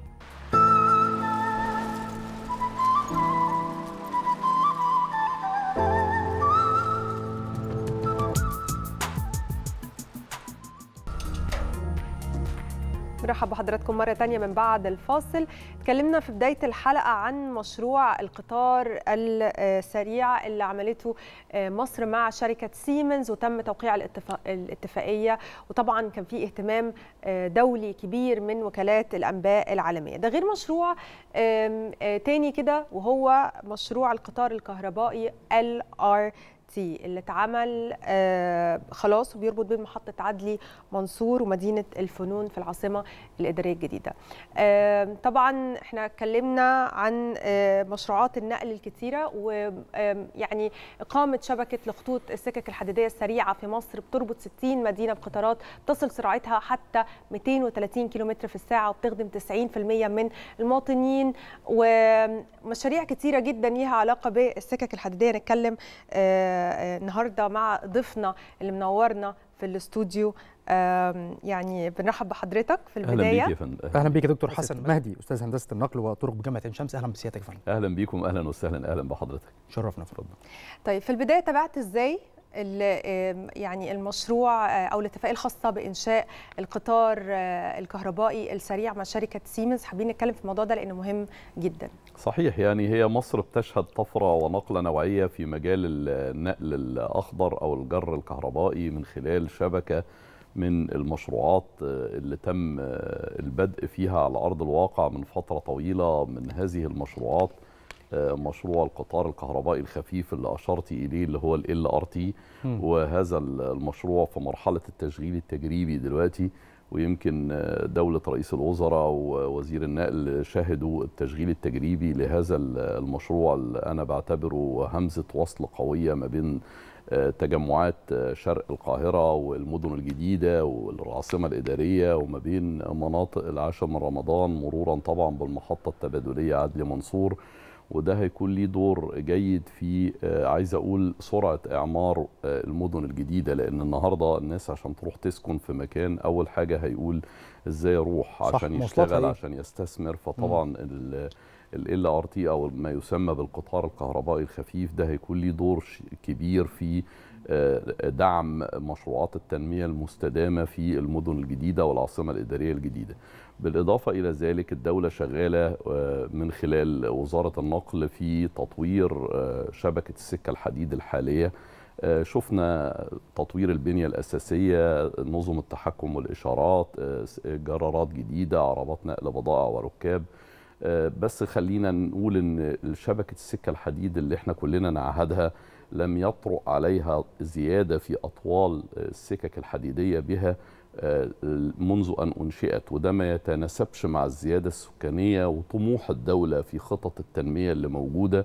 مرحبا بحضراتكم مرة تانية من بعد الفاصل اتكلمنا في بداية الحلقة عن مشروع القطار السريع اللي عملته مصر مع شركة سيمنز وتم توقيع الاتفاق الاتفاقية وطبعا كان في اهتمام دولي كبير من وكالات الأنباء العالمية ده غير مشروع تاني كده وهو مشروع القطار الكهربائي LR تي اللي اتعمل آه خلاص وبيربط بين محطة عدلي منصور ومدينة الفنون في العاصمة الإدارية الجديدة آه طبعا احنا اتكلمنا عن آه مشروعات النقل الكتيرة ويعني إقامة شبكة لخطوط السكك الحديدية السريعة في مصر بتربط 60 مدينة بقطارات تصل سرعتها حتى 230 كيلومتر في الساعة وبتخدم 90% من المواطنين ومشاريع كتيرة جدا ليها علاقة بالسكك الحديدية نتكلم النهارده مع ضيفنا اللي منورنا في الاستوديو يعني بنرحب بحضرتك في البدايه اهلا بيك يا فندم اهلا بيك يا دكتور حسن مهدي استاذ هندسه النقل وطرق بجامعه عين شمس اهلا بسيادتك يا فندم اهلا بيكم اهلا وسهلا اهلا بحضرتك شرفنا في ربنا طيب في البدايه تابعت ازاي يعني المشروع او الاتفاقيه الخاصه بانشاء القطار الكهربائي السريع مع شركه سيمنز حابين نتكلم في الموضوع ده لانه مهم جدا صحيح يعني هي مصر بتشهد طفره ونقله نوعيه في مجال النقل الاخضر او الجر الكهربائي من خلال شبكه من المشروعات اللي تم البدء فيها على ارض الواقع من فتره طويله من هذه المشروعات مشروع القطار الكهربائي الخفيف اللي اشرت اليه اللي هو ال ار تي وهذا المشروع في مرحله التشغيل التجريبي دلوقتي ويمكن دولة رئيس الوزراء ووزير النقل شهدوا التشغيل التجريبي لهذا المشروع اللي أنا بعتبره همزة وصل قوية ما بين تجمعات شرق القاهرة والمدن الجديدة والعاصمة الإدارية وما بين مناطق العاشر من رمضان مرورا طبعا بالمحطة التبادلية عدلي منصور وده هيكون ليه دور جيد في عايز اقول سرعه اعمار المدن الجديده لان النهارده الناس عشان تروح تسكن في مكان اول حاجه هيقول ازاي اروح عشان يشتغل عشان يستثمر فطبعا ال ار تي او ما يسمى بالقطار الكهربائي الخفيف ده هيكون ليه دور كبير في دعم مشروعات التنميه المستدامه في المدن الجديده والعاصمه الاداريه الجديده. بالإضافة إلى ذلك الدولة شغالة من خلال وزارة النقل في تطوير شبكة السكة الحديد الحالية شفنا تطوير البنية الأساسية نظم التحكم والإشارات جرارات جديدة عربات نقل بضائع وركاب بس خلينا نقول ان شبكة السكة الحديد اللي احنا كلنا نعهدها لم يطرق عليها زيادة في أطوال السكك الحديدية بها منذ أن أنشئت وده ما يتناسبش مع الزيادة السكانية وطموح الدولة في خطط التنمية اللي موجودة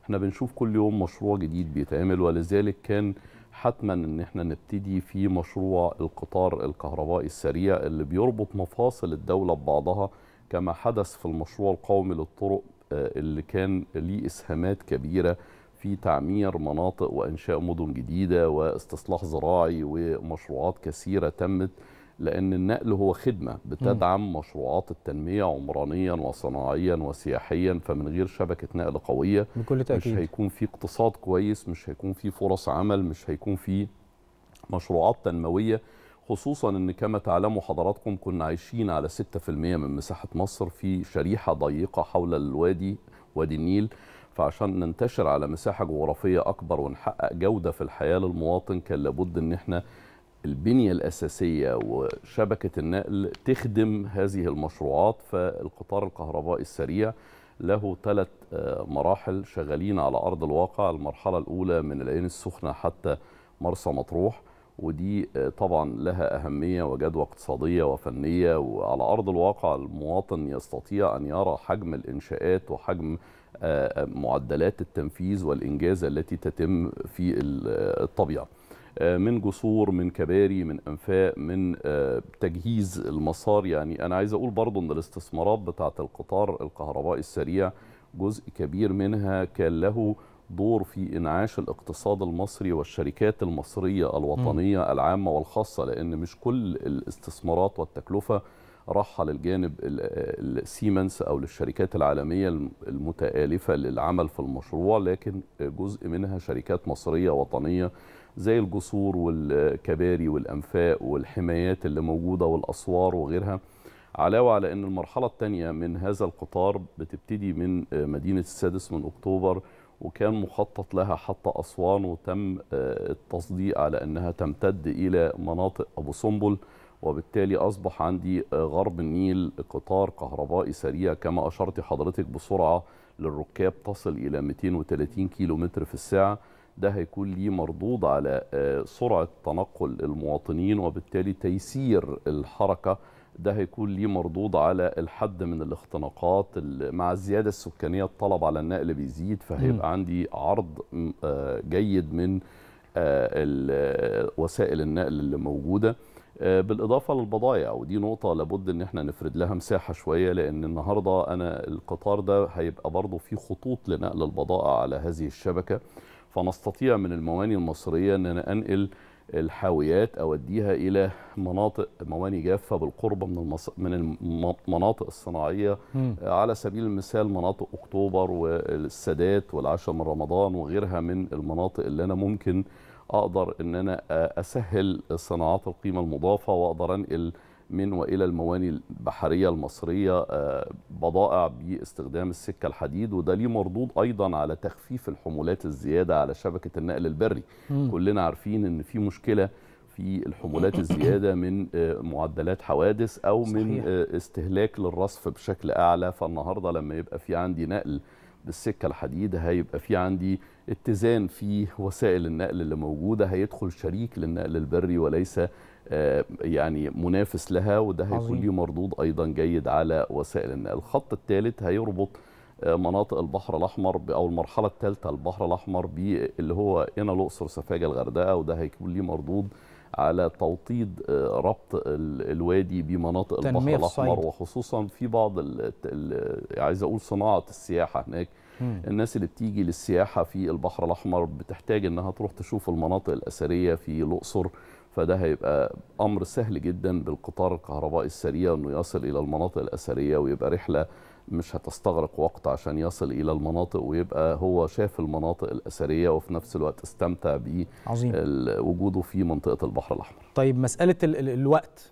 احنا بنشوف كل يوم مشروع جديد بيتعمل ولذلك كان حتما ان احنا نبتدي في مشروع القطار الكهربائي السريع اللي بيربط مفاصل الدولة ببعضها كما حدث في المشروع القومي للطرق آه، اللي كان ليه اسهامات كبيرة في تعمير مناطق وانشاء مدن جديدة واستصلاح زراعي ومشروعات كثيرة تمت لان النقل هو خدمة بتدعم مشروعات التنمية عمرانيا وصناعيا وسياحيا فمن غير شبكة نقل قوية بكل مش تأكيد. هيكون في اقتصاد كويس مش هيكون في فرص عمل مش هيكون في مشروعات تنموية خصوصا ان كما تعلموا حضراتكم كنا عايشين على 6% من مساحة مصر في شريحة ضيقة حول الوادي وادي النيل فعشان ننتشر على مساحة جغرافية أكبر ونحقق جودة في الحياة للمواطن كان لابد ان احنا البنية الأساسية وشبكة النقل تخدم هذه المشروعات فالقطار الكهربائي السريع له ثلاث مراحل شغالين على أرض الواقع المرحلة الأولى من العين السخنة حتى مرسى مطروح ودي آه، طبعا لها أهمية وجدوى اقتصادية وفنية وعلى أرض الواقع المواطن يستطيع أن يرى حجم الإنشاءات وحجم آه، آه، معدلات التنفيذ والإنجاز التي تتم في ال- آه، الطبيعة آه، من جسور من كباري من انفاق من آه، تجهيز المسار يعني انا عايز اقول برضو ان الاستثمارات بتاعه القطار الكهربائي السريع جزء كبير منها كان له دور في انعاش الاقتصاد المصري والشركات المصريه الوطنيه العامه والخاصه لان مش كل الاستثمارات والتكلفه راحه للجانب ال- السيمنز او للشركات العالميه الم- المتآلفه للعمل في المشروع لكن جزء منها شركات مصريه وطنيه زي الجسور والكباري والانفاق والحمايات اللي موجوده والاسوار وغيرها علاوه على ان المرحله الثانيه من هذا القطار بتبتدي من مدينه السادس من اكتوبر وكان مخطط لها حتى اسوان وتم آه، التصديق على انها تمتد الى مناطق ابو سمبل وبالتالي اصبح عندي آه، غرب النيل قطار كهربائي سريع كما اشرت حضرتك بسرعه للركاب تصل الى 230 كيلو متر في الساعه ده هيكون ليه مردود على آه، سرعه تنقل المواطنين وبالتالي تيسير الحركه ده هيكون ليه مردود على الحد من الاختناقات ال- مع الزياده السكانيه الطلب على النقل بيزيد فهيبقى عندي عرض م- آه، جيد من آه، ال- آه، وسائل النقل اللي موجوده آه، بالاضافه للبضائع ودي نقطه لابد ان احنا نفرد لها مساحه شويه لان النهارده انا القطار ده هيبقى برضه في خطوط لنقل البضائع على هذه الشبكه فنستطيع من المواني المصريه ان انا انقل الحاويات اوديها الى مناطق مواني جافه بالقرب من المص... من المناطق الصناعيه مم. على سبيل المثال مناطق اكتوبر والسادات والعاشر من رمضان وغيرها من المناطق اللي انا ممكن اقدر ان انا اسهل صناعات القيمه المضافه واقدر انقل من والى المواني البحريه المصريه آه، بضائع باستخدام السكه الحديد وده ليه مردود ايضا على تخفيف الحمولات الزياده على شبكه النقل البري مم. كلنا عارفين ان في مشكله في الحمولات الزياده من آه، معدلات حوادث او من صحيح. آه، استهلاك للرصف بشكل اعلى فالنهارده لما يبقى في عندي نقل بالسكه الحديد هيبقى في عندي اتزان في وسائل النقل اللي موجوده هيدخل شريك للنقل البري وليس آه، يعني منافس لها وده هيكون عظيم. ليه مردود ايضا جيد على وسائل النقل الخط الثالث هيربط آه، مناطق البحر الاحمر ب- او المرحله الثالثه البحر الاحمر باللي هو هنا الاقصر سفاجه الغردقه وده هيكون ليه مردود على توطيد آه، ربط ال- الوادي بمناطق البحر تنمية في الاحمر الصعيد. وخصوصا في بعض ال ال عايز اقول صناعه السياحه هناك مم. الناس اللي بتيجي للسياحه في البحر الاحمر بتحتاج انها تروح تشوف المناطق الاثريه في الاقصر فده هيبقى امر سهل جدا بالقطار الكهربائي السريع انه يصل الى المناطق الاثريه ويبقى رحله مش هتستغرق وقت عشان يصل الى المناطق ويبقى هو شاف المناطق الاثريه وفي نفس الوقت استمتع عظيم. بوجوده في منطقه البحر الاحمر طيب مسألة ال ال الوقت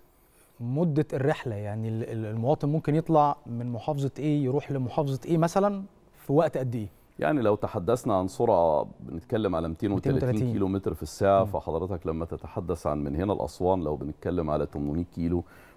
مدة الرحلة يعني ال- ال- المواطن ممكن يطلع من محافظة إيه يروح لمحافظة إيه مثلا في وقت قد إيه؟ يعني لو تحدثنا عن سرعة بنتكلم على 230, 230 كيلو متر في الساعة فحضرتك لما تتحدث عن من هنا لأسوان لو بنتكلم على 800 كيلو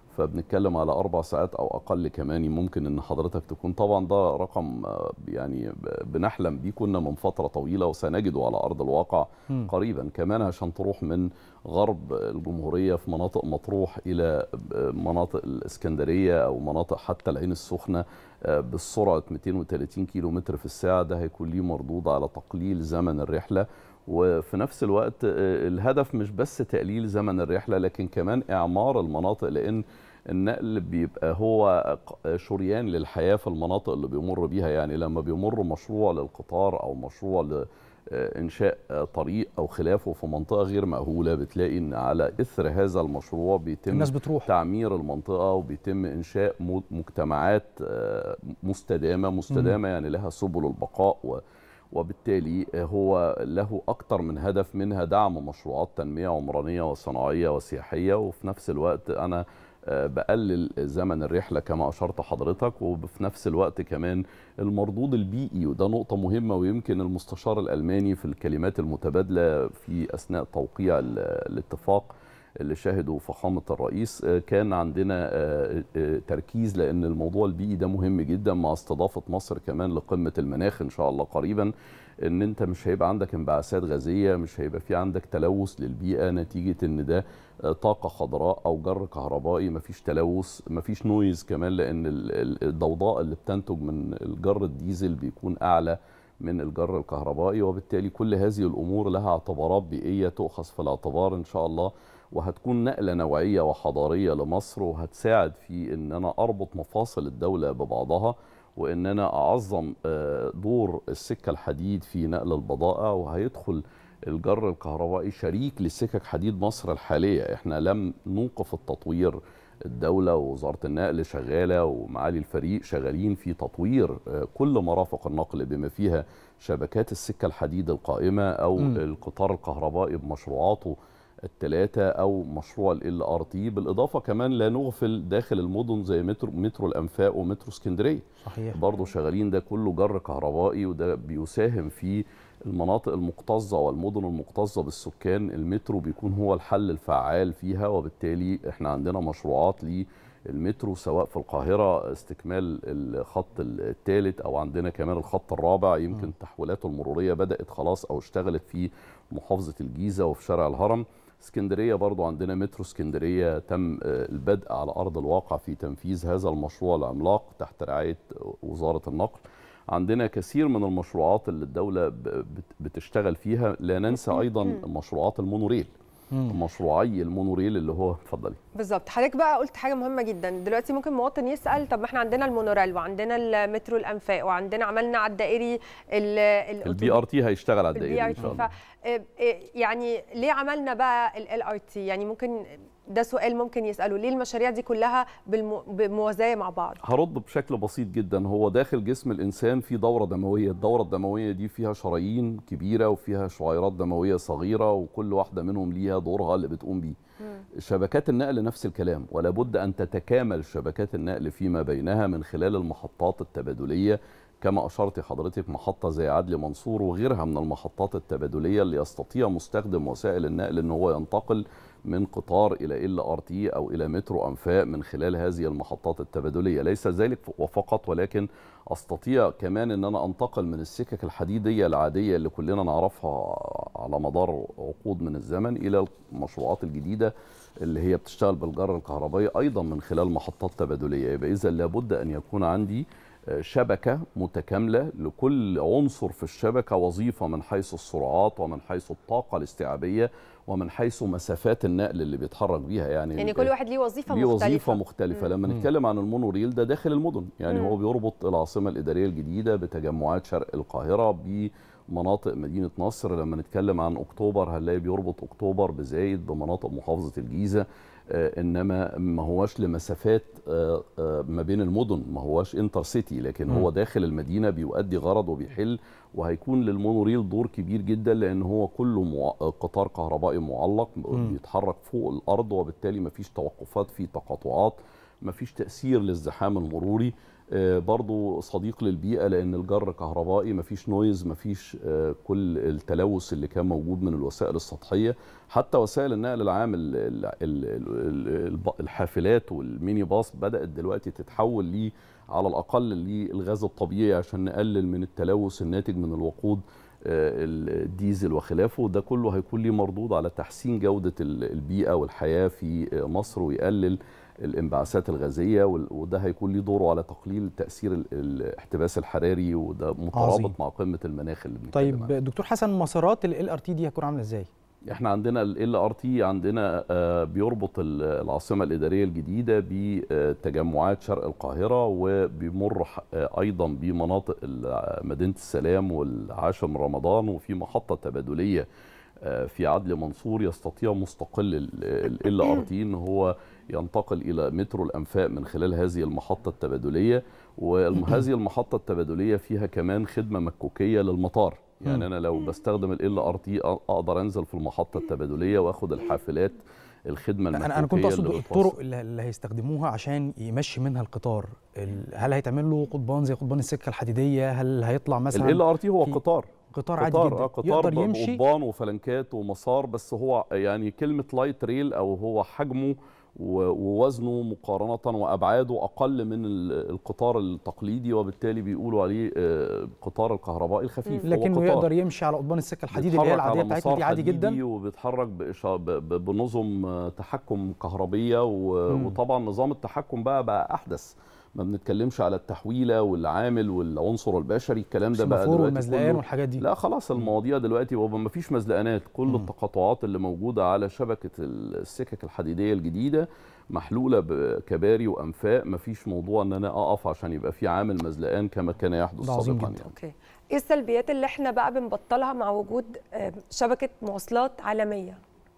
فبنتكلم على اربع ساعات او اقل كمان ممكن ان حضرتك تكون طبعا ده رقم آه، يعني ب- بنحلم بيه كنا من فتره طويله وسنجده على ارض الواقع مم. قريبا كمان عشان تروح من غرب الجمهوريه في مناطق مطروح الى مناطق الاسكندريه او مناطق حتى العين السخنه آه، بالسرعه 230 كيلو متر في الساعه ده هيكون ليه مردود على تقليل زمن الرحله وفي نفس الوقت آه، الهدف مش بس تقليل زمن الرحله لكن كمان اعمار المناطق لان النقل بيبقى هو ق- شريان للحياه في المناطق اللي بيمر بيها يعني لما بيمر مشروع للقطار او مشروع ل آه، انشاء آه، طريق او خلافه في منطقه غير مأهوله بتلاقي ان على اثر هذا المشروع بيتم الناس بتروح. تعمير المنطقه وبيتم انشاء م- مجتمعات آه، مستدامه مستدامه يعني لها سبل البقاء و وبالتالي هو له أكثر من هدف منها دعم مشروعات تنمية عمرانية وصناعية وسياحية وفي نفس الوقت أنا آه، بقلل زمن الرحلة كما أشرت حضرتك وفي نفس الوقت كمان المردود البيئي وده نقطة مهمة ويمكن المستشار الألماني في الكلمات المتبادلة في أثناء توقيع ال- الاتفاق اللي شاهده فخامة الرئيس آه، كان عندنا آه، آه، تركيز لأن الموضوع البيئي ده مهم جدا مع استضافة مصر كمان لقمة المناخ إن شاء الله قريبا إن أنت مش هيبقى عندك انبعاثات غازية مش هيبقى في عندك تلوث للبيئة نتيجة إن ده آه، طاقة خضراء أو جر كهربائي مفيش تلوث مفيش نويز كمان لأن ال- ال- الضوضاء اللي بتنتج من الجر الديزل بيكون أعلى من الجر الكهربائي وبالتالي كل هذه الامور لها اعتبارات بيئيه تؤخذ في الاعتبار ان شاء الله وهتكون نقله نوعيه وحضاريه لمصر وهتساعد في ان انا اربط مفاصل الدوله ببعضها وان انا اعظم آه، دور السكه الحديد في نقل البضائع وهيدخل الجر الكهربائي شريك لسكك حديد مصر الحاليه احنا لم نوقف التطوير الدولة ووزارة النقل شغالة ومعالي الفريق شغالين في تطوير آه، كل مرافق النقل بما فيها شبكات السكة الحديد القائمة أو مم. القطار الكهربائي بمشروعاته الثلاثة أو مشروع ال ار تي بالإضافة كمان لا نغفل داخل المدن زي مترو مترو الأنفاق ومترو اسكندرية صحيح برضه شغالين ده كله جر كهربائي وده بيساهم في المناطق المكتظة والمدن المكتظة بالسكان المترو بيكون هو الحل الفعال فيها وبالتالي احنا عندنا مشروعات للمترو سواء في القاهرة استكمال الخط الثالث او عندنا كمان الخط الرابع يمكن تحويلاته المرورية بدأت خلاص او اشتغلت في محافظة الجيزة وفي شارع الهرم اسكندريه برضو عندنا مترو اسكندريه تم آه، البدء على ارض الواقع في تنفيذ هذا المشروع العملاق تحت رعايه وزاره النقل عندنا كثير من المشروعات اللي الدوله ب- بت- بتشتغل فيها لا ننسى ايضا مشروعات المونوريل مشروعي المونوريل اللي هو اتفضلي بالظبط حضرتك بقى قلت حاجه مهمه جدا دلوقتي ممكن مواطن يسال طب ما احنا عندنا المونوريل وعندنا المترو الانفاق وعندنا عملنا على الدائري البي ار تي هيشتغل على البي الدائري ار ان شاء تي الله يعني ليه عملنا بقى ال ار تي يعني ممكن ده سؤال ممكن يساله ليه المشاريع دي كلها بالمو- بموازيه مع بعض هرد بشكل بسيط جدا هو داخل جسم الانسان في دوره دمويه الدوره الدمويه دي فيها شرايين كبيره وفيها شعيرات دمويه صغيره وكل واحده منهم ليها دورها اللي بتقوم بيه شبكات النقل نفس الكلام ولا بد ان تتكامل شبكات النقل فيما بينها من خلال المحطات التبادليه كما اشرت حضرتك محطه زي عدلي منصور وغيرها من المحطات التبادليه اللي يستطيع مستخدم وسائل النقل ان هو ينتقل من قطار الى ال ار تي او الى مترو انفاق من خلال هذه المحطات التبادليه ليس ذلك وفقط ولكن استطيع كمان ان انا انتقل من السكك الحديديه العاديه اللي كلنا نعرفها على مدار عقود من الزمن الى المشروعات الجديده اللي هي بتشتغل بالجر الكهربائي ايضا من خلال محطات تبادليه يبقى اذا لابد ان يكون عندي شبكة متكاملة لكل عنصر في الشبكة وظيفة من حيث السرعات ومن حيث الطاقة الاستيعابية ومن حيث مسافات النقل اللي بيتحرك بيها يعني يعني كل واحد ليه وظيفه ليه مختلفه وظيفه مختلفه لما مم. نتكلم عن المونوريل ده داخل المدن يعني مم. هو بيربط العاصمه الاداريه الجديده بتجمعات شرق القاهره بمناطق مدينه نصر لما نتكلم عن اكتوبر هنلاقي بيربط اكتوبر بزايد بمناطق محافظه الجيزه آه، انما ما هواش لمسافات آه، آه، ما بين المدن ما هواش انتر سيتي لكن مم. هو داخل المدينه بيؤدي غرض وبيحل وهيكون للمونوريل دور كبير جدا لان هو كله مع... قطار كهربائي معلق مم. بيتحرك فوق الارض وبالتالي مفيش توقفات في تقاطعات مفيش تاثير للزحام المروري آه، برضو صديق للبيئه لان الجر كهربائي مفيش نويز مفيش آه، كل التلوث اللي كان موجود من الوسائل السطحيه حتى وسائل النقل العام ال- ال- ال- ال- الب- الحافلات والميني باص بدات دلوقتي تتحول ليه على الاقل للغاز الطبيعي عشان نقلل من التلوث الناتج من الوقود آه، الديزل وخلافه ده كله هيكون ليه مردود على تحسين جوده ال- البيئه والحياه في آه، مصر ويقلل الانبعاثات الغازيه وال- وده هيكون ليه دوره على تقليل تاثير ال- الاحتباس الحراري وده مترابط عظيم. مع قمه المناخ اللي بنتكلم طيب دكتور حسن مسارات ال ار تي دي هتكون عامله ازاي؟ احنا عندنا ال ار تي عندنا آه، بيربط ال- العاصمه الاداريه الجديده بتجمعات شرق القاهره وبيمر ح- آه، ايضا بمناطق ال- مدينه السلام والعاشر من رمضان وفي محطه تبادليه آه، في عدلي منصور يستطيع مستقل ال ار تي ان هو ينتقل الى مترو الانفاق من خلال هذه المحطه التبادليه وهذه المحطه التبادليه فيها كمان خدمه مكوكيه للمطار مم. يعني انا لو بستخدم ال ار تي اقدر انزل في المحطه التبادليه واخد الحافلات الخدمه المكوكيه انا انا كنت اقصد اللي الطرق بتوصل. اللي اللي هيستخدموها عشان يمشي منها القطار ال- هل هيتعمل له قضبان زي قضبان السكه الحديديه هل هيطلع مثلا ال ار تي هو في قطار قطار عادي قطار جدا آه، قطار يقدر يمشي بقضبان وفلنكات ومسار بس هو يعني كلمه لايت ريل او هو حجمه و- ووزنه مقارنه وابعاده اقل من ال- القطار التقليدي وبالتالي بيقولوا عليه آه، قطار الكهربائي الخفيف هو لكنه قطار. يقدر يمشي على قضبان السكه الحديد اللي هي بيتحرك العاديه على بتاعتنا مسار دي عادي حديدي جدا وبيتحرك بإشا- ب- ب- بنظم آه، تحكم كهربيه و- مم. وطبعا نظام التحكم بقى بقى احدث ما بنتكلمش على التحويله والعامل والعنصر البشري الكلام ده بقى السمافور دلوقتي والمزلقان كله- والحاجات دي لا خلاص المواضيع دلوقتي وما فيش مزلقانات كل مم. التقاطعات اللي موجوده على شبكه السكك الحديديه الجديده محلوله بكباري وانفاق ما فيش موضوع ان انا اقف عشان يبقى في عامل مزلقان كما كان يحدث ده عظيم سابقا جدا. يعني. اوكي ايه السلبيات اللي احنا بقى بنبطلها مع وجود آه، شبكه مواصلات عالميه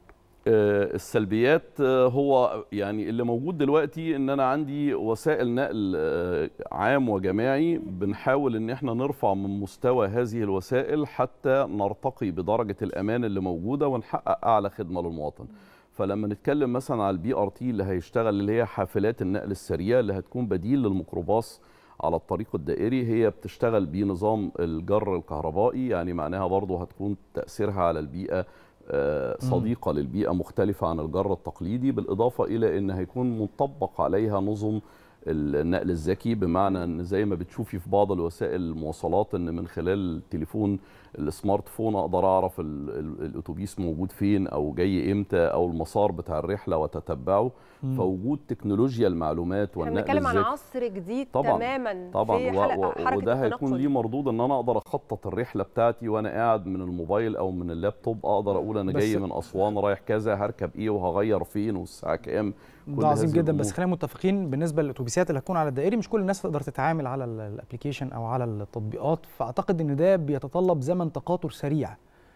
آه، السلبيات آه، هو يعني اللي موجود دلوقتي ان انا عندي وسائل نقل آه، عام وجماعي بنحاول ان احنا نرفع من مستوى هذه الوسائل حتى نرتقي بدرجة الامان اللي موجودة ونحقق اعلى خدمة للمواطن فلما نتكلم مثلا على البي ار تي اللي هيشتغل اللي هي حافلات النقل السريع اللي هتكون بديل للميكروباص على الطريق الدائري هي بتشتغل بنظام الجر الكهربائي يعني معناها برضه هتكون تأثيرها على البيئة آه، صديقة للبيئة مختلفة عن الجر التقليدي بالإضافة إلى أن هيكون مطبق عليها نظم النقل الذكي بمعنى ان زي ما بتشوفي في بعض الوسائل المواصلات ان من خلال التليفون السمارت فون اقدر اعرف ال- ال- الاتوبيس موجود فين او جاي امتى او المسار بتاع الرحله وتتبعه مم. فوجود تكنولوجيا المعلومات احنا والنقل بنتكلم عن الذكي عصر جديد طبعا تماما طبعا في و- حلقة و- حركه وده هيكون التنقل. ليه مردود ان انا اقدر اخطط الرحله بتاعتي وانا قاعد من الموبايل او من اللابتوب اقدر اقول انا بس- جاي من اسوان رايح كذا هركب ايه وهغير فين والساعه كام كل ده عظيم هذه جدا بس الأمور. خلينا متفقين بالنسبه للاتوبيسات اللي هتكون على الدائري مش كل الناس تقدر تتعامل على ال- الابليكيشن او على التطبيقات فاعتقد ان ده بيتطلب زمن تقاطر سريع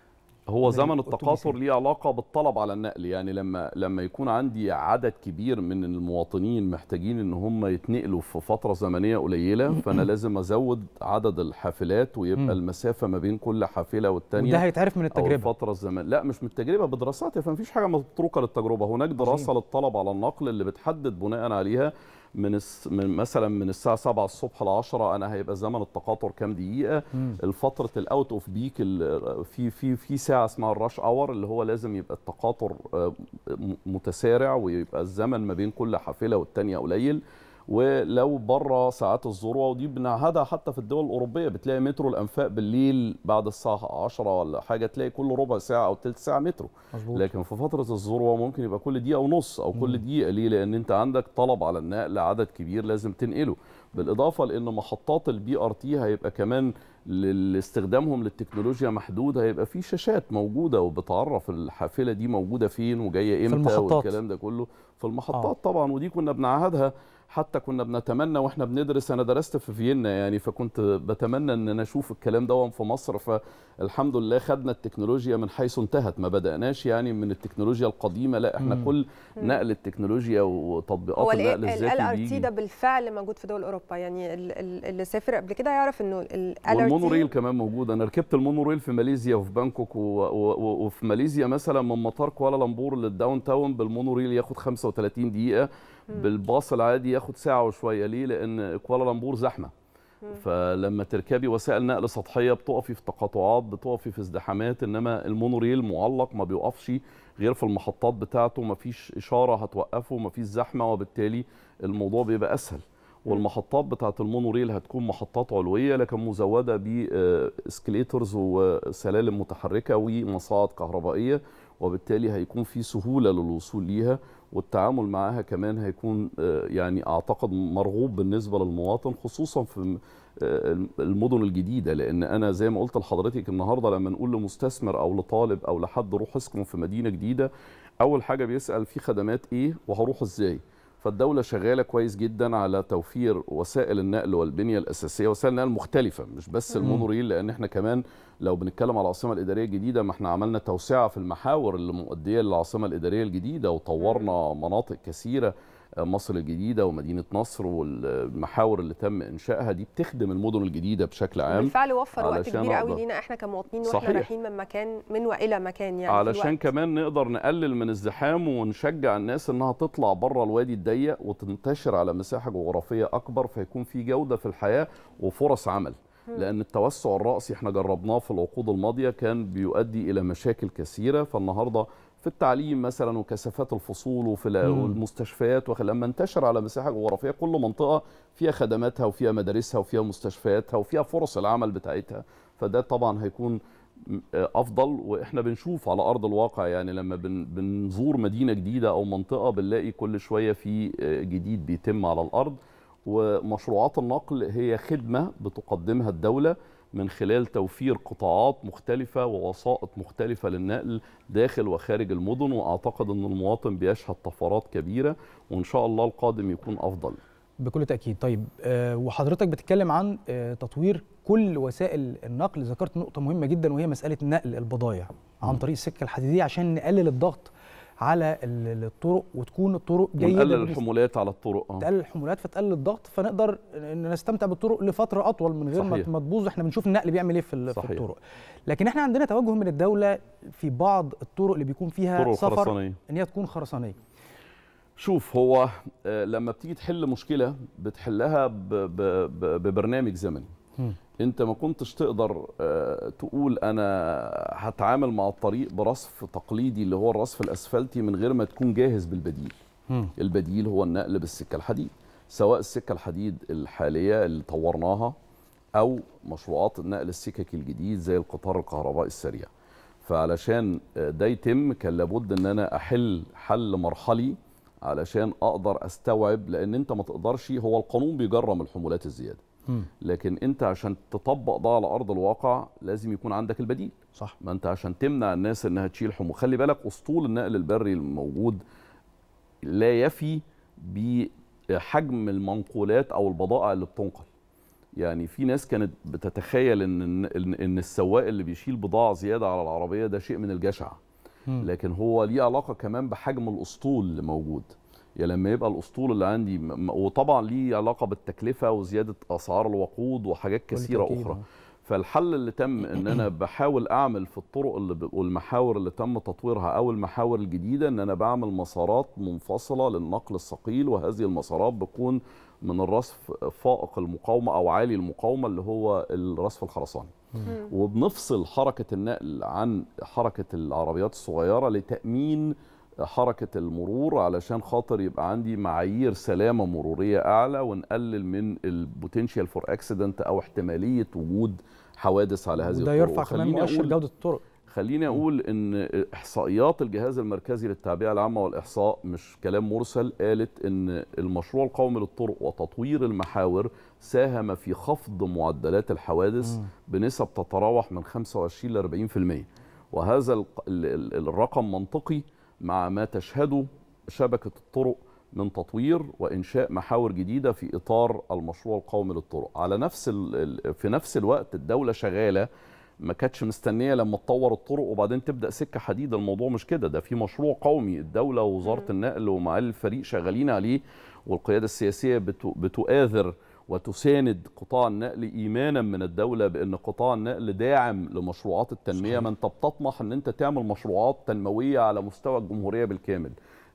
هو من زمن الأتوبيسات. التقاطر ليه علاقة بالطلب على النقل يعني لما لما يكون عندي عدد كبير من المواطنين محتاجين ان هم يتنقلوا في فترة زمنية قليلة فانا لازم ازود عدد الحافلات مم. ويبقى المسافة ما بين كل حافلة والتانية وده هيتعرف من التجربة. أو الفترة الزمن لا مش من التجربة بدراسات فمفيش حاجة متروكة للتجربة هناك دراسة للطلب على النقل اللي بتحدد بناء عليها من, الس... من مثلا من الساعة 7 الصبح ل 10 انا هيبقى زمن التقاطر كام دقيقة مم. الفترة الاوت اوف بيك في في في ساعة اسمها الراش اور اللي هو لازم يبقى التقاطر آه، م- متسارع ويبقى الزمن ما بين كل حافلة والتانية قليل ولو بره ساعات الذروه ودي بنعهدها حتى في الدول الاوروبيه بتلاقي مترو الانفاق بالليل بعد الساعه 10 ولا حاجه تلاقي كل ربع ساعه او ثلث ساعه مترو مظبوط. لكن في فتره الذروه ممكن يبقى كل دقيقه ونص او كل دقيقه ليه لان انت عندك طلب على النقل عدد كبير لازم تنقله بالاضافه لان محطات البي ار تي هيبقى كمان لاستخدامهم للتكنولوجيا محدود هيبقى في شاشات موجوده وبتعرف الحافله دي موجوده فين وجايه امتى المحطات. والكلام ده كله في المحطات آه. طبعا ودي كنا بنعهدها حتى كنا بنتمنى واحنا بندرس انا درست في فيينا يعني فكنت بتمنى ان انا اشوف الكلام ده في مصر فالحمد لله خدنا التكنولوجيا من حيث انتهت ما بداناش يعني من التكنولوجيا القديمه لا احنا مم. كل مم. نقل التكنولوجيا وتطبيقات هو النقل ال الذكي ار تي بيجي ده بالفعل موجود في دول اوروبا يعني ال- ال- اللي سافر قبل كده يعرف انه ال والمونوريل LRT كمان موجود انا ركبت المونوريل في ماليزيا وفي بانكوك و... و... و... وفي ماليزيا مثلا من مطار كوالالمبور للداون تاون بالمونوريل ياخد 35 دقيقه بالباص العادي ياخد ساعه وشويه ليه لان كوالالمبور زحمه فلما تركبي وسائل نقل سطحيه بتقفي في تقاطعات بتقفي في ازدحامات انما المونوريل معلق ما بيقفش غير في المحطات بتاعته ما فيش اشاره هتوقفه ما فيش زحمه وبالتالي الموضوع بيبقى اسهل والمحطات بتاعه المونوريل هتكون محطات علويه لكن مزوده باسكليترز وسلالم متحركه ومصاعد كهربائيه وبالتالي هيكون في سهوله للوصول ليها والتعامل معاها كمان هيكون آه، يعني اعتقد مرغوب بالنسبه للمواطن خصوصا في آه، المدن الجديده لان انا زي ما قلت لحضرتك النهارده لما نقول لمستثمر او لطالب او لحد روح اسكن في مدينه جديده اول حاجه بيسال في خدمات ايه وهروح ازاي فالدولة شغالة كويس جدا على توفير وسائل النقل والبنية الأساسية وسائل النقل مختلفة مش بس مم. المونوريل لأن احنا كمان لو بنتكلم على العاصمة الإدارية الجديدة ما احنا عملنا توسعة في المحاور اللي مؤدية للعاصمة الإدارية الجديدة وطورنا مناطق كثيرة آه، مصر الجديدة ومدينة نصر والمحاور اللي تم إنشائها دي بتخدم المدن الجديدة بشكل عام بالفعل وفر وقت علشان كبير قوي أقدر- لينا احنا كمواطنين واحنا صحيح. رايحين من مكان من والى مكان يعني في علشان الوقت. كمان نقدر نقلل من الزحام ونشجع الناس انها تطلع بره الوادي الضيق وتنتشر على مساحه جغرافيه اكبر فيكون في جوده في الحياه وفرص عمل مم. لان التوسع الراسي احنا جربناه في العقود الماضيه كان بيؤدي الى مشاكل كثيره فالنهارده في التعليم مثلا وكثافات الفصول وفي ال- مم. والمستشفيات وخ- لما انتشر على مساحه جغرافيه كل منطقه فيها خدماتها وفيها مدارسها وفيها مستشفياتها وفيها فرص العمل بتاعتها فده طبعا هيكون م- افضل واحنا بنشوف على ارض الواقع يعني لما بن بنزور مدينه جديده او منطقه بنلاقي كل شويه في آه، جديد بيتم على الارض ومشروعات النقل هي خدمه بتقدمها الدوله من خلال توفير قطاعات مختلفه ووسائط مختلفه للنقل داخل وخارج المدن واعتقد ان المواطن بيشهد طفرات كبيره وان شاء الله القادم يكون افضل بكل تاكيد طيب آه وحضرتك بتتكلم عن آه تطوير كل وسائل النقل ذكرت نقطه مهمه جدا وهي مساله نقل البضائع عن طريق السكه الحديديه عشان نقلل الضغط على ال- الطرق وتكون الطرق جيده ونقلل بالنسبة- الحمولات على الطرق آه. تقلل الحمولات فتقلل الضغط فنقدر إن نستمتع بالطرق لفتره اطول من غير ما صحيح. ما تبوظ احنا بنشوف النقل بيعمل ايه في, ال- في صحيح. الطرق لكن احنا عندنا توجه من الدوله في بعض الطرق اللي بيكون فيها طرق سفر خرسانية. ان هي تكون خرسانيه شوف هو آه، لما بتيجي تحل مشكله بتحلها ب- ب- ب- ببرنامج زمني انت ما كنتش تقدر آه، تقول انا هتعامل مع الطريق برصف تقليدي اللي هو الرصف الاسفلتي من غير ما تكون جاهز بالبديل البديل هو النقل بالسكه الحديد سواء السكه الحديد الحاليه اللي طورناها او مشروعات النقل السككي الجديد زي القطار الكهربائي السريع فعلشان آه، ده يتم كان لابد ان انا احل حل مرحلي علشان اقدر استوعب لان انت ما تقدرش هو القانون بيجرم الحمولات الزياده لكن انت عشان تطبق ده على ارض الواقع لازم يكون عندك البديل صح ما انت عشان تمنع الناس انها تشيل حمو خلي بالك اسطول النقل البري الموجود لا يفي بحجم المنقولات او البضائع اللي بتنقل يعني في ناس كانت بتتخيل ان ان ان السواق اللي بيشيل بضاعه زياده على العربيه ده شيء من الجشع لكن هو ليه علاقه كمان بحجم الاسطول اللي موجود يعني لما يبقى الاسطول اللي عندي م- م- وطبعا ليه علاقه بالتكلفه وزياده اسعار الوقود وحاجات كثيره بالتأكيد، اخرى آه. فالحل اللي تم ان انا بحاول اعمل في الطرق اللي ب... والمحاور اللي تم تطويرها او المحاور الجديده ان انا بعمل مسارات منفصله للنقل الثقيل وهذه المسارات بتكون من الرصف فائق المقاومه او عالي المقاومه اللي هو الرصف الخرساني وبنفصل حركه النقل عن حركه العربيات الصغيره لتامين حركه المرور علشان خاطر يبقى عندي معايير سلامه مروريه اعلى ونقلل من البوتنشال فور اكسيدنت او احتماليه وجود حوادث على هذه وده الطرق يرفع كمان وخليني مؤشر أقول- جوده الطرق خليني اقول ان احصائيات الجهاز المركزي للتعبئه العامه والاحصاء مش كلام مرسل قالت ان المشروع القومي للطرق وتطوير المحاور ساهم في خفض معدلات الحوادث بنسب تتراوح من 25 ل 40% وهذا الق- ال- ال- الرقم منطقي مع ما تشهده شبكه الطرق من تطوير وانشاء محاور جديده في اطار المشروع القومي للطرق على نفس ال- ال- في نفس الوقت الدوله شغاله ما كانتش مستنيه لما تطور الطرق وبعدين تبدا سكه حديد الموضوع مش كده ده في مشروع قومي الدوله ووزاره النقل ومعالي الفريق شغالين عليه والقياده السياسيه بتو بتؤازر وتساند قطاع النقل ايمانا من الدوله بان قطاع النقل داعم لمشروعات التنميه ما انت بتطمح ان انت تعمل مشروعات تنمويه على مستوى الجمهوريه بالكامل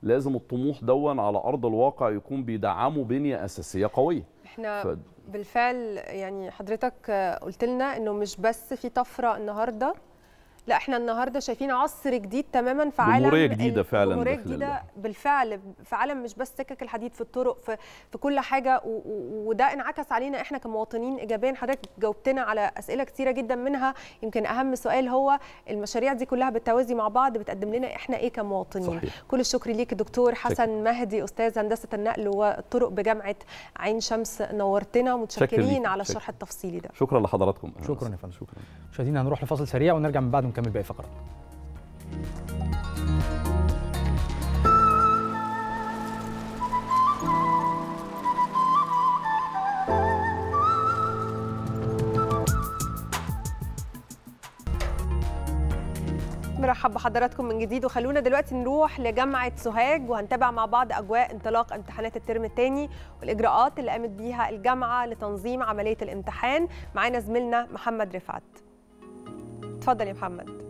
لازم الطموح دون على ارض الواقع يكون بيدعمه بنيه اساسيه قويه احنا ف- بالفعل يعني حضرتك آه، قلت لنا انه مش بس في طفره النهارده لا احنا النهارده شايفين عصر جديد تماما في عالم جمهورية جديدة ال- فعلاً جمهورية داخل جديده الله. بالفعل في عالم مش بس سكك الحديد في الطرق في, في كل حاجه و- و- وده انعكس علينا احنا كمواطنين ايجابيا حضرتك جاوبتنا على اسئله كتيره جدا منها يمكن اهم سؤال هو المشاريع دي كلها بالتوازي مع بعض بتقدم لنا احنا ايه كمواطنين صحيح. كل الشكر ليك دكتور حسن شكراً. مهدي استاذ هندسه النقل والطرق بجامعه عين شمس نورتنا ومتشكرين ليك. على شكراً. الشرح التفصيلي ده شكرا لحضراتكم شكرا يا فندم شكرا مشاهدينا هنروح لفاصل سريع ونرجع من بعده نكمل باقي فقرات مرحب بحضراتكم من جديد وخلونا دلوقتي نروح لجامعة سوهاج وهنتابع مع بعض أجواء انطلاق امتحانات الترم الثاني والإجراءات اللي قامت بيها الجامعة لتنظيم عملية الامتحان معانا زميلنا محمد رفعت اتفضل يا محمد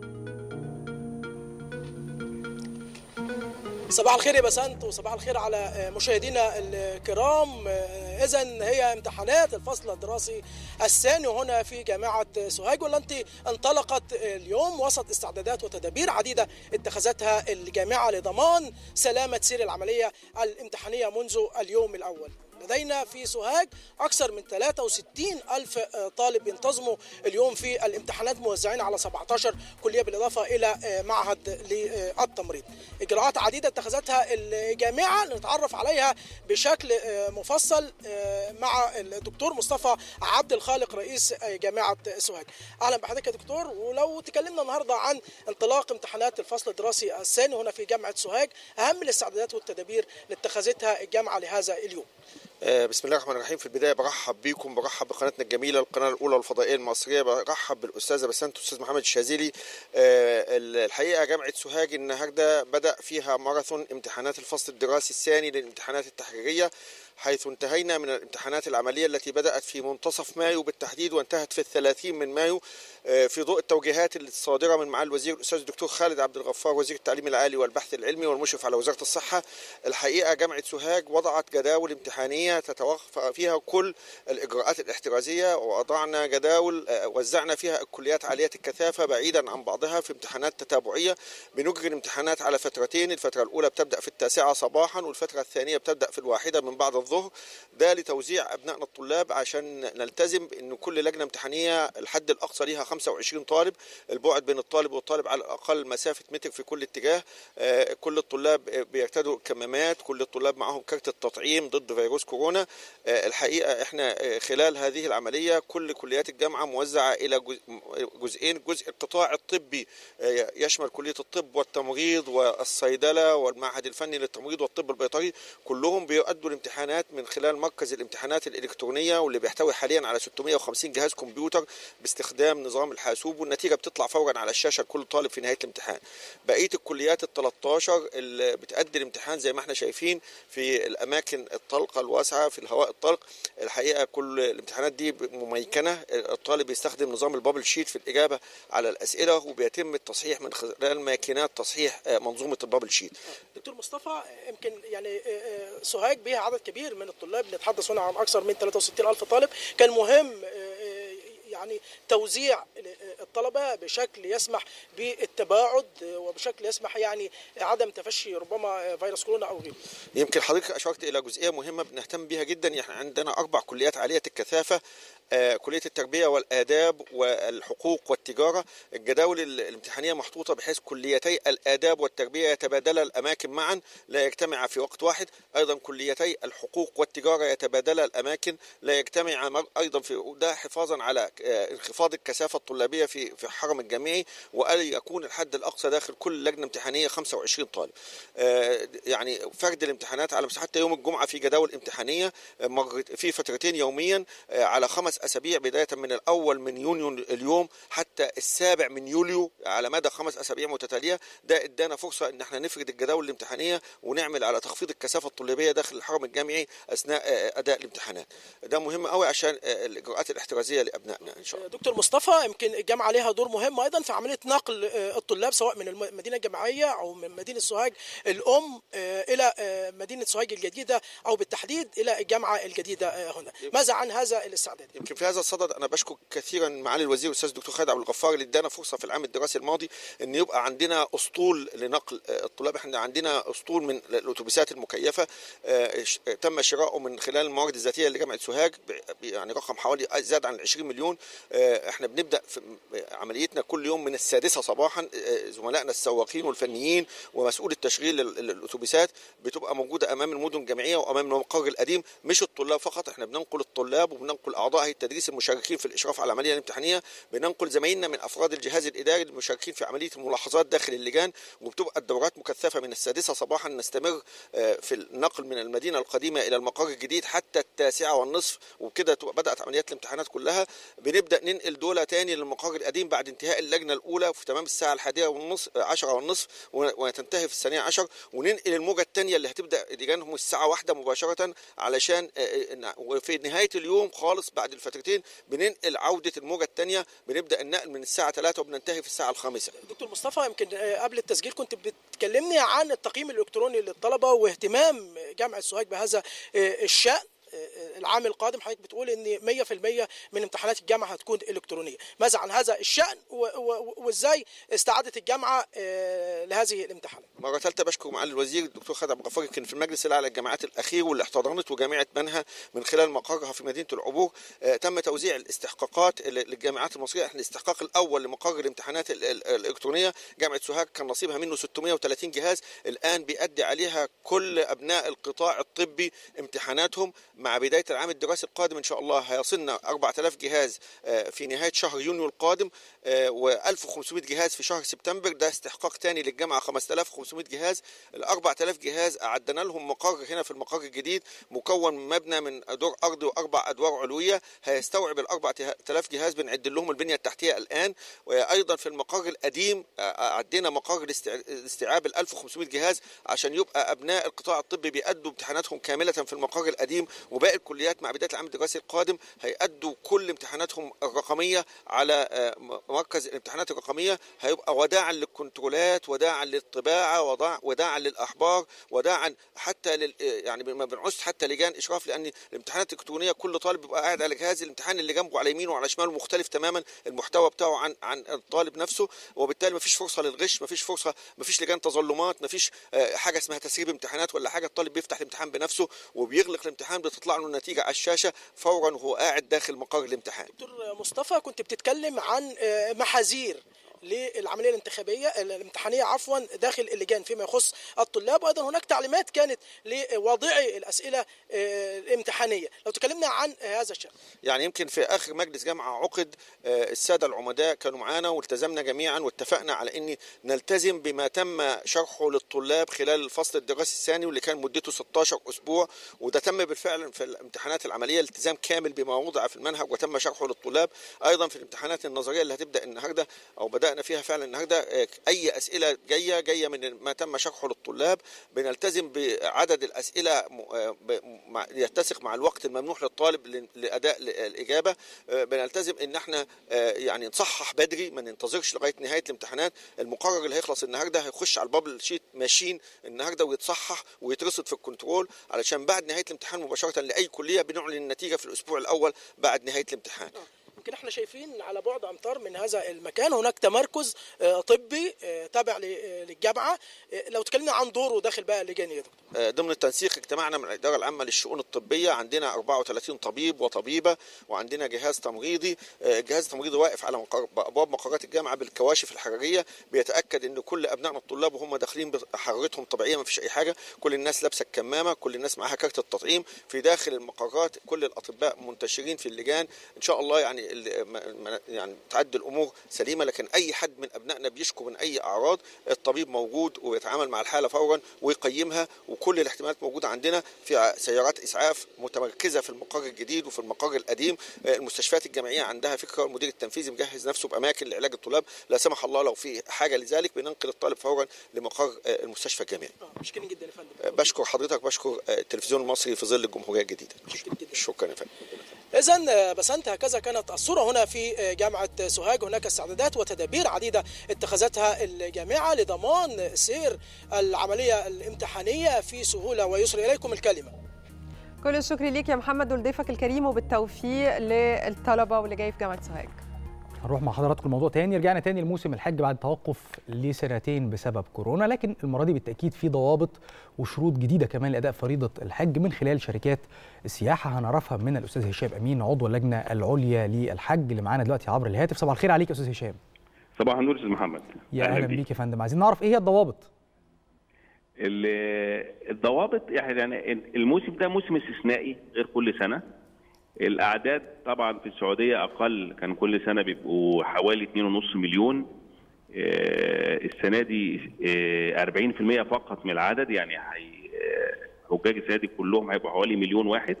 صباح الخير يا بسنت وصباح الخير على مشاهدينا الكرام اذا هي امتحانات الفصل الدراسي الثاني هنا في جامعه سوهاج والتي انطلقت اليوم وسط استعدادات وتدابير عديده اتخذتها الجامعه لضمان سلامه سير العمليه الامتحانيه منذ اليوم الاول لدينا في سوهاج أكثر من 63 ألف طالب ينتظموا اليوم في الامتحانات موزعين على 17 كلية بالإضافة إلى معهد للتمريض إجراءات عديدة اتخذتها الجامعة نتعرف عليها بشكل مفصل مع الدكتور مصطفى عبد الخالق رئيس جامعة سوهاج أهلا بحضرتك يا دكتور ولو تكلمنا النهاردة عن انطلاق امتحانات الفصل الدراسي الثاني هنا في جامعة سوهاج أهم الاستعدادات والتدابير اللي اتخذتها الجامعة لهذا اليوم آه، بسم الله الرحمن الرحيم في البدايه برحب بيكم برحب بقناتنا الجميله القناه الاولى الفضائيه المصريه برحب بالاستاذه بسنت الاستاذ محمد الشاذلي آه، الحقيقه جامعه سوهاج النهارده بدا فيها ماراثون امتحانات الفصل الدراسي الثاني للامتحانات التحريريه حيث انتهينا من الامتحانات العمليه التي بدات في منتصف مايو بالتحديد وانتهت في الثلاثين من مايو آه، في ضوء التوجيهات الصادره من معالي الوزير الاستاذ الدكتور خالد عبد الغفار وزير التعليم العالي والبحث العلمي والمشرف على وزاره الصحه الحقيقه جامعه سوهاج وضعت جداول امتحانيه تتوقف فيها كل الاجراءات الاحترازيه ووضعنا جداول آه، وزعنا فيها الكليات عاليه الكثافه بعيدا عن بعضها في امتحانات تتابعيه بنجري الامتحانات على فترتين الفتره الاولى بتبدا في التاسعه صباحا والفتره الثانيه بتبدا في الواحده من بعد الظهر ده لتوزيع ابنائنا الطلاب عشان نلتزم ان كل لجنه امتحانيه الحد الاقصى ليها 25 طالب البعد بين الطالب والطالب على الاقل مسافه متر في كل اتجاه آه، كل الطلاب بيرتدوا كمامات كل الطلاب معهم كارت التطعيم ضد فيروس كورونا آه، الحقيقه احنا آه، خلال هذه العمليه كل كليات الجامعه موزعه الى جزء- جزئين جزء القطاع الطبي آه، يشمل كليه الطب والتمريض والصيدله والمعهد الفني للتمريض والطب البيطري كلهم بيؤدوا الامتحانات من خلال مركز الامتحانات الالكترونيه واللي بيحتوي حاليا على 650 جهاز كمبيوتر باستخدام نظام الحاسوب والنتيجه بتطلع فورا على الشاشه لكل طالب في نهايه الامتحان بقيه الكليات ال 13 اللي بتأدي الامتحان زي ما احنا شايفين في الاماكن الطلقه الواسعه في الهواء الطلق الحقيقه كل الامتحانات دي مميكنه الطالب بيستخدم نظام البابل شيت في الاجابه على الاسئله وبيتم التصحيح من خلال ماكينات تصحيح آه، منظومه البابل شيت دكتور مصطفى يمكن يعني آه، آه، سوهاج بها عدد كبير من الطلاب نتحدث هنا عن اكثر من 63 الف طالب كان مهم آه، آه، يعني توزيع الطلبه بشكل يسمح بالتباعد وبشكل يسمح يعني عدم تفشي ربما فيروس كورونا او غيره يمكن حضرتك اشرت الى جزئيه مهمه بنهتم بيها جدا احنا عندنا اربع كليات عاليه الكثافه آه، كليه التربيه والاداب والحقوق والتجاره الجداول ال- الامتحانيه محطوطه بحيث كليتي الاداب والتربيه يتبادلا الاماكن معا لا يجتمعا في وقت واحد ايضا كليتي الحقوق والتجاره يتبادلا الاماكن لا يجتمعا مر- ايضا في ده حفاظا على آه، انخفاض الكثافه الطلابيه في في الحرم الجامعي وان يكون الحد الاقصى داخل كل لجنه امتحانيه 25 طالب آه، يعني فرد الامتحانات على حتى يوم الجمعه في جداول امتحانيه آه، مرت في فترتين يوميا آه، على خمس اسابيع بدايه من الاول من يونيو اليوم حتى السابع من يوليو على مدى خمس اسابيع متتاليه ده ادانا فرصه ان احنا نفرد الجداول الامتحانيه ونعمل على تخفيض الكثافه الطلابيه داخل الحرم الجامعي اثناء آه، اداء الامتحانات ده مهم قوي عشان آه، الاجراءات الاحترازيه لابنائنا ان شاء الله دكتور مصطفى يمكن الجامعه الجامعه لها دور مهم ايضا في عمليه نقل آه، الطلاب سواء من الم- المدينه الجامعيه او من مدينه سوهاج الام آه، الى آه، مدينه سوهاج الجديده او بالتحديد الى الجامعه الجديده آه، هنا ماذا عن هذا الاستعداد يمكن في هذا الصدد انا بشكر كثيرا معالي الوزير الاستاذ الدكتور خالد عبد الغفار اللي ادانا فرصه في العام الدراسي الماضي ان يبقى عندنا اسطول لنقل آه، الطلاب احنا عندنا اسطول من الاتوبيسات المكيفه آه، ش- آه، تم شراؤه من خلال الموارد الذاتيه لجامعه سوهاج ب- ب- يعني رقم حوالي زاد عن 20 مليون آه، احنا بنبدا في آه، عمليتنا كل يوم من السادسه صباحا آه، زملائنا السواقين والفنيين ومسؤول التشغيل لل- للاتوبيسات بتبقى موجوده امام المدن الجامعيه وامام المقر القديم مش الطلاب فقط احنا بننقل الطلاب وبننقل اعضاء هيئه التدريس المشاركين في الاشراف على العمليه الامتحانيه بننقل زمايلنا من افراد الجهاز الاداري المشاركين في عمليه الملاحظات داخل اللجان وبتبقى الدورات مكثفه من السادسه صباحا نستمر آه، في النقل من المدينه القديمه الى المقر الجديد حتى التاسعه والنصف وبكده تبقى بدات عمليات الامتحانات كلها بنبدا ننقل دول تاني للمقر القديم بعد انتهاء اللجنه الاولى في تمام الساعه الحادية والنصف آه، عشرة والنصف و- وتنتهي في الثانيه عشر وننقل الموجه الثانيه اللي هتبدا لجانهم الساعه واحدة مباشره علشان آه، آه، وفي نهايه اليوم خالص بعد الفترتين بننقل عوده الموجه الثانيه بنبدا النقل من الساعه 3 وبننتهي في الساعه الخامسة دكتور مصطفى يمكن آه، قبل التسجيل كنت بتكلمني عن التقييم الالكتروني للطلبه واهتمام جامعه سوهاج بهذا آه، الشان آه، العام القادم حضرتك بتقول ان 100% من امتحانات الجامعه هتكون الكترونيه ماذا عن هذا الشان و- و- وازاي استعدت الجامعه آه، لهذه الامتحانات مرة ثالثة بشكر معالي الوزير الدكتور خالد عبد الغفار يمكن في المجلس الأعلى للجامعات الأخير واللي احتضنته جامعة منها من خلال مقرها في مدينة العبور آه، تم توزيع الاستحقاقات ل- للجامعات المصرية احنا الاستحقاق الأول لمقر الامتحانات ال- ال- الإلكترونية جامعة سوهاج كان نصيبها منه 630 جهاز الآن بيأدي عليها كل أبناء القطاع الطبي امتحاناتهم مع بداية العام الدراسي القادم إن شاء الله هيصلنا 4000 جهاز آه، في نهاية شهر يونيو القادم و1500 جهاز في شهر سبتمبر ده استحقاق تاني للجامعة 5500 جهاز ال 4000 جهاز أعدنا لهم مقر هنا في المقر الجديد مكون من مبنى من دور أرضي وأربع أدوار علوية هيستوعب ال 4000 جهاز بنعد لهم البنية التحتية الآن وأيضا في المقر القديم آه، عدينا مقر الاستع- الاستيعاب ال 1500 جهاز عشان يبقى أبناء القطاع الطبي بيأدوا امتحاناتهم كاملة في المقر القديم وباقي الكليات مع بداية العام الدراسي القادم هيأدوا كل امتحاناتهم الرقمية على آه، م- مركز الامتحانات الرقمية هيبقى وداعا للكنترولات وداعا للطباعة وداع- وداعا للأحبار وداعا حتى لل يعني ما بنعوز حتى لجان إشراف لأن الامتحانات الإلكترونية كل طالب بيبقى قاعد على جهاز الامتحان اللي جنبه على يمينه وعلى شماله مختلف تماما المحتوى بتاعه عن عن الطالب نفسه وبالتالي مفيش فرصة للغش مفيش فرصة مفيش لجان تظلمات مفيش آه، حاجة اسمها تسريب امتحانات ولا حاجة الطالب بيفتح الامتحان بنفسه وبيغلق الامتحان بتطلع له النتيجة على الشاشة فورا وهو قاعد داخل مقر الامتحان دكتور مصطفى كنت بتتكلم عن آه، محاذير للعمليه الانتخابيه الامتحانيه عفوا داخل اللجان فيما يخص الطلاب وايضا هناك تعليمات كانت لوضعي الاسئله آه، الامتحانيه لو تكلمنا عن هذا الشان يعني يمكن في اخر مجلس جامعه عقد آه، الساده العمداء كانوا معانا والتزمنا جميعا واتفقنا على ان نلتزم بما تم شرحه للطلاب خلال الفصل الدراسي الثاني واللي كان مدته 16 اسبوع وده تم بالفعل في الامتحانات العمليه الالتزام كامل بما وضع في المنهج وتم شرحه للطلاب ايضا في الامتحانات النظريه اللي هتبدا النهارده او بدانا فيها فعلا النهارده آه، اي اسئله جايه جايه من ما تم شرحه للطلاب بنلتزم بعدد الاسئله م- آه، ب- مع- يتسق مع الوقت الممنوح للطالب ل- لاداء ل- الاجابه آه، بنلتزم ان احنا آه، يعني نصحح بدري ما ننتظرش لغايه نهايه الامتحانات المقرر اللي هيخلص النهارده هيخش على البابل شيت ماشين النهارده ويتصحح ويترصد في الكنترول علشان بعد نهايه الامتحان مباشره لاي كليه بنعلن النتيجه في الاسبوع الاول بعد نهايه الامتحان يمكن احنا شايفين على بعد امتار من هذا المكان هناك تمركز آه، طبي آه، تابع ل- آه، للجامعه آه، لو تكلمنا عن دوره داخل بقى اللجان يا دكتور آه، ضمن التنسيق اجتمعنا من الإدارة العامة للشؤون الطبية عندنا 34 طبيب وطبيبة وعندنا جهاز تمريضي آه، الجهاز التمريضي واقف على مقر- أبواب مقرات الجامعة بالكواشف الحرارية بيتأكد إن كل أبنائنا الطلاب وهم داخلين بحرارتهم طبيعية ما فيش أي حاجة كل الناس لابسة الكمامة كل الناس معاها كارت التطعيم في داخل المقرات كل الأطباء منتشرين في اللجان إن شاء الله يعني ال- ما- ما- يعني تعدي الأمور سليمة لكن أي حد من أبنائنا بيشكو من أي أعراض الطبيب موجود ويتعامل مع الحالة فورا ويقيمها وكل الاحتمالات موجودة عندنا في سيارات إسعاف متمركزة في المقر الجديد وفي المقر القديم آه، المستشفيات الجامعية عندها فكرة المدير التنفيذي مجهز نفسه بأماكن لعلاج الطلاب لا سمح الله لو في حاجة لذلك بننقل الطالب فورا لمقر آه، المستشفى الجامعي مشكورين جدا يا فندم آه، بشكر حضرتك بشكر آه، التلفزيون المصري في ظل الجمهورية الجديدة شكرا يا فندم اذا بسنت هكذا كانت الصورة هنا في جامعة سوهاج هناك استعدادات وتدابير عديدة اتخذتها الجامعة لضمان سير العملية الامتحانية في سهولة ويسر إليكم الكلمة كل الشكر ليك يا محمد ولضيفك الكريم وبالتوفيق للطلبه واللي جاي في جامعه سوهاج هنروح مع حضراتكم الموضوع تاني رجعنا تاني لموسم الحج بعد توقف لسنتين بسبب كورونا لكن المره دي بالتاكيد في ضوابط وشروط جديده كمان لاداء فريضه الحج من خلال شركات السياحه هنعرفها من الاستاذ هشام امين عضو اللجنه العليا للحج اللي معانا دلوقتي عبر الهاتف صباح الخير عليك يا استاذ هشام صباح النور استاذ محمد يا اهلا بيك يا فندم عايزين نعرف ايه هي الضوابط ال- الضوابط يعني الموسم ده موسم استثنائي غير كل سنه الاعداد طبعا في السعوديه اقل كان كل سنه بيبقوا حوالي 2.5 مليون آه، السنه دي آه، 40% فقط من العدد يعني هي- آه، حجاج السنه دي كلهم هيبقوا حوالي مليون واحد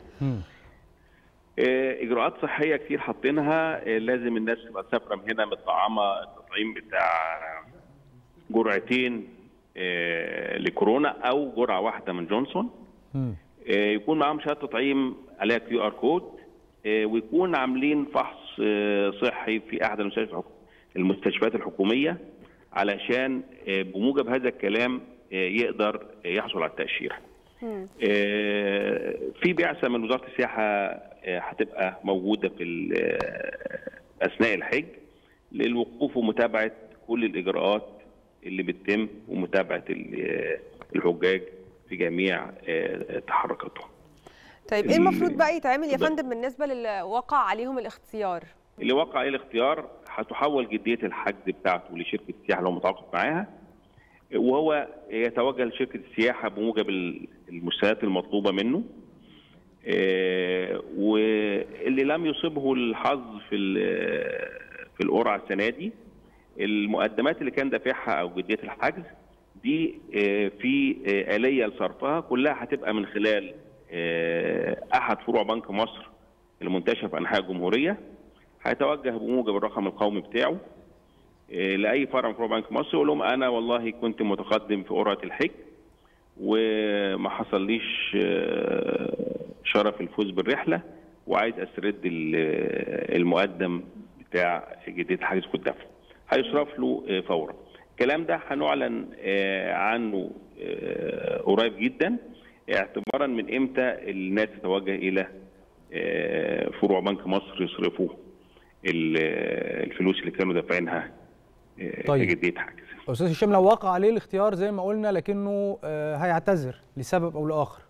آه، اجراءات صحيه كتير حاطينها آه، لازم الناس تبقى مسافره من هنا متطعمه التطعيم بتاع جرعتين آه، لكورونا او جرعه واحده من جونسون آه، يكون معاهم شهاده تطعيم عليها كيو ار كود آه، ويكون عاملين فحص آه، صحي في احد المستشفيات الحكو- المستشفيات الحكوميه علشان آه، بموجب هذا الكلام آه، يقدر يحصل على التاشيره. آه، في بعثه من وزاره السياحه آه، هتبقى موجوده في ال- آه، اثناء الحج للوقوف ومتابعه كل الاجراءات اللي بتتم ومتابعه ال- آه، الحجاج في جميع آه، تحركاتهم. طيب ايه ال- المفروض بقى يتعمل يا اتفضل. فندم بالنسبه للي وقع عليهم الاختيار اللي وقع عليه الاختيار هتحول جديه الحجز بتاعته لشركه السياحه اللي هو متعاقد معاها وهو يتوجه لشركه السياحه بموجب ال- المستندات المطلوبه منه آه، واللي لم يصبه الحظ في ال- في القرعه السنه دي المقدمات اللي كان دافعها او جديه الحجز دي آه، في آه، آلية لصرفها كلها هتبقى من خلال آه، أحد فروع بنك مصر المنتشرة في أنحاء الجمهورية هيتوجه بموجب الرقم القومي بتاعه آه، لأي فرع من فروع بنك مصر يقول لهم أنا والله كنت متقدم في قرعة الحج وما حصليش آه، شرف الفوز بالرحلة وعايز أسترد ال- المقدم بتاع جدية الحجز والدفع هيصرف له آه، فورا الكلام ده هنعلن آه، عنه آه، قريب جدا اعتبارا من امتى الناس تتوجه الى آه، فروع بنك مصر يصرفوا ال- آه، الفلوس اللي كانوا دافعينها آه، طيب. كجدية حجز استاذ هشام لو وقع عليه الاختيار زي ما قلنا لكنه آه، هيعتذر لسبب او لاخر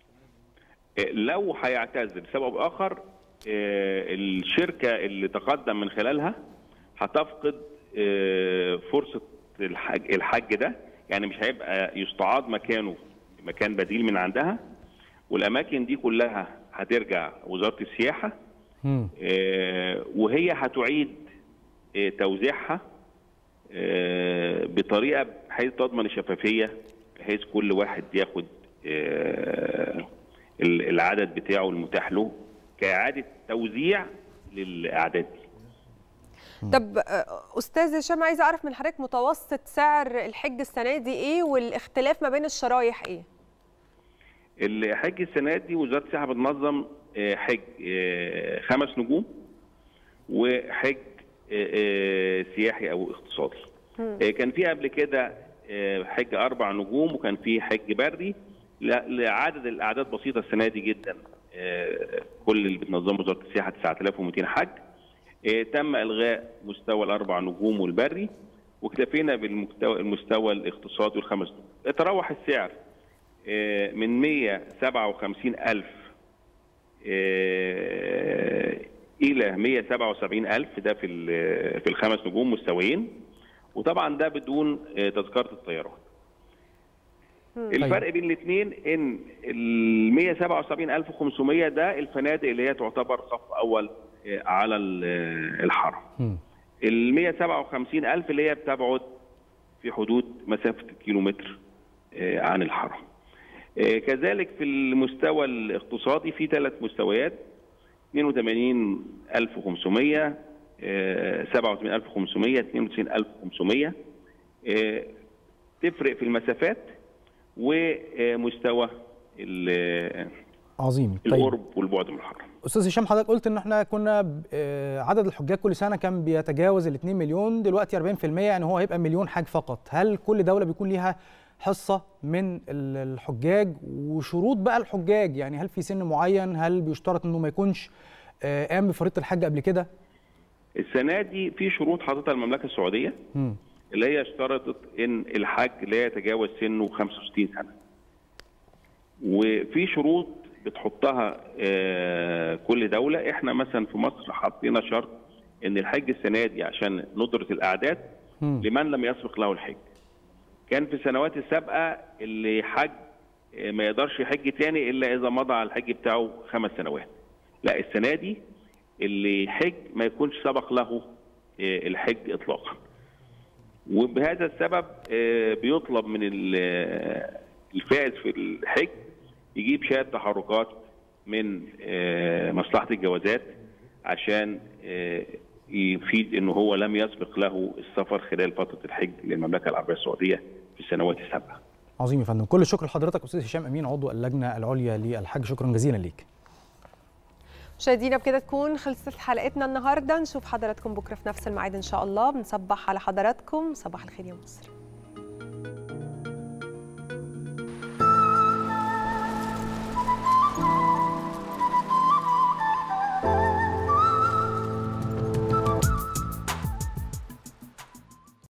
آه، لو هيعتذر لسبب اخر آه، الشركه اللي تقدم من خلالها هتفقد آه، فرصه الحج, الحج ده يعني مش هيبقى يستعاض مكانه مكان بديل من عندها والاماكن دي كلها هترجع وزاره السياحه آه، وهي هتعيد آه، توزيعها آه، بطريقه بحيث تضمن الشفافيه بحيث كل واحد ياخد آه، ال- العدد بتاعه المتاح له كاعاده توزيع للاعداد دي طب آه، استاذ هشام عايزه اعرف من حضرتك متوسط سعر الحج السنه دي ايه والاختلاف ما بين الشرايح ايه الحج السنه دي وزاره السياحه بتنظم آه، حج آه، خمس نجوم وحج آه، آه، سياحي او اقتصادي آه، كان في قبل كده آه، حج اربع نجوم وكان في حج بري ل- لعدد الاعداد بسيطه السنه دي جدا آه، كل اللي بتنظمه وزاره السياحه 9200 حج آه، تم الغاء مستوى الاربع نجوم والبري واكتفينا بالمستوى المستوى الاقتصادي والخمس نجوم يتراوح السعر آه، من 157 ألف إلى 177 ألف ده في ال- في الخمس نجوم مستويين وطبعا ده بدون آه، تذكرة الطيران الفرق بين الاثنين ان ال 177500 ده الفنادق اللي هي تعتبر صف اول آه، على ال- آه، الحرم ال 157000 اللي هي بتبعد في حدود مسافه كيلومتر آه، عن الحرم آه، كذلك في المستوى الاقتصادي في ثلاث مستويات 82500 آه، 87500 92500 آه، تفرق في المسافات ومستوى ال- عظيم طيب القرب والبعد من الحرم استاذ هشام حضرتك قلت ان احنا كنا ب- آه، عدد الحجاج كل سنه كان بيتجاوز ال 2 مليون دلوقتي 40% يعني هو هيبقى مليون حاج فقط هل كل دوله بيكون ليها حصه من ال- الحجاج وشروط بقى الحجاج يعني هل في سن معين هل بيشترط انه ما يكونش آه، قام بفريضه الحج قبل كده السنه دي في شروط حاططها المملكه السعوديه مم. اللي هي اشترطت ان الحاج لا يتجاوز سنه 65 سنه وفي شروط بتحطها آه، كل دوله احنا مثلا في مصر حطينا شرط ان الحج السنه دي عشان ندره الاعداد مم. لمن لم يسبق له الحج كان في السنوات السابقه اللي حج آه، ما يقدرش يحج تاني الا اذا مضى على الحج بتاعه خمس سنوات لا السنه دي اللي يحج ما يكونش سبق له آه، الحج اطلاقا وبهذا السبب آه، بيطلب من ال- آه، الفائز في الحج يجيب شهاده تحركات من آه، مصلحه الجوازات عشان آه، يفيد انه هو لم يسبق له السفر خلال فتره الحج للمملكه العربيه السعوديه في السنوات السابقه. عظيم يا فندم كل الشكر لحضرتك استاذ هشام امين عضو اللجنه العليا للحج شكرا جزيلا ليك مشاهدينا بكده تكون خلصت حلقتنا النهارده نشوف حضراتكم بكره في نفس الميعاد ان شاء الله بنصبح على حضراتكم صباح الخير يا مصر